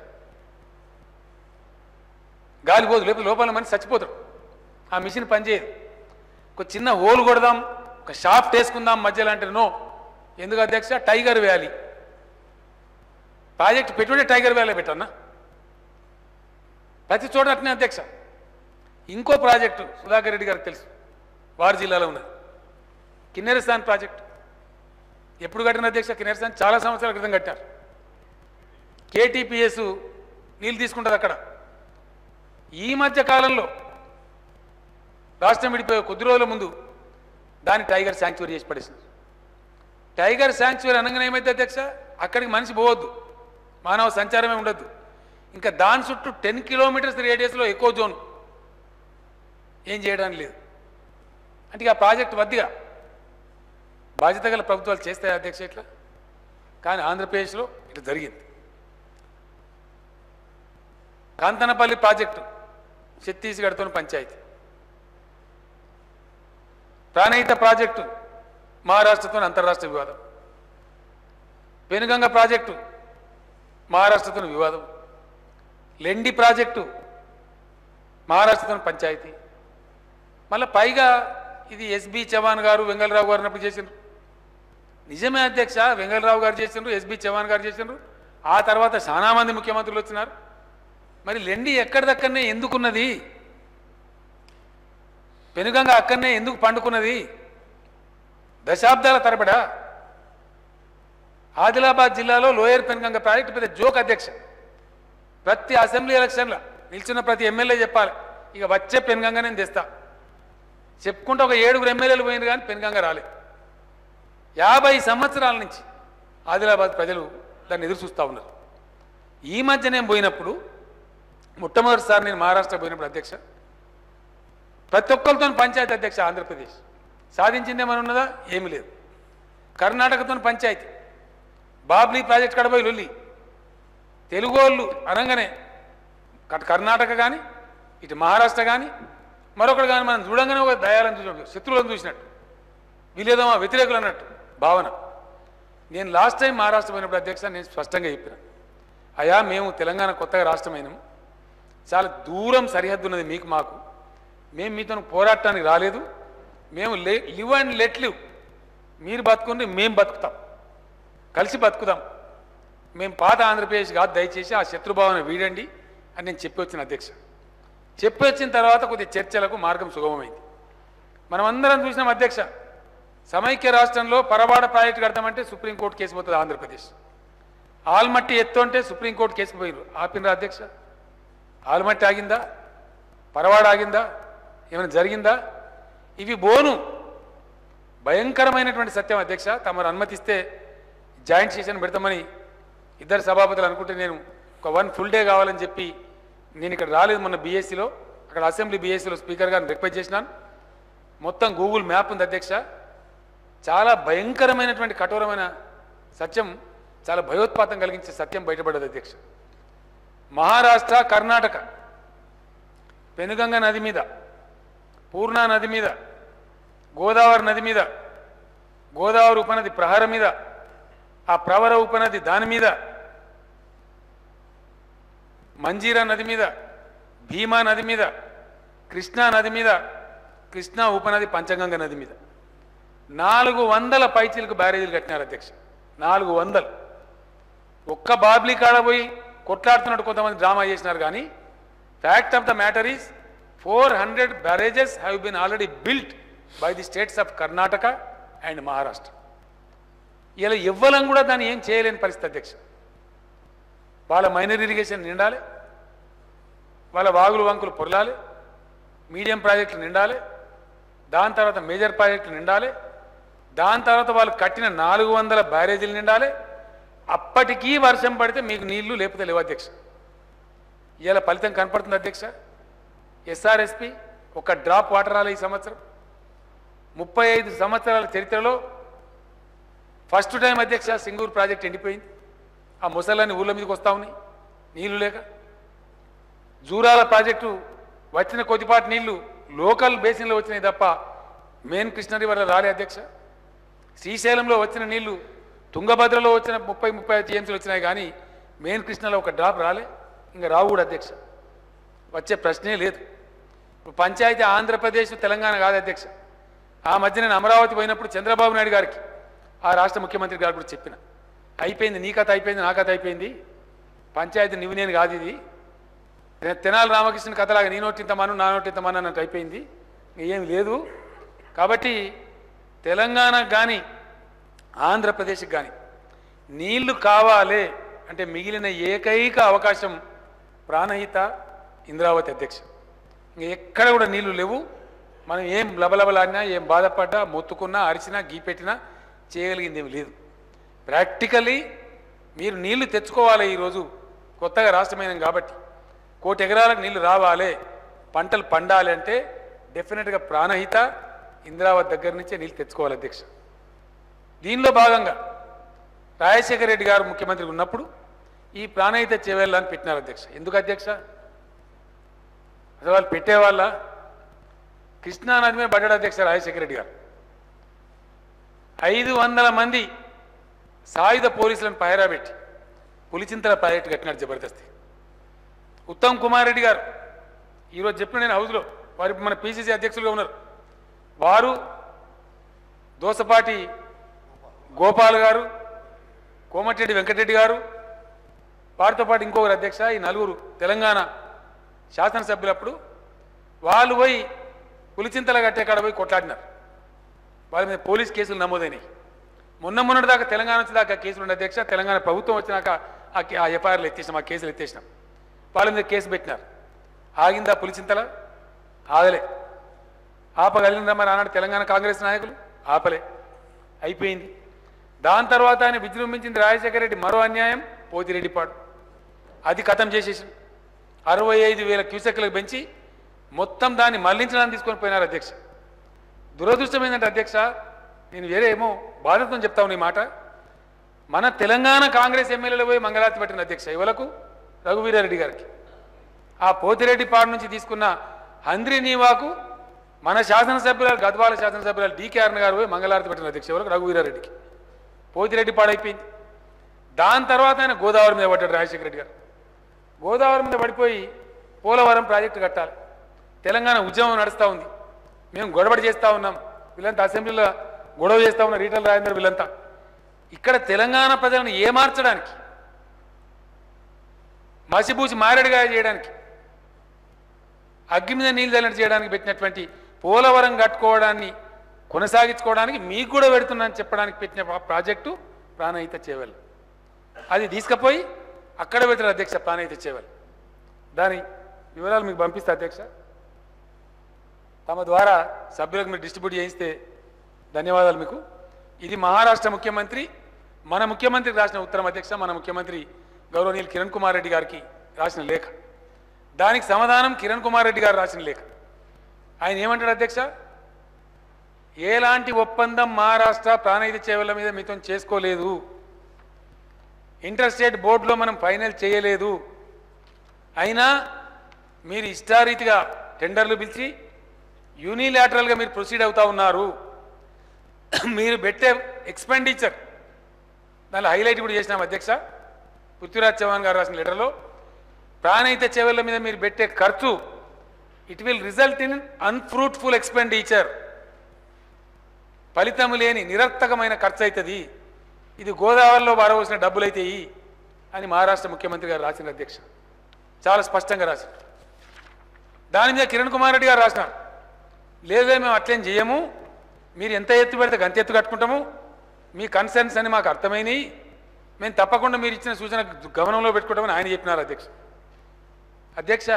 గాలి పోదు లేకపోతే లోపల మనిషి చచ్చిపోతాడు ఆ మిషన్ పనిచేయదు ఒక చిన్న హోల్ కొడదాం ఒక షాఫ్ట్ వేసుకుందాం మధ్యలో అంటే నో ఎందుకు అధ్యక్ష టైగర్ వ్యాలీ ప్రాజెక్ట్ పెట్టుబడి టైగర్ వ్యాలీ పెట్టన్నా ప్రతి చోట అట్నే అధ్యక్ష ఇంకో ప్రాజెక్టు సుధాకర్ రెడ్డి గారికి తెలుసు వారి జిల్లాలో ఉన్నది కిన్నెరస్థాన్ ప్రాజెక్టు ఎప్పుడు కట్టిన అధ్యక్ష కిన్నెరస్థాన్ చాలా సంవత్సరాల క్రితం కట్టారు కేటీపీఎస్ నీళ్ళు తీసుకుంటుంది అక్కడ ఈ మధ్య కాలంలో రాష్ట్రం విడిపోయే కొద్ది రోజుల ముందు దాన్ని టైగర్ శాంక్చురీ చేసి పడేసింది టైగర్ శాంక్చురీ అనగానే ఏమైతే అధ్యక్ష అక్కడికి మనిషి పోవద్దు మానవ సంచారమే ఉండొద్దు ఇంకా దాని చుట్టూ టెన్ కిలోమీటర్స్ రేడియస్లో ఎక్కువ జోన్ ఏం చేయడానికి లేదు అంటే ఇక ఆ ప్రాజెక్ట్ వద్దిగా బాధ్యత గల ప్రభుత్వాలు చేస్తాయి అధ్యక్ష ఇట్లా కానీ ఆంధ్రప్రదేశ్లో ఇట్లా జరిగింది కాంతనపల్లి ప్రాజెక్టు ఛత్తీస్గఢ్తో పంచాయతీ ప్రాణహిత ప్రాజెక్టు మహారాష్ట్రతో అంతర్రాష్ట్ర వివాదం పెనుగంగ ప్రాజెక్టు మహారాష్ట్రతో వివాదం లెండి ప్రాజెక్టు మహారాష్ట్రతో పంచాయతీ మళ్ళీ పైగా ఇది ఎస్బి చవాన్ గారు వెంగళరావు గారు అన్నప్పుడు చేసిండ్రు నిజమే అధ్యక్ష వెంగళరావు గారు చేసిండ్రు ఎస్బి చవాన్ గారు చేసిండ్రు ఆ తర్వాత చాలా మంది ముఖ్యమంత్రులు వచ్చినారు మరి లెండి ఎక్కడిదక్కడనే ఎందుకున్నది పెనుగంగ అక్కడనే ఎందుకు పండుకున్నది దశాబ్దాల తరబడా ఆదిలాబాద్ జిల్లాలో లోయర్ పెనుగంగ ప్రాజెక్టు పెద్ద జోక్ అధ్యక్ష ప్రతి అసెంబ్లీ ఎలక్షన్లో నిల్చున్న ప్రతి ఎమ్మెల్యే చెప్పాలి ఇక వచ్చే పెనుగంగ నేను తెస్తా చెప్పుకుంటే ఒక ఏడుగురు ఎమ్మెల్యేలు పోయినారు కానీ పెనుగంగ రాలే యాభై సంవత్సరాల నుంచి ఆదిలాబాద్ ప్రజలు దాన్ని ఎదురు చూస్తూ ఉన్నారు ఈ మధ్య నేను పోయినప్పుడు మొట్టమొదటిసారి నేను మహారాష్ట్ర పోయినప్పుడు అధ్యక్ష ప్రతి ఒక్కరితో పంచాయతీ అధ్యక్ష ఆంధ్రప్రదేశ్ సాధించింది ఏమైనా ఉన్నదా ఏమీ లేదు కర్ణాటకతో పంచాయతీ బాబ్లీ ప్రాజెక్ట్ కడపోయి లొల్లి తెలుగు వాళ్ళు అనగానే అటు కర్ణాటక కానీ ఇటు మహారాష్ట్ర కానీ మరొకటి కానీ మనం చూడంగానే ఒక దయాలను చూసినట్టు శత్రువులను చూసినట్టు వీళ్ళేదో మా వ్యతిరేకులు అన్నట్టు భావన నేను లాస్ట్ టైం మహారాష్ట్ర పోయినప్పుడు అధ్యక్ష నేను స్పష్టంగా చెప్పిన అయా మేము తెలంగాణ కొత్తగా రాష్ట్రమైనాము చాలా దూరం సరిహద్దు ఉన్నది మీకు మాకు మేము మీతో పోరాటానికి రాలేదు మేము లే లివ్ అండ్ లెట్ లివ్ మీరు బతుకుంటే మేము బతుకుతాం కలిసి బతుకుదాం మేము పాత ఆంధ్రప్రదేశ్ కాదు దయచేసి ఆ శత్రుభావన వీడండి అని నేను చెప్పి వచ్చిన అధ్యక్ష చెప్పి వచ్చిన తర్వాత కొద్ది చర్చలకు మార్గం సుగమమైంది మనం అందరం చూసినాం అధ్యక్ష సమైక్య రాష్ట్రంలో పరవాడ ప్రాజెక్టు కడతామంటే సుప్రీంకోర్టు కేసు పోతుంది ఆంధ్రప్రదేశ్ ఆల్మట్టి ఎత్తు అంటే సుప్రీంకోర్టు కేసు పోయినారు ఆపినరా అధ్యక్ష ఆల్మట్టి ఆగిందా పరవాడ ఆగిందా ఏమైనా జరిగిందా ఇవి బోను భయంకరమైనటువంటి సత్యం అధ్యక్ష తమరు అనుమతిస్తే జాయింట్ సెషన్ పెడతామని ఇద్దరు సభాపతులు అనుకుంటే నేను ఒక వన్ ఫుల్ డే కావాలని చెప్పి నేను ఇక్కడ రాలేదు మొన్న బీఎస్సీలో అక్కడ అసెంబ్లీ బీఎస్సీలో స్పీకర్ గారిని రిక్వెస్ట్ చేసినాను మొత్తం గూగుల్ మ్యాప్ ఉంది అధ్యక్ష చాలా భయంకరమైనటువంటి కఠోరమైన సత్యం చాలా భయోత్పాతం కలిగించే సత్యం బయటపడదు అధ్యక్ష మహారాష్ట్ర కర్ణాటక పెనుగంగ నది మీద పూర్ణా నది మీద గోదావరి నది మీద గోదావరి ఉపనది ప్రహార మీద ఆ ప్రవర ఉపనది దాని మీద మంజీరా నది మీద భీమా నది మీద కృష్ణా నది మీద కృష్ణా ఉపనది పంచగంగ నది మీద నాలుగు వందల పైచీలకు బ్యారేజీలు కట్టినారు అధ్యక్ష నాలుగు వందలు ఒక్క బాబ్లీ కాడ పోయి కొట్లాడుతున్నట్టు కొంతమంది డ్రామా చేసినారు కానీ fact of the matter is four hundred barrages have been already built by the states of Karnataka and Maharashtra ఇలా ఇవ్వలం కూడా దాన్ని ఏం చేయలేని పరిస్థితి అధ్యక్ష వాళ్ళ మైనర్ ఇరిగేషన్ నిండాలి వాళ్ళ వాగులు వంకులు పొరలాలి మీడియం ప్రాజెక్టులు నిండాలి దాని తర్వాత మేజర్ ప్రాజెక్టులు నిండాలి దాని తర్వాత వాళ్ళు కట్టిన నాలుగు వందల బ్యారేజీలు నిండాలి అప్పటికీ వర్షం పడితే మీకు నీళ్లు లేకపోతే లేవు అధ్యక్ష ఇలా ఫలితం కనపడుతుంది అధ్యక్ష ఎస్ఆర్ఎస్పి ఒక డ్రాప్ వాటర్ రాలే ఈ సంవత్సరం ముప్పై ఐదు సంవత్సరాల చరిత్రలో ఫస్ట్ టైం అధ్యక్ష సింగూరు ప్రాజెక్ట్ ఎండిపోయింది ఆ ముసలాన్ని ఊళ్ళ మీదకి వస్తా ఉన్నాయి నీళ్లు లేక జూరాల ప్రాజెక్టు వచ్చిన కొద్దిపాటి నీళ్లు లోకల్ బేసిన్లో వచ్చినాయి తప్ప మెయిన్ కృష్ణ రివర్లో రాలే అధ్యక్ష శ్రీశైలంలో వచ్చిన నీళ్లు తుంగభద్రలో వచ్చిన ముప్పై ముప్పై ఐదు టీఎంసీలు వచ్చినాయి కానీ మెయిన్ కృష్ణలో ఒక డ్రాప్ రాలే ఇంకా రావు కూడా అధ్యక్ష వచ్చే ప్రశ్నే లేదు ఇప్పుడు పంచాయతీ ఆంధ్రప్రదేశ్ తెలంగాణ కాదు అధ్యక్ష ఆ మధ్య నేను అమరావతి పోయినప్పుడు చంద్రబాబు నాయుడు గారికి ఆ రాష్ట్ర ముఖ్యమంత్రి గారు కూడా చెప్పిన అయిపోయింది నీ కథ అయిపోయింది నా కథ అయిపోయింది పంచాయతీ నువ్వు నేను కాదు ఇది తె- తెనాలి రామకృష్ణ కథలాగా నీ నోటి ఇంత మను నా నోటి ఇంత మను అన్నట్టు అయిపోయింది ఏం లేదు కాబట్టి తెలంగాణకు కానీ ఆంధ్రప్రదేశ్కి కానీ నీళ్లు కావాలి అంటే మిగిలిన ఏకైక అవకాశం ప్రాణహిత ఇంద్రావతి అధ్యక్ష ఇంక ఎక్కడ కూడా నీళ్లు లేవు మనం ఏం లబలబలాడినా ఏం బాధపడ్డా మొత్తుకున్నా అరిచినా గీపెట్టినా చేయగలిగింది ఏమి లేదు ప్రాక్టికలీ మీరు నీళ్లు తెచ్చుకోవాలి ఈరోజు కొత్తగా రాష్ట్రమైనం కాబట్టి కోటి ఎకరాలకు నీళ్లు రావాలి పంటలు పండాలి అంటే డెఫినెట్గా ప్రాణహిత ఇంద్రావతి దగ్గర నుంచే నీళ్ళు తెచ్చుకోవాలి అధ్యక్ష దీనిలో భాగంగా రాజశేఖర రెడ్డి గారు ముఖ్యమంత్రి ఉన్నప్పుడు ఈ ప్రాణహిత చేవేళ్ళని పెట్టినారు అధ్యక్ష ఎందుకు అధ్యక్ష అసలు వాళ్ళు పెట్టేవాళ్ళ కృష్ణానది మీద పడ్డాడు అధ్యక్ష రాజశేఖర రెడ్డి గారు ఐదు వందల మంది సాయుధ పోలీసులను పైరా పెట్టి పులిచింతల ప్రాజెక్టు కట్టినాడు జబర్దస్తి ఉత్తమ్ కుమార్ రెడ్డి గారు ఈరోజు చెప్పిన నేను హౌస్లో వారి మన పిసిసి అధ్యక్షులుగా ఉన్నారు వారు దోసపాటి గోపాల్ గారు కోమటిరెడ్డి వెంకటరెడ్డి గారు వారితో పాటు ఇంకొకరు అధ్యక్ష ఈ నలుగురు తెలంగాణ శాసనసభ్యులప్పుడు వాళ్ళు పోయి పులిచింతల కట్టే కాడ పోయి కొట్లాడినారు వాళ్ళ మీద పోలీస్ కేసులు నమోదైనాయి మొన్న మొన్నటి దాకా తెలంగాణ వచ్చి దాకా కేసులు ఉండే అధ్యక్ష తెలంగాణ ప్రభుత్వం వచ్చినాక ఆ కే- ఆ ఎఫ్ఐఆర్లు ఎత్తేసినాం ఆ కేసులు ఎత్తేసినాం వాళ్ళ మీద కేసు పెట్టినారు ఆగిందా పులిచింతల ఆగలే ఆపగలిగిన మరి ఆనాడు తెలంగాణ కాంగ్రెస్ నాయకులు ఆపలే అయిపోయింది దాని తర్వాత ఆయన విజృంభించింది రాజశేఖర రెడ్డి మరో అన్యాయం పోతిరెడ్డిపాడు అది ఖతం చేసేసి అరవై ఐదు వేల క్యూసెక్లకు పెంచి మొత్తం దాన్ని మళ్లించడానికి తీసుకొని పోయినారు అధ్యక్ష దురదృష్టం ఏంటంటే అధ్యక్ష నేను వేరే ఏమో బాధతో చెప్తా ఉన్నా ఈ మాట మన తెలంగాణ కాంగ్రెస్ ఎమ్మెల్యేలు పోయి మంగళారతి పెట్టిన అధ్యక్ష ఇవలకు రఘువీరారెడ్డి గారికి ఆ పోతిరెడ్డిపాడు నుంచి తీసుకున్న హంద్రి నీవాకు మన శాసనసభ్యురాలు గద్వాల శాసనసభ్యురాలు డీకే అరుణ గారు పోయి మంగళారతి పెట్టిన అధ్యక్ష ఎవరికి రఘువీరారెడ్డికి పోతిరెడ్డిపాడు అయిపోయింది దాని తర్వాత ఆయన గోదావరి మీద పడ్డాడు రాజశేఖర రెడ్డి గారు గోదావరి మీద పడిపోయి పోలవరం ప్రాజెక్టు కట్టాలి తెలంగాణ ఉద్యమం నడుస్తూ ఉంది మేము గొడవడి చేస్తూ ఉన్నాం వీళ్ళంతా అసెంబ్లీలో గొడవ చేస్తూ ఉన్నారు ఈటల రాజేందర్ వీళ్ళంతా ఇక్కడ తెలంగాణ ప్రజలను ఏమార్చడానికి మసిబూసి మారేడుగా చేయడానికి అగ్గి మీద నీళ్ళు చల్లటి చేయడానికి పెట్టినటువంటి పోలవరం కట్టుకోవడాన్ని కొనసాగించుకోవడానికి మీకు కూడా పెడుతున్నాను చెప్పడానికి పెట్టిన ప్రా- ప్రాజెక్టు ప్రాణహిత చేవల్ అది తీసుకుపోయి అక్కడ పెడతారు అధ్యక్ష ప్రాణహిత చేవల్ దాని వివరాలు మీకు పంపిస్తా అధ్యక్ష తమ ద్వారా సభ్యులకు మీరు డిస్ట్రిబ్యూట్ చేయిస్తే ధన్యవాదాలు మీకు ఇది మహారాష్ట్ర ముఖ్యమంత్రి మన ముఖ్యమంత్రికి రాసిన ఉత్తరం అధ్యక్ష మన ముఖ్యమంత్రి గౌరవనీయులు కిరణ్ కుమార్ రెడ్డి గారికి రాసిన లేఖ దానికి సమాధానం కిరణ్ కుమార్ రెడ్డి గారు రాసిన లేఖ ఆయన ఏమంటాడు అధ్యక్ష ఎలాంటి ఒప్పందం మహారాష్ట్ర ప్రాణహిత చేవల మీద మీతో చేసుకోలేదు ఇంటర్ స్టేట్ బోర్డులో మనం ఫైనల్ చేయలేదు అయినా మీరు ఇష్టారీతిగా టెండర్లు పిలిచి యూనిలాటరల్గా మీరు ప్రొసీడ్ అవుతా ఉన్నారు మీరు పెట్టే ఎక్స్పెండిచర్ దానిలో హైలైట్ కూడా చేసినాం అధ్యక్ష పృథ్వీరాజ్ చౌహాన్ గారు రాసిన లెటర్లో ప్రాణహిత చెవుల మీద మీరు పెట్టే ఖర్చు it will result in unfruitful expenditure ఫలితం లేని నిరర్థకమైన ఖర్చు అవుతుంది ఇది గోదావరిలో బారవలసిన డబ్బులు అవుతాయి అని మహారాష్ట్ర ముఖ్యమంత్రి గారు రాసిన అధ్యక్ష చాలా స్పష్టంగా రాశారు దాని మీద కిరణ్ కుమార్ రెడ్డి గారు రాసినారు లేదే మేము అట్లేం చేయము మీరు ఎంత ఎత్తు పెడితే అంత ఎత్తు కట్టుకుంటాము మీ కన్సర్న్స్ అని మాకు అర్థమైనవి మేము తప్పకుండా మీరు ఇచ్చిన సూచన గమనంలో పెట్టుకుంటామని ఆయన చెప్పినారు అధ్యక్ష అధ్యక్ష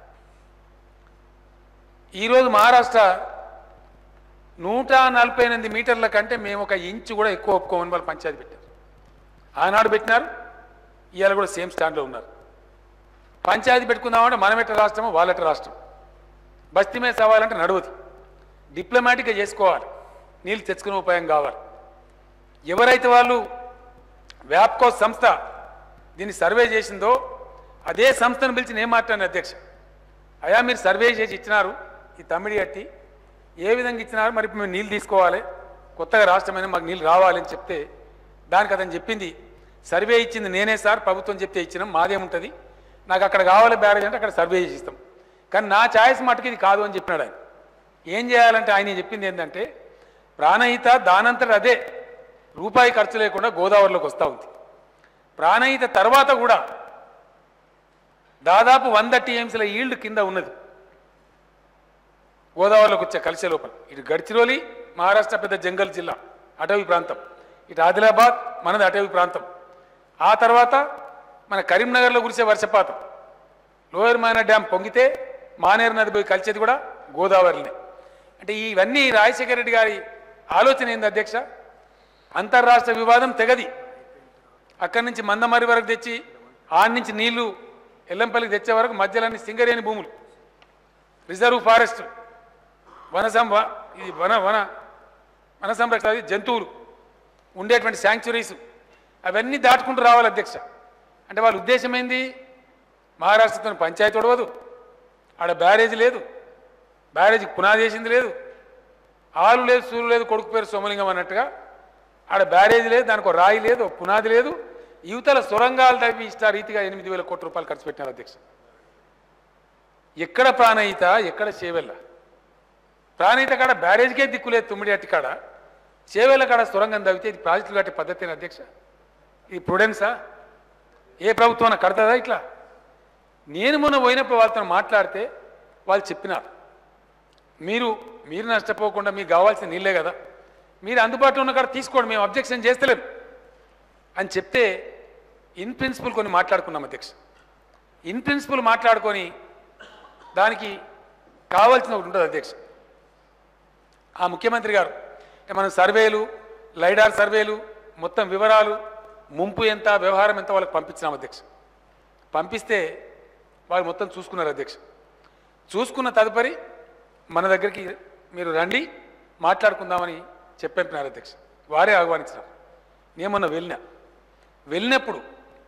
ఈరోజు మహారాష్ట్ర నూట నలభై ఎనిమిది మీటర్ల కంటే మేము ఒక ఇంచు కూడా ఎక్కువ ఒప్పుకోమని వాళ్ళు పంచాయతీ పెట్టారు ఆనాడు పెట్టినారు ఇవాళ కూడా సేమ్ స్టాండ్లో ఉన్నారు పంచాయతీ పెట్టుకుందామంటే మనం ఎట్ట రాష్ట్రమో వాళ్ళెట్ట రాష్ట్రం బస్తీ మీద సవాలంటే నడవదు డిప్లొమాటిక్గా చేసుకోవాలి నీళ్ళు తెచ్చుకునే ఉపాయం కావాలి ఎవరైతే వాళ్ళు వ్యాప్కో సంస్థ దీన్ని సర్వే చేసిందో అదే సంస్థను పిలిచి నేను మాట్లాడిన అధ్యక్ష అయా మీరు సర్వే చేసి ఇచ్చినారు ఈ తమ్మిడి కట్టి ఏ విధంగా ఇచ్చినారు మరి ఇప్పుడు మేము నీళ్ళు తీసుకోవాలి కొత్తగా రాష్ట్రమైన మాకు నీళ్ళు రావాలి అని చెప్తే దానికి అతను చెప్పింది సర్వే ఇచ్చింది నేనే సార్ ప్రభుత్వం చెప్తే ఇచ్చినాం మాదేముంటుంది నాకు అక్కడ కావాలి బ్యారేజ్ అంటే అక్కడ సర్వే చేసి ఇస్తాం కానీ నా ఛాయిస్ మటుకు ఇది కాదు అని చెప్పినాడు ఆయన ఏం చేయాలంటే ఆయన చెప్పింది ఏంటంటే ప్రాణహిత దానంతట అదే రూపాయి ఖర్చు లేకుండా గోదావరిలోకి వస్తూ ఉంది ప్రాణహిత తర్వాత కూడా దాదాపు వంద టీఎంసీల ఈల్డ్ కింద ఉన్నది గోదావరిలోకి వచ్చే కలిసే లోపల ఇటు గడ్చిరోలి మహారాష్ట్ర పెద్ద జంగల్ జిల్లా అటవీ ప్రాంతం ఇటు ఆదిలాబాద్ మనది అటవీ ప్రాంతం ఆ తర్వాత మన కరీంనగర్లో కురిసే వర్షపాతం లోయర్ మాన డ్యామ్ పొంగితే మానేరు నది పోయి కలిసేది కూడా గోదావరినే అంటే ఇవన్నీ రాజశేఖర రెడ్డి గారి ఆలోచన ఏంది అధ్యక్ష అంతర్రాష్ట్ర వివాదం తెగది అక్కడి నుంచి మందమరి వరకు తెచ్చి ఆడి నుంచి నీళ్లు ఎల్లంపల్లికి తెచ్చే వరకు మధ్యలోని సింగరేణి భూములు రిజర్వ్ ఫారెస్ట్ వన సం వ- ఇది వన వన వన సంరక్షణ అది జంతువులు ఉండేటువంటి శాంక్చురీస్ అవన్నీ దాటుకుంటూ రావాలి అధ్యక్ష అంటే వాళ్ళ ఉద్దేశం ఏంది మహారాష్ట్రతో పంచాయతీ ఒడవదు ఆడ బ్యారేజ్ లేదు బ్యారేజ్కి పునాది వేసింది లేదు ఆలు లేదు సూరు లేదు కొడుకు పేరు సోమలింగం అన్నట్టుగా ఆడ బ్యారేజ్ లేదు దానికి ఒక రాయి లేదు ఒక పునాది లేదు యువతల సొరంగాలు తవ్వి ఇష్ట రీతిగా ఎనిమిది వేల కోట్ల రూపాయలు ఖర్చు పెట్టినారు అధ్యక్ష ఎక్కడ ప్రాణహిత ఎక్కడ చేవెళ్ళ ప్రాణహిత కాడ బ్యారేజ్కే దిక్కులేదు తుమ్మిడి అట్టి కాడ చేవెళ్ళ కాడ సొరంగం తవ్వితే ఇది ప్రాజెక్టులు కట్టే పద్ధతేనా అధ్యక్ష ఇది ప్రుడెన్సా ఏ ప్రభుత్వం కడతదా ఇట్లా నేను మొన్న పోయినప్పుడు వాళ్ళతో మాట్లాడితే వాళ్ళు చెప్పినారు మీరు మీరు నష్టపోకుండా మీకు కావాల్సిన నీళ్ళే కదా మీరు అందుబాటులో ఉన్న కాడ తీసుకోండి మేము అబ్జెక్షన్ చేస్తలేం అని చెప్తే ఇన్ ప్రిన్సిపల్ కొన్ని మాట్లాడుకున్నాం అధ్యక్ష ఇన్ ప్రిన్సిపల్ మాట్లాడుకొని దానికి కావాల్సిన ఒకటి ఉంటుంది అధ్యక్ష ఆ ముఖ్యమంత్రి గారు అంటే మనం సర్వేలు లైడార్ సర్వేలు మొత్తం వివరాలు ముంపు ఎంత వ్యవహారం ఎంత వాళ్ళకి పంపించినాం అధ్యక్ష పంపిస్తే వాళ్ళు మొత్తం చూసుకున్నారు అధ్యక్ష చూసుకున్న తదుపరి మన దగ్గరికి మీరు రండి మాట్లాడుకుందామని చెప్పంటున్నారు అధ్యక్ష వారే ఆహ్వానించినారు నేను మొన్న వెళ్ళినా వెళ్ళినప్పుడు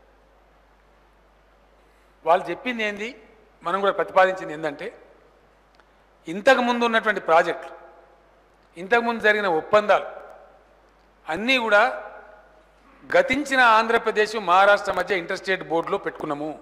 వాళ్ళు చెప్పింది ఏంది మనం కూడా ప్రతిపాదించింది ఏంటంటే ఇంతకు ముందు ఉన్నటువంటి ప్రాజెక్టులు ఇంతకుముందు జరిగిన ఒప్పందాలు అన్నీ కూడా గతించిన ఆంధ్రప్రదేశ్ మహారాష్ట్ర మధ్య ఇంటర్స్టేట్ బోర్డులో పెట్టుకున్నాము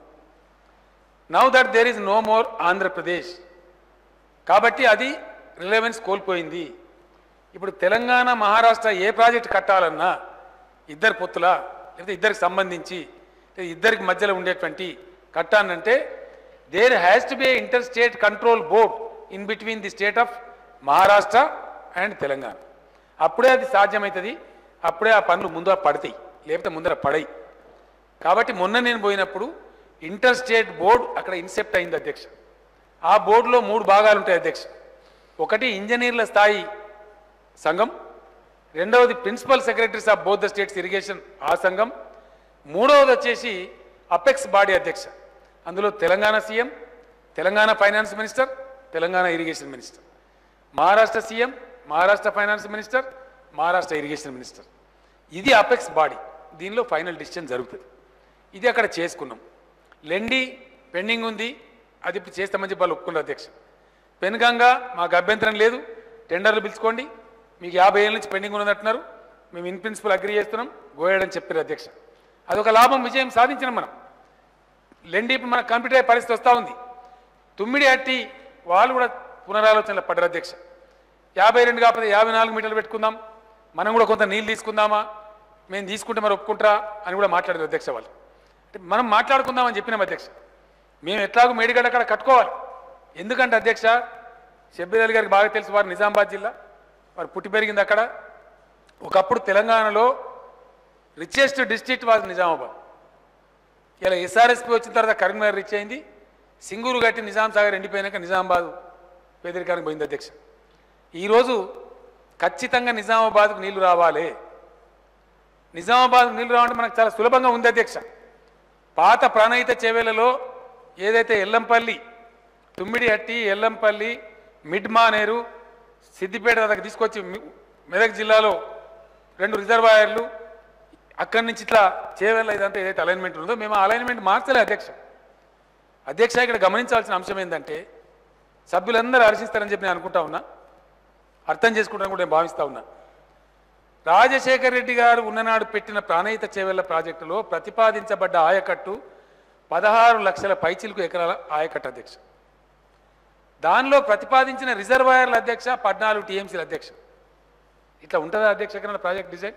now that there is no more Andhra Pradesh కాబట్టి అది రిలవెన్స్ కోల్పోయింది ఇప్పుడు తెలంగాణ మహారాష్ట్ర ఏ ప్రాజెక్ట్ కట్టాలన్నా ఇద్దరు పొత్తుల లేదా ఇద్దరికి సంబంధించి లేదా ఇద్దరికి మధ్యలో ఉండేటువంటి కట్టానంటే there has to be a inter state control board in between the state of Maharashtra and Telangana అప్పుడే అది సాధ్యమవుతుంది అప్పుడే ఆ పనులు ముందర పడతాయి లేకపోతే ముందర పడయి కాబట్టి మొన్న నేను పోయినప్పుడు ఇంటర్ స్టేట్ బోర్డు అక్కడ ఇన్సెప్ట్ అయింది అధ్యక్ష ఆ బోర్డులో మూడు భాగాలు ఉంటాయి అధ్యక్ష ఒకటి ఇంజనీర్ల స్థాయి సంఘం రెండవది principal secretaries of both the states irrigation ఆ సంఘం మూడవది వచ్చేసి అపెక్స్ బాడీ అధ్యక్ష అందులో Telangana CM Telangana finance minister Telangana irrigation minister Maharashtra CM Maharashtra finance minister Maharashtra irrigation minister ఇది అపెక్స్ బాడీ దీనిలో ఫైనల్ డిసిషన్ జరుగుతుంది ఇది అక్కడ చేసుకున్నాం లెండి పెండింగ్ ఉంది అది ఇప్పుడు చేస్తామని చెప్పి వాళ్ళు ఒప్పుకున్నారు అధ్యక్ష పెనుగంగా మాకు అభ్యంతరం లేదు టెండర్లు పిలుచుకోండి మీకు యాభై ఏళ్ళ నుంచి పెండింగ్ ఉన్నదంటున్నారు మేము ఇన్ ప్రిన్సిపల్ అగ్రి చేస్తున్నాం గోయడని చెప్పారు అధ్యక్ష అదొక లాభం విజయం సాధించినాం మనం లెండి ఇప్పుడు మనకు కంప్లీట్ అయ్యే పరిస్థితి వస్తూ ఉంది తుమ్మిడి అట్టి వాళ్ళు కూడా పునరాలోచనలో పడ్డారు అధ్యక్ష యాభై రెండు కాకపోతే యాభై నాలుగు మీటర్లు పెట్టుకుందాం మనం కూడా కొంత నీళ్ళు తీసుకుందామా మేము తీసుకుంటే మరి ఒప్పుకుంటారా అని కూడా మాట్లాడారు అధ్యక్ష వాళ్ళు అంటే మనం మాట్లాడుకుందామని చెప్పినాం అధ్యక్ష మేము ఎట్లాగో మేడిగడ్డ అక్కడ కట్టుకోవాలి ఎందుకంటే అధ్యక్ష షబ్బీర్ అలీ గారికి బాగా తెలుసు వారు నిజామాబాద్ జిల్లా వారు పుట్టి పెరిగింది అక్కడ ఒకప్పుడు తెలంగాణలో రిచెస్ట్ డిస్ట్రిక్ట్ వాజ్ నిజామాబాద్ ఇలా ఎస్ఆర్ఎస్పీ వచ్చిన తర్వాత కరీంనగర్ రిచ్ అయింది సింగూరు గట్టి నిజాం సాగర్ ఎండిపోయినాక నిజామాబాద్ పేదరికానికి పోయింది అధ్యక్ష ఈరోజు ఖచ్చితంగా నిజామాబాద్కు నీళ్లు రావాలి నిజామాబాద్ నీళ్లు రావాలంటే మనకు చాలా సులభంగా ఉంది అధ్యక్ష పాత ప్రాణహిత చేవేలలో ఏదైతే ఎల్లంపల్లి తుమ్మిడి హట్టి ఎల్లంపల్లి మిడ్ మానేరు సిద్దిపేట దగ్గర తీసుకొచ్చి మి- మెదక్ జిల్లాలో రెండు రిజర్వాయర్లు అక్కడి నుంచి ఇట్లా చేవేళ్ళ ఇదంతా ఏదైతే అలైన్మెంట్ ఉందో మేము ఆ అలైన్మెంట్ మార్చలే అధ్యక్ష అధ్యక్ష ఇక్కడ గమనించాల్సిన అంశం ఏంటంటే సభ్యులందరూ హర్షిస్తారని చెప్పి నేను అనుకుంటా ఉన్నా అర్థం చేసుకుంటాను కూడా నేను భావిస్తా ఉన్నా రాజశేఖర్ రెడ్డి గారు ఉన్ననాడు పెట్టిన ప్రాణహిత చేవెళ్ల ప్రాజెక్టులో ప్రతిపాదించబడ్డ ఆయకట్టు పదహారు లక్షల పైచిలకు ఎకరాల ఆయకట్టు అధ్యక్ష దానిలో ప్రతిపాదించిన రిజర్వాయర్ల అధ్యక్ష పద్నాలుగు టీఎంసీల అధ్యక్ష ఇట్లా ఉంటుందా అధ్యక్ష ఎక్కడైనా ప్రాజెక్ట్ డిజైన్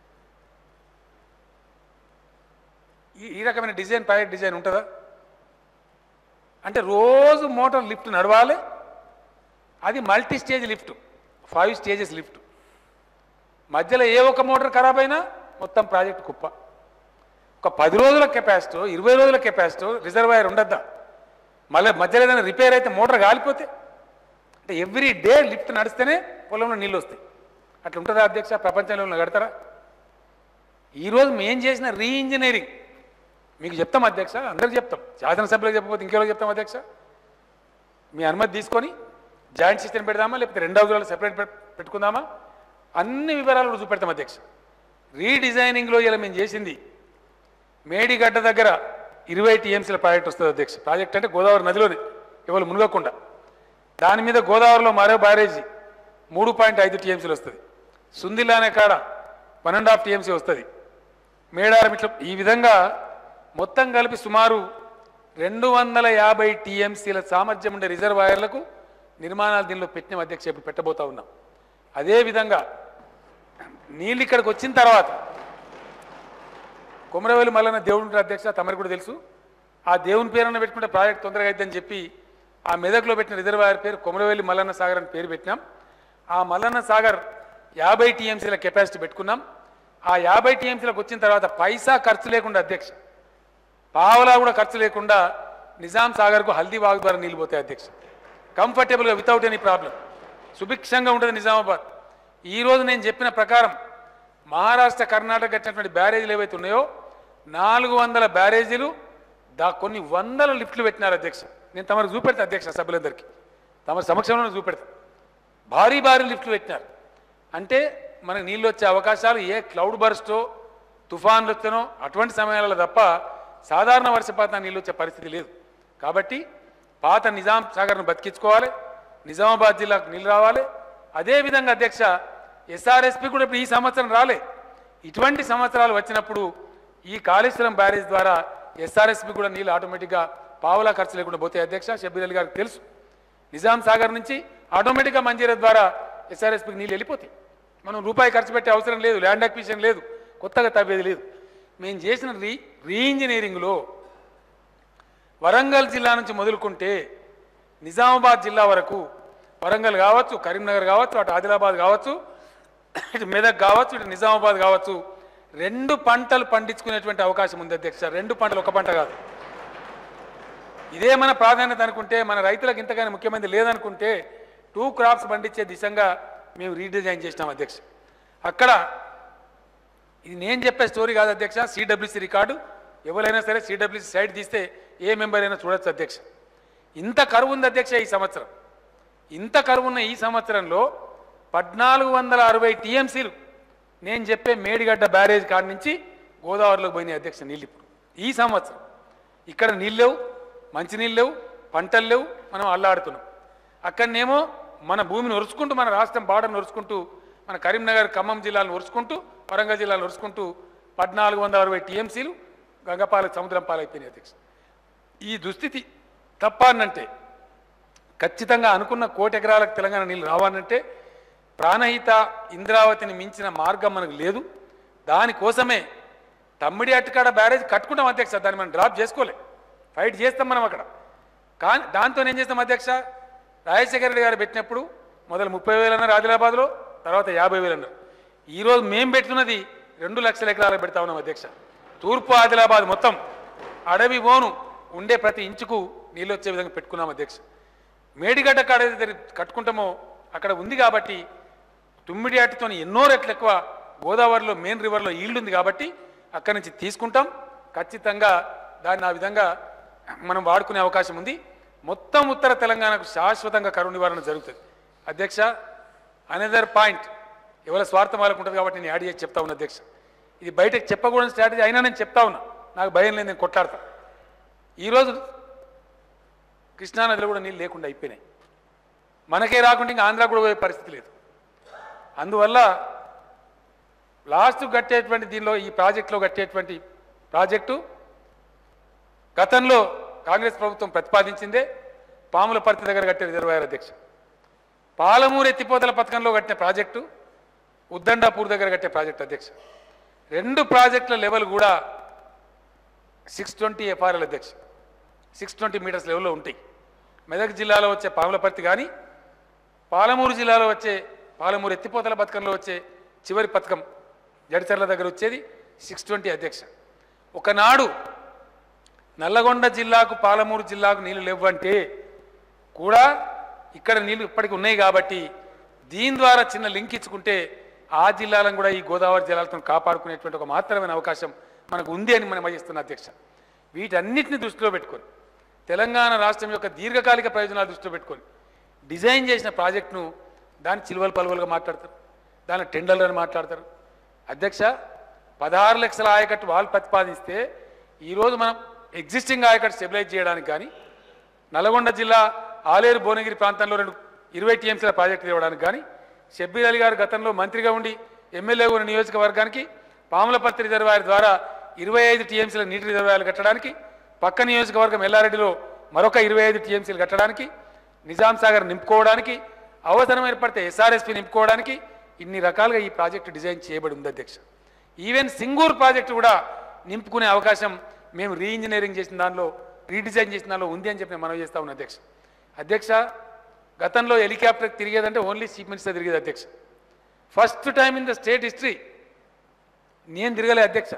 ఈ ఈ రకమైన డిజైన్ ప్రాజెక్ట్ డిజైన్ ఉంటుందా అంటే రోజు మోటార్ లిఫ్ట్ నడవాలి అది multi stage lift five stages lift మధ్యలో ఏ ఒక్క మోటార్ ఖరాబ్ అయినా మొత్తం ప్రాజెక్ట్ కుప్ప ఒక పది రోజుల కెపాసిటీ ఇరవై రోజుల కెపాసిటీ రిజర్వాయర్ ఉండద్దా మళ్ళీ మధ్యలో ఏదైనా రిపేర్ అయితే మోటార్ కాలిపోతే అంటే ఎవ్రీ డే లిఫ్ట్ నడిస్తేనే పొలంలో నీళ్ళు వస్తాయి అట్లా ఉంటుందా అధ్యక్ష ప్రపంచంలో ఉన్న కడతారా ఈరోజు మేము చేసిన రీఇంజనీరింగ్ మీకు చెప్తాం అధ్యక్ష అందరికి చెప్తాం శాసనసభ్యులకు చెప్పకపోతే ఇంకెవరికి చెప్తాం అధ్యక్ష మీ అనుమతి తీసుకొని జాయింట్ సిస్టమ్ పెడదామా లేకపోతే రెండు హౌజులలో సెపరేట్ పెట్టుకుందామా అన్ని వివరాలు కూడా చూపెడతాం అధ్యక్ష రీడిజైనింగ్లో ఇలా మేము చేసింది మేడిగడ్డ దగ్గర ఇరవై టీఎంసీల ప్రాజెక్ట్ వస్తుంది అధ్యక్ష ప్రాజెక్ట్ అంటే గోదావరి నదిలోనే ఎవరు మునగకుండా దాని మీద గోదావరిలో మరో బ్యారేజీ మూడు పాయింట్ ఐదు టీఎంసీలు వస్తుంది సుందిల్లా అనే కాడ వన్ అండ్ హాఫ్ టీఎంసీ వస్తుంది మేడారం ఇట్లా ఈ విధంగా మొత్తం కలిపి సుమారు రెండు వందల యాభై టీఎంసీల సామర్థ్యం ఉండే రిజర్వాయర్లకు నిర్మాణాలు దీనిలో పెట్టిన అధ్యక్ష ఇప్పుడు పెట్టబోతా ఉన్నాం అదేవిధంగా నీళ్ళు ఇక్కడికి వచ్చిన తర్వాత కుమరవేలు మల్లన్న దేవుడు ఉంటాడు అధ్యక్ష తమరికి కూడా తెలుసు ఆ దేవుని పేరున పెట్టుకుంటే ప్రాజెక్ట్ తొందరగా అయిద్దని చెప్పి ఆ మెదక్లో పెట్టిన రిజర్వాయర్ పేరు కొమరవేలి మల్లన్న సాగర్ అని పేరు పెట్టినాం ఆ మల్లన్న సాగర్ యాభై టీఎంసీల కెపాసిటీ పెట్టుకున్నాం ఆ యాభై టీఎంసీలకు వచ్చిన తర్వాత పైసా ఖర్చు లేకుండా అధ్యక్ష పావలా కూడా ఖర్చు లేకుండా నిజాం సాగర్కు హల్దీ వాగు ద్వారా నీళ్ళు పోతాయి అధ్యక్ష కంఫర్టబుల్గా వితౌట్ ఎనీ ప్రాబ్లం సుభిక్షంగా ఉంటుంది నిజామాబాద్ ఈరోజు నేను చెప్పిన ప్రకారం మహారాష్ట్ర కర్ణాటక కట్టినటువంటి బ్యారేజీలు ఏవైతే ఉన్నాయో నాలుగు వందల బ్యారేజీలు దా కొన్ని వందల లిఫ్ట్లు పెట్టినారు అధ్యక్ష నేను తమకు చూపెడతా అధ్యక్ష సభ్యులందరికీ తమ సమక్షంలో చూపెడతా భారీ భారీ లిఫ్ట్లు పెట్టినారు అంటే మనకు నీళ్ళు వచ్చే అవకాశాలు ఏ క్లౌడ్ బర్స్టో తుఫాన్లు వచ్చనో అటువంటి సమయాలలో తప్ప సాధారణ వర్షపాతం నీళ్ళు వచ్చే పరిస్థితి లేదు కాబట్టి పాత నిజాం సాగర్ను బతికించుకోవాలి నిజామాబాద్ జిల్లాకు నీళ్ళు రావాలి అదేవిధంగా అధ్యక్ష ఎస్ఆర్ఎస్పి కూడా ఇప్పుడు ఈ సంవత్సరం రాలే ఇటువంటి సంవత్సరాలు వచ్చినప్పుడు ఈ కాళేశ్వరం బ్యారేజ్ ద్వారా ఎస్ఆర్ఎస్పి కూడా నీళ్ళు ఆటోమేటిక్గా పావులా ఖర్చు లేకుండా పోతాయి అధ్యక్ష షబ్బీర్ అలీ గారికి తెలుసు నిజాం సాగర్ నుంచి ఆటోమేటిక్గా మంజీరా ద్వారా ఎస్ఆర్ఎస్పికి నీళ్ళు వెళ్ళిపోతాయి మనం రూపాయి ఖర్చు పెట్టే అవసరం లేదు ల్యాండ్ అక్విజిషన్ లేదు కొత్తగా తవ్వేది లేదు మేము చేసిన రీ రీఇంజనీరింగ్లో వరంగల్ జిల్లా నుంచి మొదలుకుంటే నిజామాబాద్ జిల్లా వరకు వరంగల్ కావచ్చు కరీంనగర్ కావచ్చు అటు ఆదిలాబాద్ కావచ్చు ఇటు మెదక్ కావచ్చు ఇటు నిజామాబాద్ కావచ్చు రెండు పంటలు పండించుకునేటువంటి అవకాశం ఉంది అధ్యక్ష రెండు పంటలు ఒక పంట కాదు ఇదే మన ప్రాధాన్యత అనుకుంటే మన రైతులకు ఇంతగానే ముఖ్యమంత్రి లేదనుకుంటే టూ క్రాప్స్ పండించే దిశగా మేము రీడిజైన్ చేసినాం అధ్యక్ష అక్కడ ఇది నేను చెప్పే స్టోరీ కాదు అధ్యక్ష సిడబ్ల్యూసి రికార్డు ఎవరైనా సరే సిడబ్ల్యూసి సైడ్ తీస్తే ఏ మెంబర్ అయినా చూడొచ్చు అధ్యక్ష ఇంత కరువు ఉంది అధ్యక్ష ఈ సంవత్సరం ఇంత కరువు ఉన్న ఈ సంవత్సరంలో పద్నాలుగు వందల అరవై టీఎంసీలు నేను చెప్పే మేడిగడ్డ బ్యారేజ్ కాడి నుంచి గోదావరిలోకి పోయినాయి అధ్యక్ష నీళ్ళు ఇప్పుడు ఈ సంవత్సరం ఇక్కడ నీళ్ళు లేవు మంచినీళ్ళు లేవు పంటలు లేవు మనం అల్లాడుతున్నాం అక్కడనేమో మన భూమిని ఒరుచుకుంటూ మన రాష్ట్రం బార్డర్ని ఒరుచుకుంటూ మన కరీంనగర్ ఖమ్మం జిల్లాలను ఒరుచుకుంటూ వరంగల్ జిల్లాను ఒరుచుకుంటూ పద్నాలుగు వందల అరవై టీఎంసీలు గంగపాల సముద్రం పాలైపోయినాయి అధ్యక్ష ఈ దుస్థితి తప్ప అనంటే ఖచ్చితంగా అనుకున్న కోటి ఎకరాలకు తెలంగాణ నీళ్ళు రావాలంటే ప్రాణహిత ఇంద్రావతిని మించిన మార్గం మనకు లేదు దానికోసమే తమ్మిడి అట్టుకాడ బ్యారేజ్ కట్టుకుంటాం అధ్యక్ష దాన్ని మనం డ్రాప్ చేసుకోలే ఫైట్ చేస్తాం మనం అక్కడ కానీ దాంతో ఏం చేస్తాం అధ్యక్ష రాజశేఖర రెడ్డి గారు పెట్టినప్పుడు మొదలు ముప్పై వేలు అన్నారు ఆదిలాబాద్లో తర్వాత యాభై వేలు అన్నారు ఈరోజు మేము పెట్టున్నది రెండు లక్షల ఎకరాలకు పెడతా ఉన్నాం అధ్యక్ష తూర్పు ఆదిలాబాద్ మొత్తం అడవి ఓను ఉండే ప్రతి ఇంచుకు నీళ్ళు వచ్చే విధంగా పెట్టుకున్నాం అధ్యక్ష మేడిగడ్డ కాడ ఏదైతే కట్టుకుంటామో అక్కడ ఉంది కాబట్టి తుమ్మిడి అట్టుతో ఎన్నో రెట్లు ఎక్కువ గోదావరిలో మెయిన్ రివర్లో ఈల్డ్ ఉంది కాబట్టి అక్కడి నుంచి తీసుకుంటాం ఖచ్చితంగా దాన్ని ఆ విధంగా మనం వాడుకునే అవకాశం ఉంది మొత్తం ఉత్తర తెలంగాణకు శాశ్వతంగా కరువు నివారణ జరుగుతుంది అధ్యక్ష అనదర్ పాయింట్ ఎవరి స్వార్థం వాళ్ళకు ఉంటుంది కాబట్టి నేను యాడ్ చేసి చెప్తా ఉన్నా అధ్యక్ష ఇది బయటకు చెప్పకూడని స్ట్రాటజీ అయినా నేను చెప్తా ఉన్నా నాకు భయం లేదు నేను కొట్లాడతా ఈరోజు కృష్ణానదిలో కూడా నీళ్ళు లేకుండా అయిపోయినాయి మనకే రాకుండా ఇంకా ఆంధ్రా కూడా పోయే పరిస్థితి లేదు అందువల్ల లాస్ట్ కట్టేటువంటి దీనిలో ఈ ప్రాజెక్టులో కట్టేటువంటి ప్రాజెక్టు గతంలో కాంగ్రెస్ ప్రభుత్వం ప్రతిపాదించిందే పాముల పర్తి దగ్గర కట్టే రిజర్వాయర్ అధ్యక్ష పాలమూరు ఎత్తిపోతల పథకంలో కట్టిన ప్రాజెక్టు ఉద్దండాపూర్ దగ్గర కట్టే ప్రాజెక్టు అధ్యక్ష రెండు ప్రాజెక్టుల లెవెల్ కూడా సిక్స్ ట్వంటీ ఎఫ్ఆర్ఎల్ అధ్యక్ష సిక్స్ ట్వంటీ మీటర్స్ లెవెల్లో ఉంటాయి మెదక్ జిల్లాలో వచ్చే పాములపర్తి కానీ పాలమూరు జిల్లాలో వచ్చే పాలమూరు ఎత్తిపోతల పథకంలో వచ్చే చివరి పథకం జడిచర్ల దగ్గర వచ్చేది సిక్స్ ట్వంటీ అధ్యక్ష ఒకనాడు నల్లగొండ జిల్లాకు పాలమూరు జిల్లాకు నీళ్లు లేవంటే కూడా ఇక్కడ నీళ్లు ఇప్పటికి ఉన్నాయి కాబట్టి దీని ద్వారా చిన్న లింక్ ఇచ్చుకుంటే ఆ జిల్లాలను కూడా ఈ గోదావరి జలాలతో కాపాడుకునేటువంటి ఒక మాత్రమైన అవకాశం మనకు ఉంది అని మనం వహిస్తున్న అధ్యక్ష వీటన్నిటిని దృష్టిలో పెట్టుకొని తెలంగాణ రాష్ట్రం యొక్క దీర్ఘకాలిక ప్రయోజనాలు దృష్టిలో పెట్టుకొని డిజైన్ చేసిన ప్రాజెక్టును దాన్ని చిలువలు పలువలుగా మాట్లాడతారు దాని టెండర్లు అని మాట్లాడతారు అధ్యక్ష పదహారు లక్షల ఆయకట్టు వాళ్ళు ప్రతిపాదిస్తే ఈరోజు మనం ఎగ్జిస్టింగ్ ఆయకట్టు స్టెబిలైజ్ చేయడానికి కానీ నల్గొండ జిల్లా ఆలేరు భువనగిరి ప్రాంతంలో రెండు ఇరవై టీఎంసీల ప్రాజెక్టు ఇవ్వడానికి కానీ షబ్బీర్ అలీ గారు గతంలో మంత్రిగా ఉండి ఎమ్మెల్యే ఉన్న నియోజకవర్గానికి పాములపర్తి రిజర్వాయర్ ద్వారా ఇరవై ఐదు టీఎంసీల నీటి రిజర్వాయర్లు కట్టడానికి పక్క నియోజకవర్గం ఎల్లారెడ్డిలో మరొక ఇరవై ఐదు టీఎంసీలు కట్టడానికి నిజాం సాగర్ నింపుకోవడానికి అవసరం ఏర్పడితే ఎస్ఆర్ఎస్పి నింపుకోవడానికి ఇన్ని రకాలుగా ఈ ప్రాజెక్టు డిజైన్ చేయబడి ఉంది అధ్యక్ష ఈవెన్ సింగూర్ ప్రాజెక్టు కూడా నింపుకునే అవకాశం మేము రీఇంజనీరింగ్ చేసిన దానిలో రీడిజైన్ చేసిన దానిలో ఉంది అని చెప్పి నేను మనవి చేస్తా ఉన్నా అధ్యక్ష అధ్యక్ష గతంలో హెలికాప్టర్ తిరిగేదంటే ఓన్లీ చీఫ్ మినిస్టర్ తిరిగేది అధ్యక్ష first time in the state history నేను తిరగలే అధ్యక్ష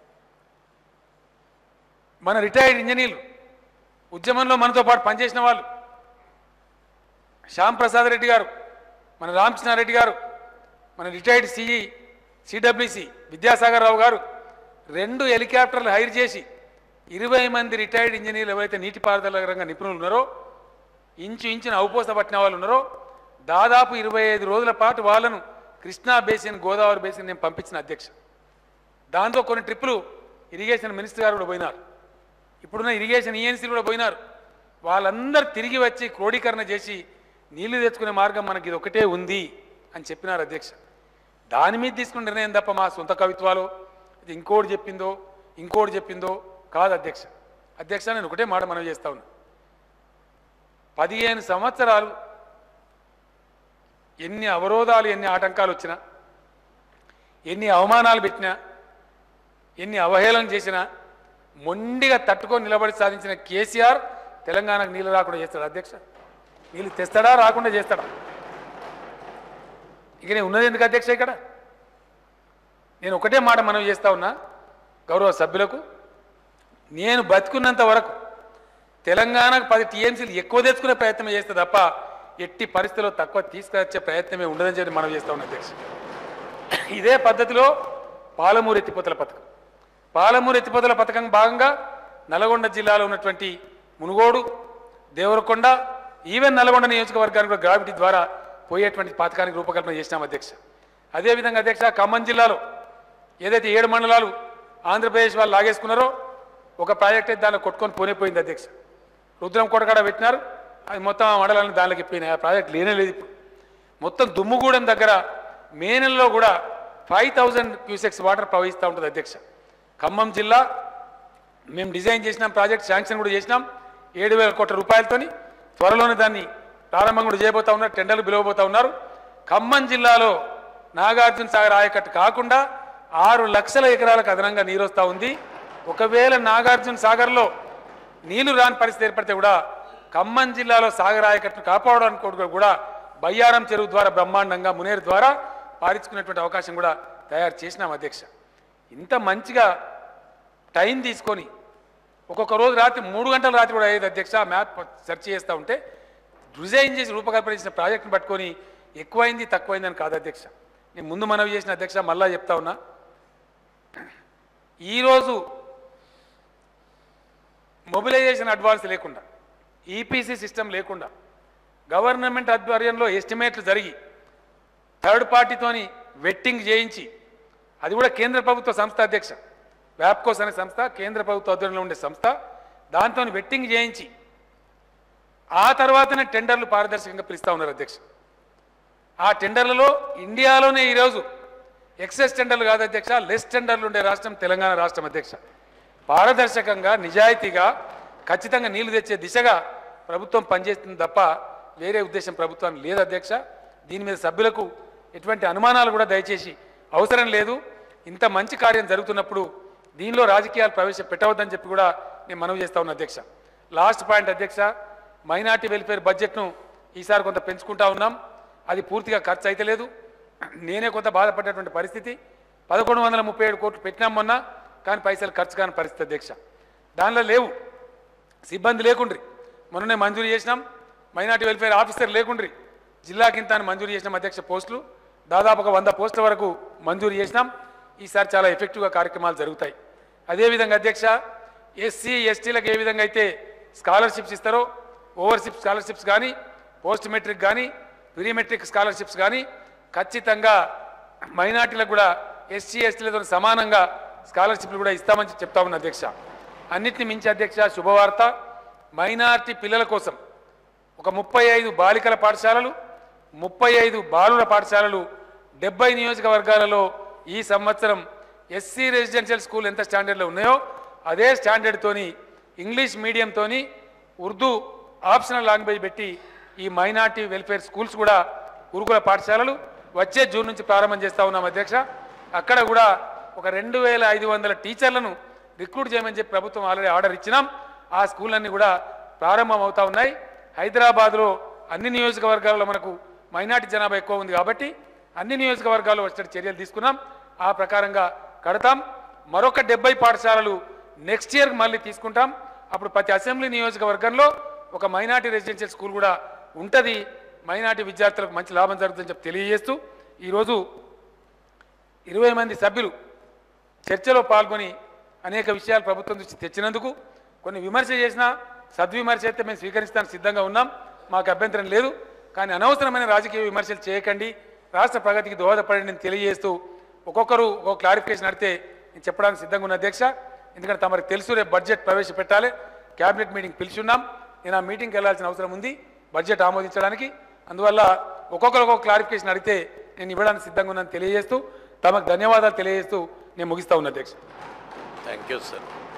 మన రిటైర్డ్ ఇంజనీర్లు ఉద్యమంలో మనతో పాటు పనిచేసిన వాళ్ళు శ్యామ్ ప్రసాద్ రెడ్డి గారు మన రామకృష్ణారెడ్డి గారు మన retired CE CWC Vidyasagar Rao గారు రెండు హెలికాప్టర్లు హైర్ చేసి ఇరవై మంది రిటైర్డ్ ఇంజనీర్లు ఎవరైతే నీటిపారుదల రంగ నిపుణులు ఉన్నారో ఇంచు ఇంచున అవపోస పట్టిన వాళ్ళు ఉన్నారో దాదాపు ఇరవై ఐదు రోజుల పాటు వాళ్ళను కృష్ణా బేసిన్ గోదావరి బేసిన్ నేను పంపించిన అధ్యక్ష దాంతో కొన్ని ట్రిప్పులు ఇరిగేషన్ మినిస్టర్ గారు కూడా పోయినారు ఇప్పుడున్న ఇరిగేషన్ ఈఎన్సీలు కూడా పోయినారు వాళ్ళందరూ తిరిగి వచ్చి క్రోడీకరణ చేసి నీళ్లు తెచ్చుకునే మార్గం మనకి ఇది ఒకటే ఉంది అని చెప్పినారు అధ్యక్ష దాని మీద తీసుకున్న నిర్ణయం తప్ప మా సొంత కవిత్వాలు ఇది ఇంకోటి చెప్పిందో ఇంకోటి చెప్పిందో కాదు అధ్యక్ష అధ్యక్ష నేను ఒకటే మాట మనం చేస్తా ఉన్నా పదిహేను సంవత్సరాలు ఎన్ని అవరోధాలు ఎన్ని ఆటంకాలు వచ్చినా ఎన్ని అవమానాలు పెట్టినా ఎన్ని అవహేళన చేసినా మొండిగా తట్టుకొని నిలబడి సాధించిన కేసీఆర్ తెలంగాణకు నీళ్ళు రాకుండా చేస్తాడు అధ్యక్ష నీళ్ళు తెస్తాడా రాకుండా చేస్తాడా ఇక నేను ఉన్నది ఎందుకు అధ్యక్ష ఇక్కడ నేను ఒకటే మాట మనవి చేస్తా ఉన్నా గౌరవ సభ్యులకు నేను బతుకున్నంత వరకు తెలంగాణకు పది టీఎంసీలు ఎక్కువ తెచ్చుకునే ప్రయత్నం చేస్తే తప్ప ఎట్టి పరిస్థితుల్లో తక్కువ తీసుకొచ్చే ప్రయత్నమే ఉండదని చెప్పి మనం చేస్తా ఉన్నాం అధ్యక్ష ఇదే పద్ధతిలో పాలమూరు ఎత్తిపోతల పథకం పాలమూరు ఎత్తిపోతల పథకం భాగంగా నల్గొండ జిల్లాలో ఉన్నటువంటి మునుగోడు దేవరకొండ ఈవెన్ నల్గొండ నియోజకవర్గానికి కూడా గ్రావిటీ ద్వారా పోయేటువంటి పథకానికి రూపకల్పన చేసినాం అధ్యక్ష అదేవిధంగా అధ్యక్ష ఖమ్మం జిల్లాలో ఏదైతే ఏడు మండలాలు ఆంధ్రప్రదేశ్ వాళ్ళు లాగేసుకున్నారో ఒక ప్రాజెక్ట్ అయితే దానిలో కొట్టుకొని పోనే పోయింది అధ్యక్ష రుద్రం కొడకాడ పెట్టినారు అది మొత్తం ఆ మండలాన్ని దానిలోకి ఎప్పినాయి ఆ ప్రాజెక్ట్ లేనే లేదు ఇప్పుడు మొత్తం దుమ్ముగూడెం దగ్గర మే నెలలో కూడా ఫైవ్ థౌజండ్ క్యూసెక్స్ వాటర్ ప్రవహిస్తూ ఉంటుంది అధ్యక్ష ఖమ్మం జిల్లా మేము డిజైన్ చేసినాం ప్రాజెక్ట్ శాంక్షన్ కూడా చేసినాం ఏడు వేల కోట్ల రూపాయలతోని త్వరలోనే దాన్ని ప్రారంభం కూడా చేయబోతా ఉన్నారు టెండర్లు పిలవబోతా ఉన్నారు ఖమ్మం జిల్లాలో నాగార్జున సాగర్ ఆయకట్టు కాకుండా ఆరు లక్షల ఎకరాలకు అదనంగా నీరు వస్తూ ఉంది ఒకవేళ నాగార్జున సాగర్లో నీళ్లు రాని పరిస్థితి ఏర్పడితే కూడా ఖమ్మం జిల్లాలో సాగర్ ఆయకట్టును కాపాడడానికి కూడా- కూడా బయ్యారం చెరువు ద్వారా బ్రహ్మాండంగా మునేరు ద్వారా పారించుకునేటువంటి అవకాశం కూడా తయారు చేసినాం అధ్యక్ష ఇంత మంచిగా టైం తీసుకొని ఒక్కొక్క రోజు రాత్రి మూడు గంటల రాత్రి కూడా అయ్యేది అధ్యక్ష ఆ మ్యాప్ సెర్చ్ చేస్తూ ఉంటే డిజైన్ చేసి రూపకల్పన చేసిన ప్రాజెక్ట్ని పట్టుకొని ఎక్కువైంది తక్కువైంది అని కాదు అధ్యక్ష నేను ముందు మనవి చేసిన అధ్యక్ష మళ్ళా చెప్తా ఉన్నా ఈరోజు మొబిలైజేషన్ అడ్వాన్స్ లేకుండా ఈపీసీ సిస్టమ్ లేకుండా గవర్నమెంట్ ఆధ్వర్యంలో ఎస్టిమేట్లు జరిగి థర్డ్ పార్టీతోని వెట్టింగ్ చేయించి అది కూడా కేంద్ర ప్రభుత్వ సంస్థ అధ్యక్ష వ్యాప్కోస్ అనే సంస్థ కేంద్ర ప్రభుత్వ ఆధ్వర్యంలో ఉండే సంస్థ దాంతో వెట్టింగ్ చేయించి ఆ తర్వాతనే టెండర్లు పారదర్శకంగా పిలుస్తూ ఉన్నారు అధ్యక్ష ఆ టెండర్లలో ఇండియాలోనే ఈరోజు ఎక్సెస్ టెండర్లు కాదు అధ్యక్ష లెస్ టెండర్లు ఉండే రాష్ట్రం తెలంగాణ రాష్ట్రం అధ్యక్ష పారదర్శకంగా నిజాయితీగా ఖచ్చితంగా నీళ్లు తెచ్చే దిశగా ప్రభుత్వం పనిచేస్తుంది తప్ప వేరే ఉద్దేశం ప్రభుత్వానికి లేదు అధ్యక్ష దీని మీద సభ్యులకు ఎటువంటి అనుమానాలు కూడా దయచేసి అవసరం లేదు ఇంత మంచి కార్యం జరుగుతున్నప్పుడు దీనిలో రాజకీయాలు ప్రవేశపెట్టవద్దని చెప్పి కూడా నేను మనవి చేస్తా ఉన్నా అధ్యక్ష లాస్ట్ పాయింట్ అధ్యక్ష మైనార్టీ వెల్ఫేర్ బడ్జెట్ను ఈసారి కొంత పెంచుకుంటా ఉన్నాం అది పూర్తిగా ఖర్చు అయితే లేదు నేనే కొంత బాధపడ్డటువంటి పరిస్థితి పదకొండు వందల ముప్పై ఏడు కోట్లు పెట్టినాం మొన్న కానీ పైసలు ఖర్చు కాని పరిస్థితి అధ్యక్ష దానిలో లేవు సిబ్బంది లేకుండ్రి మొన్ననే మంజూరు చేసినాం మైనార్టీ వెల్ఫేర్ ఆఫీసర్ లేకుండ్రి జిల్లాకి ఇంత అని మంజూరు చేసినాం అధ్యక్ష పోస్టులు దాదాపు ఒక వంద పోస్టుల వరకు మంజూరు చేసినాం ఈసారి చాలా ఎఫెక్టివ్గా కార్యక్రమాలు జరుగుతాయి అదేవిధంగా అధ్యక్ష ఎస్సీ ఎస్టీలకు ఏ విధంగా అయితే స్కాలర్షిప్స్ ఇస్తారో ఓవర్షిప్ స్కాలర్షిప్స్ కానీ పోస్ట్ మెట్రిక్ కానీ ప్రీ మెట్రిక్ స్కాలర్షిప్స్ కానీ ఖచ్చితంగా మైనార్టీలకు కూడా ఎస్సీ ఎస్టీలతో సమానంగా స్కాలర్షిప్లు కూడా ఇస్తామని చెప్పి చెప్తా ఉన్న అధ్యక్ష అన్నిటిని మించి అధ్యక్ష శుభవార్త మైనార్టీ పిల్లల కోసం ఒక ముప్పై ఐదు బాలికల పాఠశాలలు ముప్పై ఐదు బాలుల పాఠశాలలు డెబ్బై నియోజకవర్గాలలో ఈ సంవత్సరం ఎస్సీ రెసిడెన్షియల్ స్కూల్ ఎంత స్టాండర్డ్లో ఉన్నాయో అదే స్టాండర్డ్తోని ఇంగ్లీష్ మీడియంతోని ఉర్దూ ఆప్షనల్ లాంగ్వేజ్ పెట్టి ఈ మైనార్టీ వెల్ఫేర్ స్కూల్స్ కూడా గురుకుల పాఠశాలలు వచ్చే జూన్ నుంచి ప్రారంభం చేస్తా ఉన్నాం అధ్యక్ష అక్కడ కూడా ఒక రెండు వేల ఐదు వందల టీచర్లను రిక్రూట్ చేయమని చెప్పి ప్రభుత్వం ఆల్రెడీ ఆర్డర్ ఇచ్చినాం ఆ స్కూళ్ళన్నీ కూడా ప్రారంభం అవుతా ఉన్నాయి హైదరాబాద్లో అన్ని నియోజకవర్గాల్లో మనకు మైనార్టీ జనాభా ఎక్కువ ఉంది కాబట్టి అన్ని నియోజకవర్గాల్లో వచ్చే చర్యలు తీసుకున్నాం ఆ ప్రకారంగా కడతాం మరొక డెబ్బై పాఠశాలలు నెక్స్ట్ ఇయర్ మళ్ళీ తీసుకుంటాం అప్పుడు ప్రతి అసెంబ్లీ నియోజకవర్గంలో ఒక మైనార్టీ రెసిడెన్షియల్ స్కూల్ కూడా ఉంటుంది మైనార్టీ విద్యార్థులకు మంచి లాభం జరుగుతుందని చెప్పి తెలియజేస్తూ ఈరోజు ఇరవై మంది సభ్యులు చర్చలో పాల్గొని అనేక విషయాలు ప్రభుత్వం దృష్టి తెచ్చినందుకు కొన్ని విమర్శ చేసినా సద్విమర్శ అయితే మేము స్వీకరిస్తానికి సిద్ధంగా ఉన్నాం మాకు అభ్యంతరం లేదు కానీ అనవసరమైన రాజకీయ విమర్శలు చేయకండి రాష్ట్ర ప్రగతికి దోహదపడండి అని తెలియజేస్తూ ఒక్కొక్కరు ఒక క్లారిఫికేషన్ అడితే నేను చెప్పడానికి సిద్ధంగా ఉన్న అధ్యక్ష ఎందుకంటే తమరికి తెలుసు రేపు బడ్జెట్ ప్రవేశపెట్టాలి క్యాబినెట్ మీటింగ్ పిలిచున్నాం నేను ఆ మీటింగ్కి వెళ్ళాల్సిన అవసరం ఉంది బడ్జెట్ ఆమోదించడానికి అందువల్ల ఒక్కొక్కరు ఒక్కొక్క క్లారిఫికేషన్ అడిగితే నేను ఇవ్వడానికి సిద్ధంగా ఉన్నాను తెలియజేస్తూ తమకు ధన్యవాదాలు తెలియజేస్తూ నేను ముగిస్తా ఉన్నా అధ్యక్ష థ్యాంక్ యూ సార్